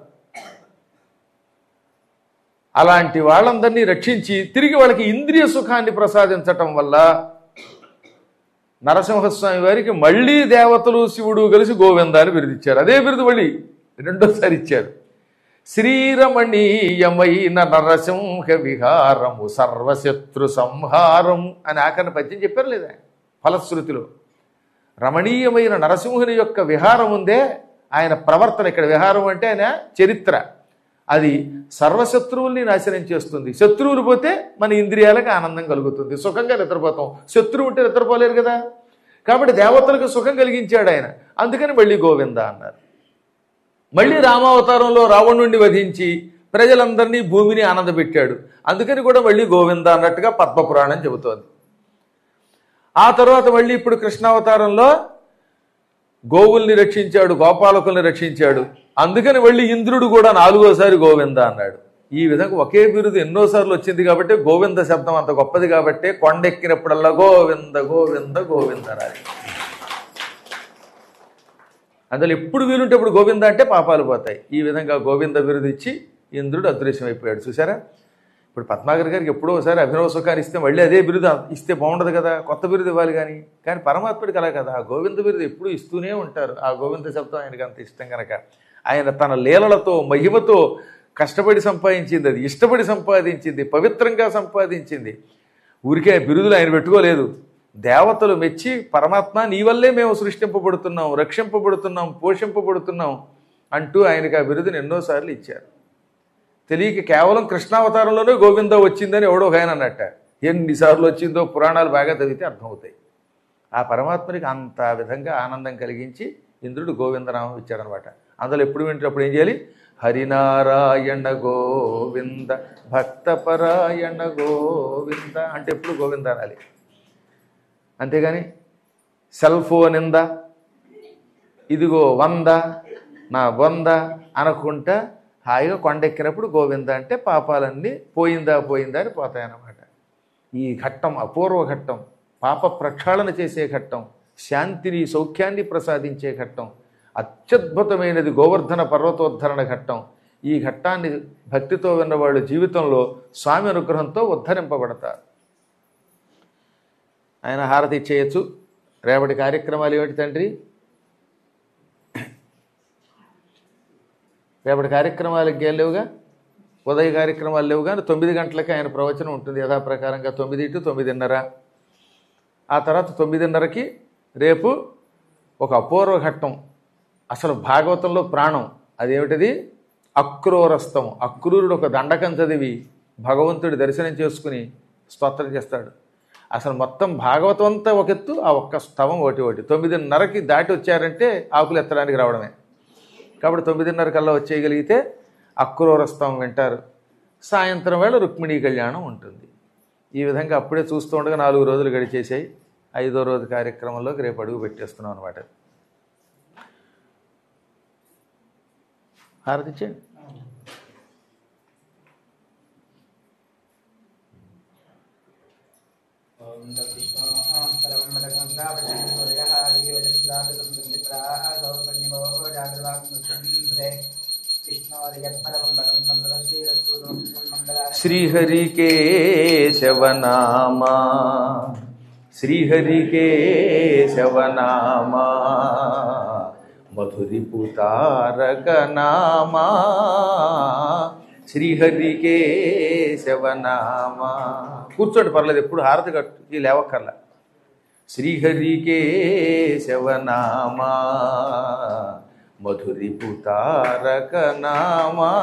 అలాంటి వాళ్ళందరినీ రక్షించి తిరిగి వాళ్ళకి ఇంద్రియ సుఖాన్ని ప్రసాదించటం వల్ల నరసింహస్వామి వారికి మళ్ళీ దేవతలు శివుడు కలిసి గోవిందాన్ని బిరుదిచ్చారు అదే బిరుదు మళ్ళీ రెండోసారి ఇచ్చారు శ్రీరమణీయమైన నరసింహ విహారము సర్వశత్రు సంహారం అని ఆఖరిన పద్యం చెప్పారు లేదా ఫలశ్రుతిలో రమణీయమైన నరసింహుని యొక్క విహారం ఉందే ఆయన ప్రవర్తన ఇక్కడ విహారం అంటే ఆయన చరిత్ర అది సర్వశత్రువుల్ని నాశనం చేస్తుంది శత్రువులు పోతే మన ఇంద్రియాలకు ఆనందం కలుగుతుంది సుఖంగా నిద్రపోతాం శత్రువు ఉంటే నిద్రపోలేరు కదా కాబట్టి దేవతలకు సుఖం కలిగించాడు ఆయన అందుకని మళ్ళీ గోవింద అన్నారు మళ్ళీ రామావతారంలో రావణుణ్ణి వధించి ప్రజలందరినీ భూమిని ఆనందపెట్టాడు అందుకని కూడా మళ్ళీ గోవింద అన్నట్టుగా పద్మపురాణం చెబుతోంది ఆ తర్వాత మళ్ళీ ఇప్పుడు కృష్ణావతారంలో గోవుల్ని రక్షించాడు గోపాలకుల్ని రక్షించాడు అందుకని మళ్ళీ ఇంద్రుడు కూడా నాలుగోసారి గోవింద అన్నాడు ఈ విధంగా ఒకే బిరుదు ఎన్నోసార్లు వచ్చింది కాబట్టి గోవింద శబ్దం అంత గొప్పది కాబట్టి కొండెక్కినప్పుడల్లా గోవింద గోవింద గోవింద రాలి అందులో ఎప్పుడు వీలుంటే ఇప్పుడు గోవింద అంటే పాపాలు పోతాయి ఈ విధంగా గోవింద బిరుదు ఇచ్చి ఇంద్రుడు అదృశ్యమైపోయాడు చూసారా ఇప్పుడు పద్మాగర్ గారికి ఎప్పుడో ఒకసారి అభినవ సుఖాన్ని ఇస్తే మళ్ళీ అదే బిరుదు ఇస్తే బాగుండదు కదా కొత్త బిరుదు ఇవ్వాలి కానీ కానీ పరమాత్ముడికి అలా కదా ఆ గోవింద బిరుదు ఎప్పుడూ ఇస్తూనే ఉంటారు ఆ గోవింద శబ్దం ఆయనకి అంత ఇష్టం కనుక ఆయన తన లీలలతో మహిమతో కష్టపడి సంపాదించింది అది ఇష్టపడి సంపాదించింది పవిత్రంగా సంపాదించింది ఊరికే బిరుదులు ఆయన పెట్టుకోలేదు దేవతలు మెచ్చి పరమాత్మ నీ వల్లే మేము సృష్టింపబడుతున్నాం రక్షింపబడుతున్నాం పోషింపబడుతున్నాం అంటూ ఆయనకి ఆ బిరుదుని ఎన్నోసార్లు ఇచ్చారు తెలియక కేవలం కృష్ణావతారంలోనే గోవింద వచ్చిందని ఎవడో ఒక ఆయన అన్నట్ట ఎన్నిసార్లు వచ్చిందో పురాణాలు బాగా చదివితే అర్థమవుతాయి ఆ పరమాత్మనికి అంత విధంగా ఆనందం కలిగించి ఇంద్రుడు గోవిందనామం ఇచ్చాడనమాట అందులో ఎప్పుడు వింటున్నప్పుడు ఏం చేయాలి హరినారాయణ గోవింద భక్తపరాయణ గోవింద అంటే ఎప్పుడు గోవింద అనాలి అంతేగాని సెల్ ఫోన్ ఇంద ఇదిగో వంద నా వంద అనకుండా హాయిగా కొండెక్కినప్పుడు గోవింద అంటే పాపాలన్నీ పోయిందా పోయిందా అని పోతాయన్నమాట ఈ ఘట్టం అపూర్వ ఘట్టం పాప ప్రక్షాళన చేసే ఘట్టం శాంతిని సౌఖ్యాన్ని ప్రసాదించే ఘట్టం అత్యద్భుతమైనది గోవర్ధన పర్వతోద్ధరణ ఘట్టం ఈ ఘట్టాన్ని భక్తితో విన్న వాళ్ళు జీవితంలో స్వామి అనుగ్రహంతో ఉద్ధరింపబడతారు ఆయన హారతి ఇచ్చేయచ్చు రేపటి కార్యక్రమాలు ఏమిటి తండ్రి రేపటి కార్యక్రమాలకి ఏం లేవుగా ఉదయ కార్యక్రమాలు లేవు కానీ తొమ్మిది గంటలకి ఆయన ప్రవచనం ఉంటుంది యథాప్రకారంగా తొమ్మిది టు తొమ్మిదిన్నర ఆ తర్వాత తొమ్మిదిన్నరకి రేపు ఒక అపూర్వ ఘట్టం అసలు భాగవతంలో ప్రాణం అదేమిటిది అక్రూరస్తం అక్రూరుడు ఒక దండకం చదివి భగవంతుడి దర్శనం చేసుకుని స్తోత్రం చేస్తాడు అసలు మొత్తం భాగవతం అంతా ఒక ఎత్తు ఆ ఒక్క స్తవం ఒకటి ఒకటి తొమ్మిదిన్నరకి దాటి వచ్చారంటే ఆకులు ఎత్తడానికి రావడమే కాబట్టి తొమ్మిదిన్నర కల్లా వచ్చేయగలిగితే అక్రూరస్తం వింటారు సాయంత్రం వేళ రుక్మిణీ కళ్యాణం ఉంటుంది ఈ విధంగా అప్పుడే చూస్తూ ఉండగా నాలుగు రోజులు గడిచేసాయి ఐదో రోజు కార్యక్రమంలోకి రేపు అడుగు పెట్టేస్తున్నాం అనమాట హారతిచ్చేయండి ఓం తత్విష్ణో పరమం మదకం శ్రావణం సూర్యః జీవజస్లాదకం సుమిత్రాః సౌపన్యవో జాగ్రవాగ్నుసంధే విష్ణోర్యత్పరమం పదం సంతత శ్రీరస్తూరం మంగళాని శ్రీహరికేశవనామా శ్రీహరికేశవనామా మధురిపుతారక నామా శ్రీహరికేశవనామా కూర్చోండి పర్లేదు ఎప్పుడు హారతి కట్టి లేవక్కర్లా శ్రీహరికేశవనామా మధురిపుతారక నామా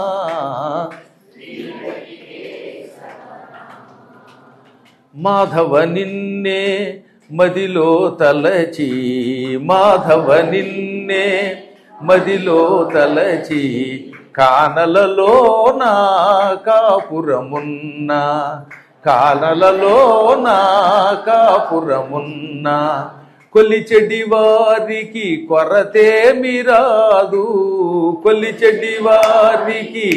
మాధవ నిన్నే మదిలో తలచి మాధవ నిన్నే మదిలో తలచి కానలలో నా కాపురమున్న కానలలో నా కాపురమున్న కొలిచెడి వారికి కొరతే మిరాదు కొలిచెడి వారికి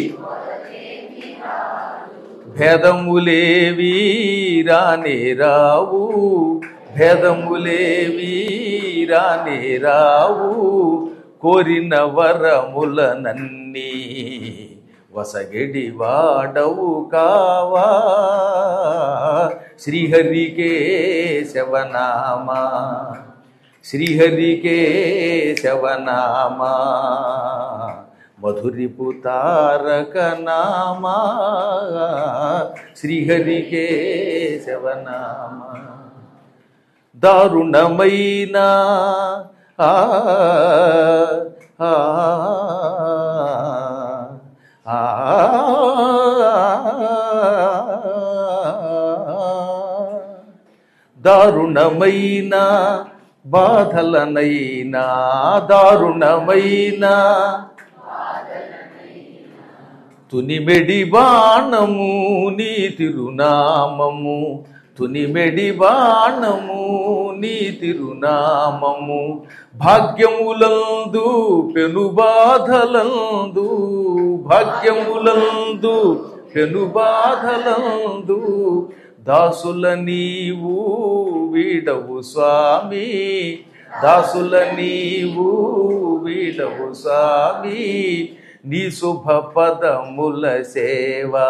భేదములేవి రానే రావు భేదములేవి రానే రావు కోరిన వరములనన్నీ వసగెడి వాడవు కావా శ్రీహరికేశవనామా శ్రీహరికేశవనామా మధురిపుతారక నామా శ్రీహరికేశవనామా దారుణమైన ఆ ఆ ఆ దారుణమైన బాధలనైనా దారుణమైన తునిమెడి బాణము నీ తిరునామము తునిమెడి బాణము నీ తిరునామము భాగ్యములందు పెనుబాధలందు భాగ్యములందు పెనుబాధలందు దాసుల నీవు వీడవు స్వామి దాసుల నీవు వీడవు స్వామి నీ శుభ పదముల సేవా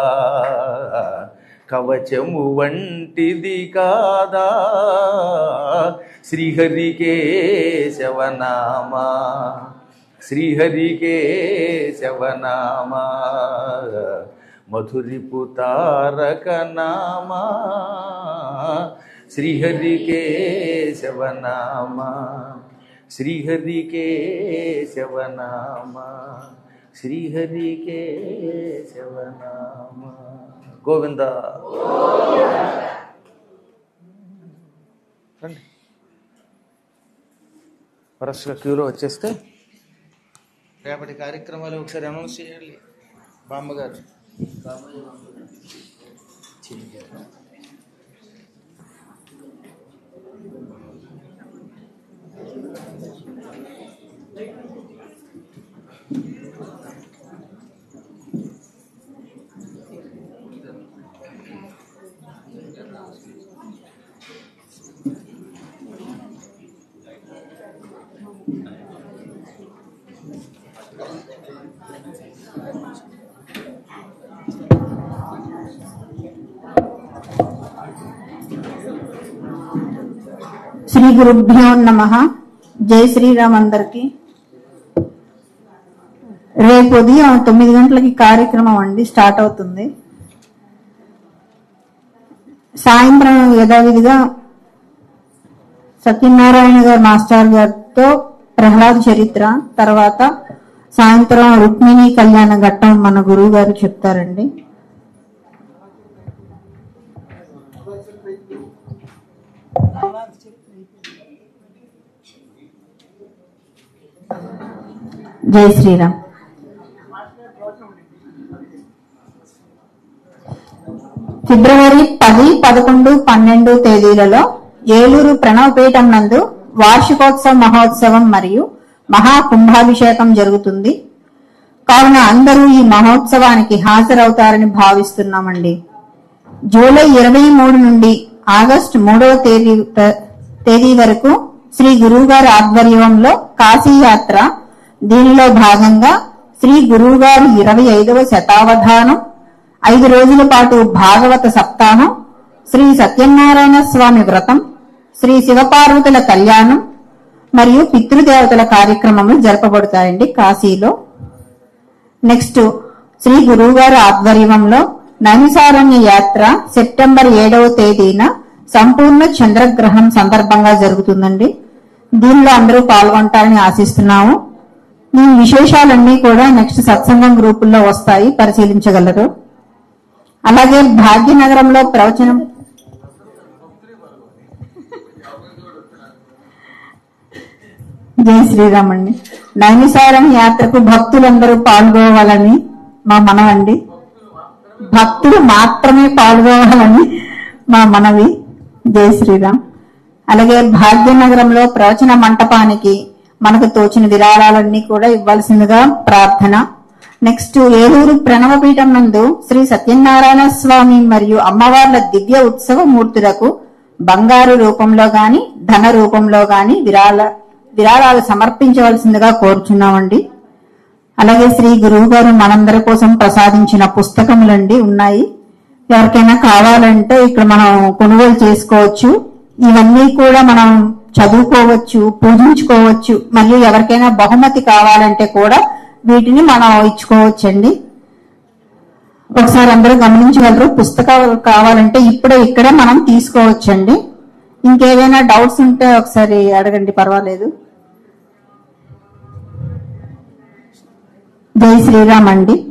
కవచము వంటిది కాదా శ్రీహరికేశవనామా శ్రీహరికేశవనామా మధురిపుతారక నామా శ్రీహరికేశవనామా శ్రీహరికేశవనామా శ్రీహరికేశవనామా గోవింద రండి వరసగా క్యూలో వచ్చేస్తే రేపటి కార్యక్రమాలు ఒకసారి అనౌన్స్ చేయాలి బామ్మగారు చేయాలి. శ్రీ గురుభ్యో నమ జై శ్రీరామ్ అందరికి రేపు ఉదయం తొమ్మిది గంటలకి కార్యక్రమం అండి స్టార్ట్ అవుతుంది సాయంత్రం యథావిధిగా సత్యనారాయణ గారు మాస్టర్ గారితో ప్రహ్లాద్ చరిత్ర తర్వాత సాయంత్రం రుక్మిణి కళ్యాణ ఘట్టం మన గురువు గారు చెప్తారండి జై శ్రీరామ్ ఫిబ్రవరి పది పదకొండు పన్నెండు తేదీలలో ఏలూరు ప్రణవపీఠం నందు వార్షికోత్సవ మహోత్సవం మరియు మహా కుంభాభిషేకం జరుగుతుంది కావున అందరూ ఈ మహోత్సవానికి హాజరవుతారని భావిస్తున్నామండి జూలై ఇరవై మూడు నుండి ఆగస్టు మూడవ తేదీ తేదీ వరకు శ్రీ గురువుగారి ఆధ్వర్యంలో కాశీ యాత్ర దీనిలో భాగంగా శ్రీ గురువుగారి ఇరవై ఐదవ శతావధానం ఐదు రోజుల పాటు భాగవత సప్తాహం శ్రీ సత్యనారాయణ స్వామి వ్రతం శ్రీ శివపార్వతుల కళ్యాణం మరియు పితృదేవతల కార్యక్రమములు జరపబడతాయండి కాశీలో నెక్స్ట్ శ్రీ గురువుగారి ఆధ్వర్యంలో నైమిసారణ్య యాత్ర సెప్టెంబర్ ఏడవ తేదీన సంపూర్ణ చంద్రగ్రహం సందర్భంగా జరుగుతుందండి దీనిలో అందరూ పాల్గొంటారని ఆశిస్తున్నాము ఈ విశేషాలన్నీ కూడా నెక్స్ట్ సత్సంగం గ్రూపుల్లో వస్తాయి పరిశీలించగలరు అలాగే భాగ్యనగరంలో ప్రవచనం జై శ్రీరామ్ అండి నైమిసారం యాత్రకు భక్తులందరూ పాల్గొవాలని మా మనవండి భక్తులు మాత్రమే పాల్గొవాలని మా మనవి జై శ్రీరామ్ అలాగే భాగ్యనగరంలో ప్రవచన మంటపానికి మనకు తోచిన విరాళాలన్నీ కూడా ఇవ్వాల్సిందిగా ప్రార్థన నెక్స్ట్ ఏలూరు ప్రణవపీఠం నందు శ్రీ సత్యనారాయణ స్వామి మరియు అమ్మవార్ల దివ్య ఉత్సవ మూర్తులకు బంగారు రూపంలో గాని ధన రూపంలో గాని విరాళ విరాళాలు సమర్పించవలసిందిగా కోరుచున్నామండి అలాగే శ్రీ గురువు గారు మనందరి కోసం ప్రసాదించిన పుస్తకములండి ఉన్నాయి ఎవరికైనా కావాలంటే ఇక్కడ మనం కొనుగోలు చేసుకోవచ్చు ఇవన్నీ కూడా మనం చదువుకోవచ్చు పూజించుకోవచ్చు మరియు ఎవరికైనా బహుమతి కావాలంటే కూడా వీటిని మనం ఇచ్చుకోవచ్చండి ఒకసారి అందరూ గమనించగలరు పుస్తకాలు కావాలంటే ఇప్పుడే ఇక్కడే మనం తీసుకోవచ్చండి ఇంకేదైనా డౌట్స్ ఉంటే ఒకసారి అడగండి పర్వాలేదు జై శ్రీరామ్ అండి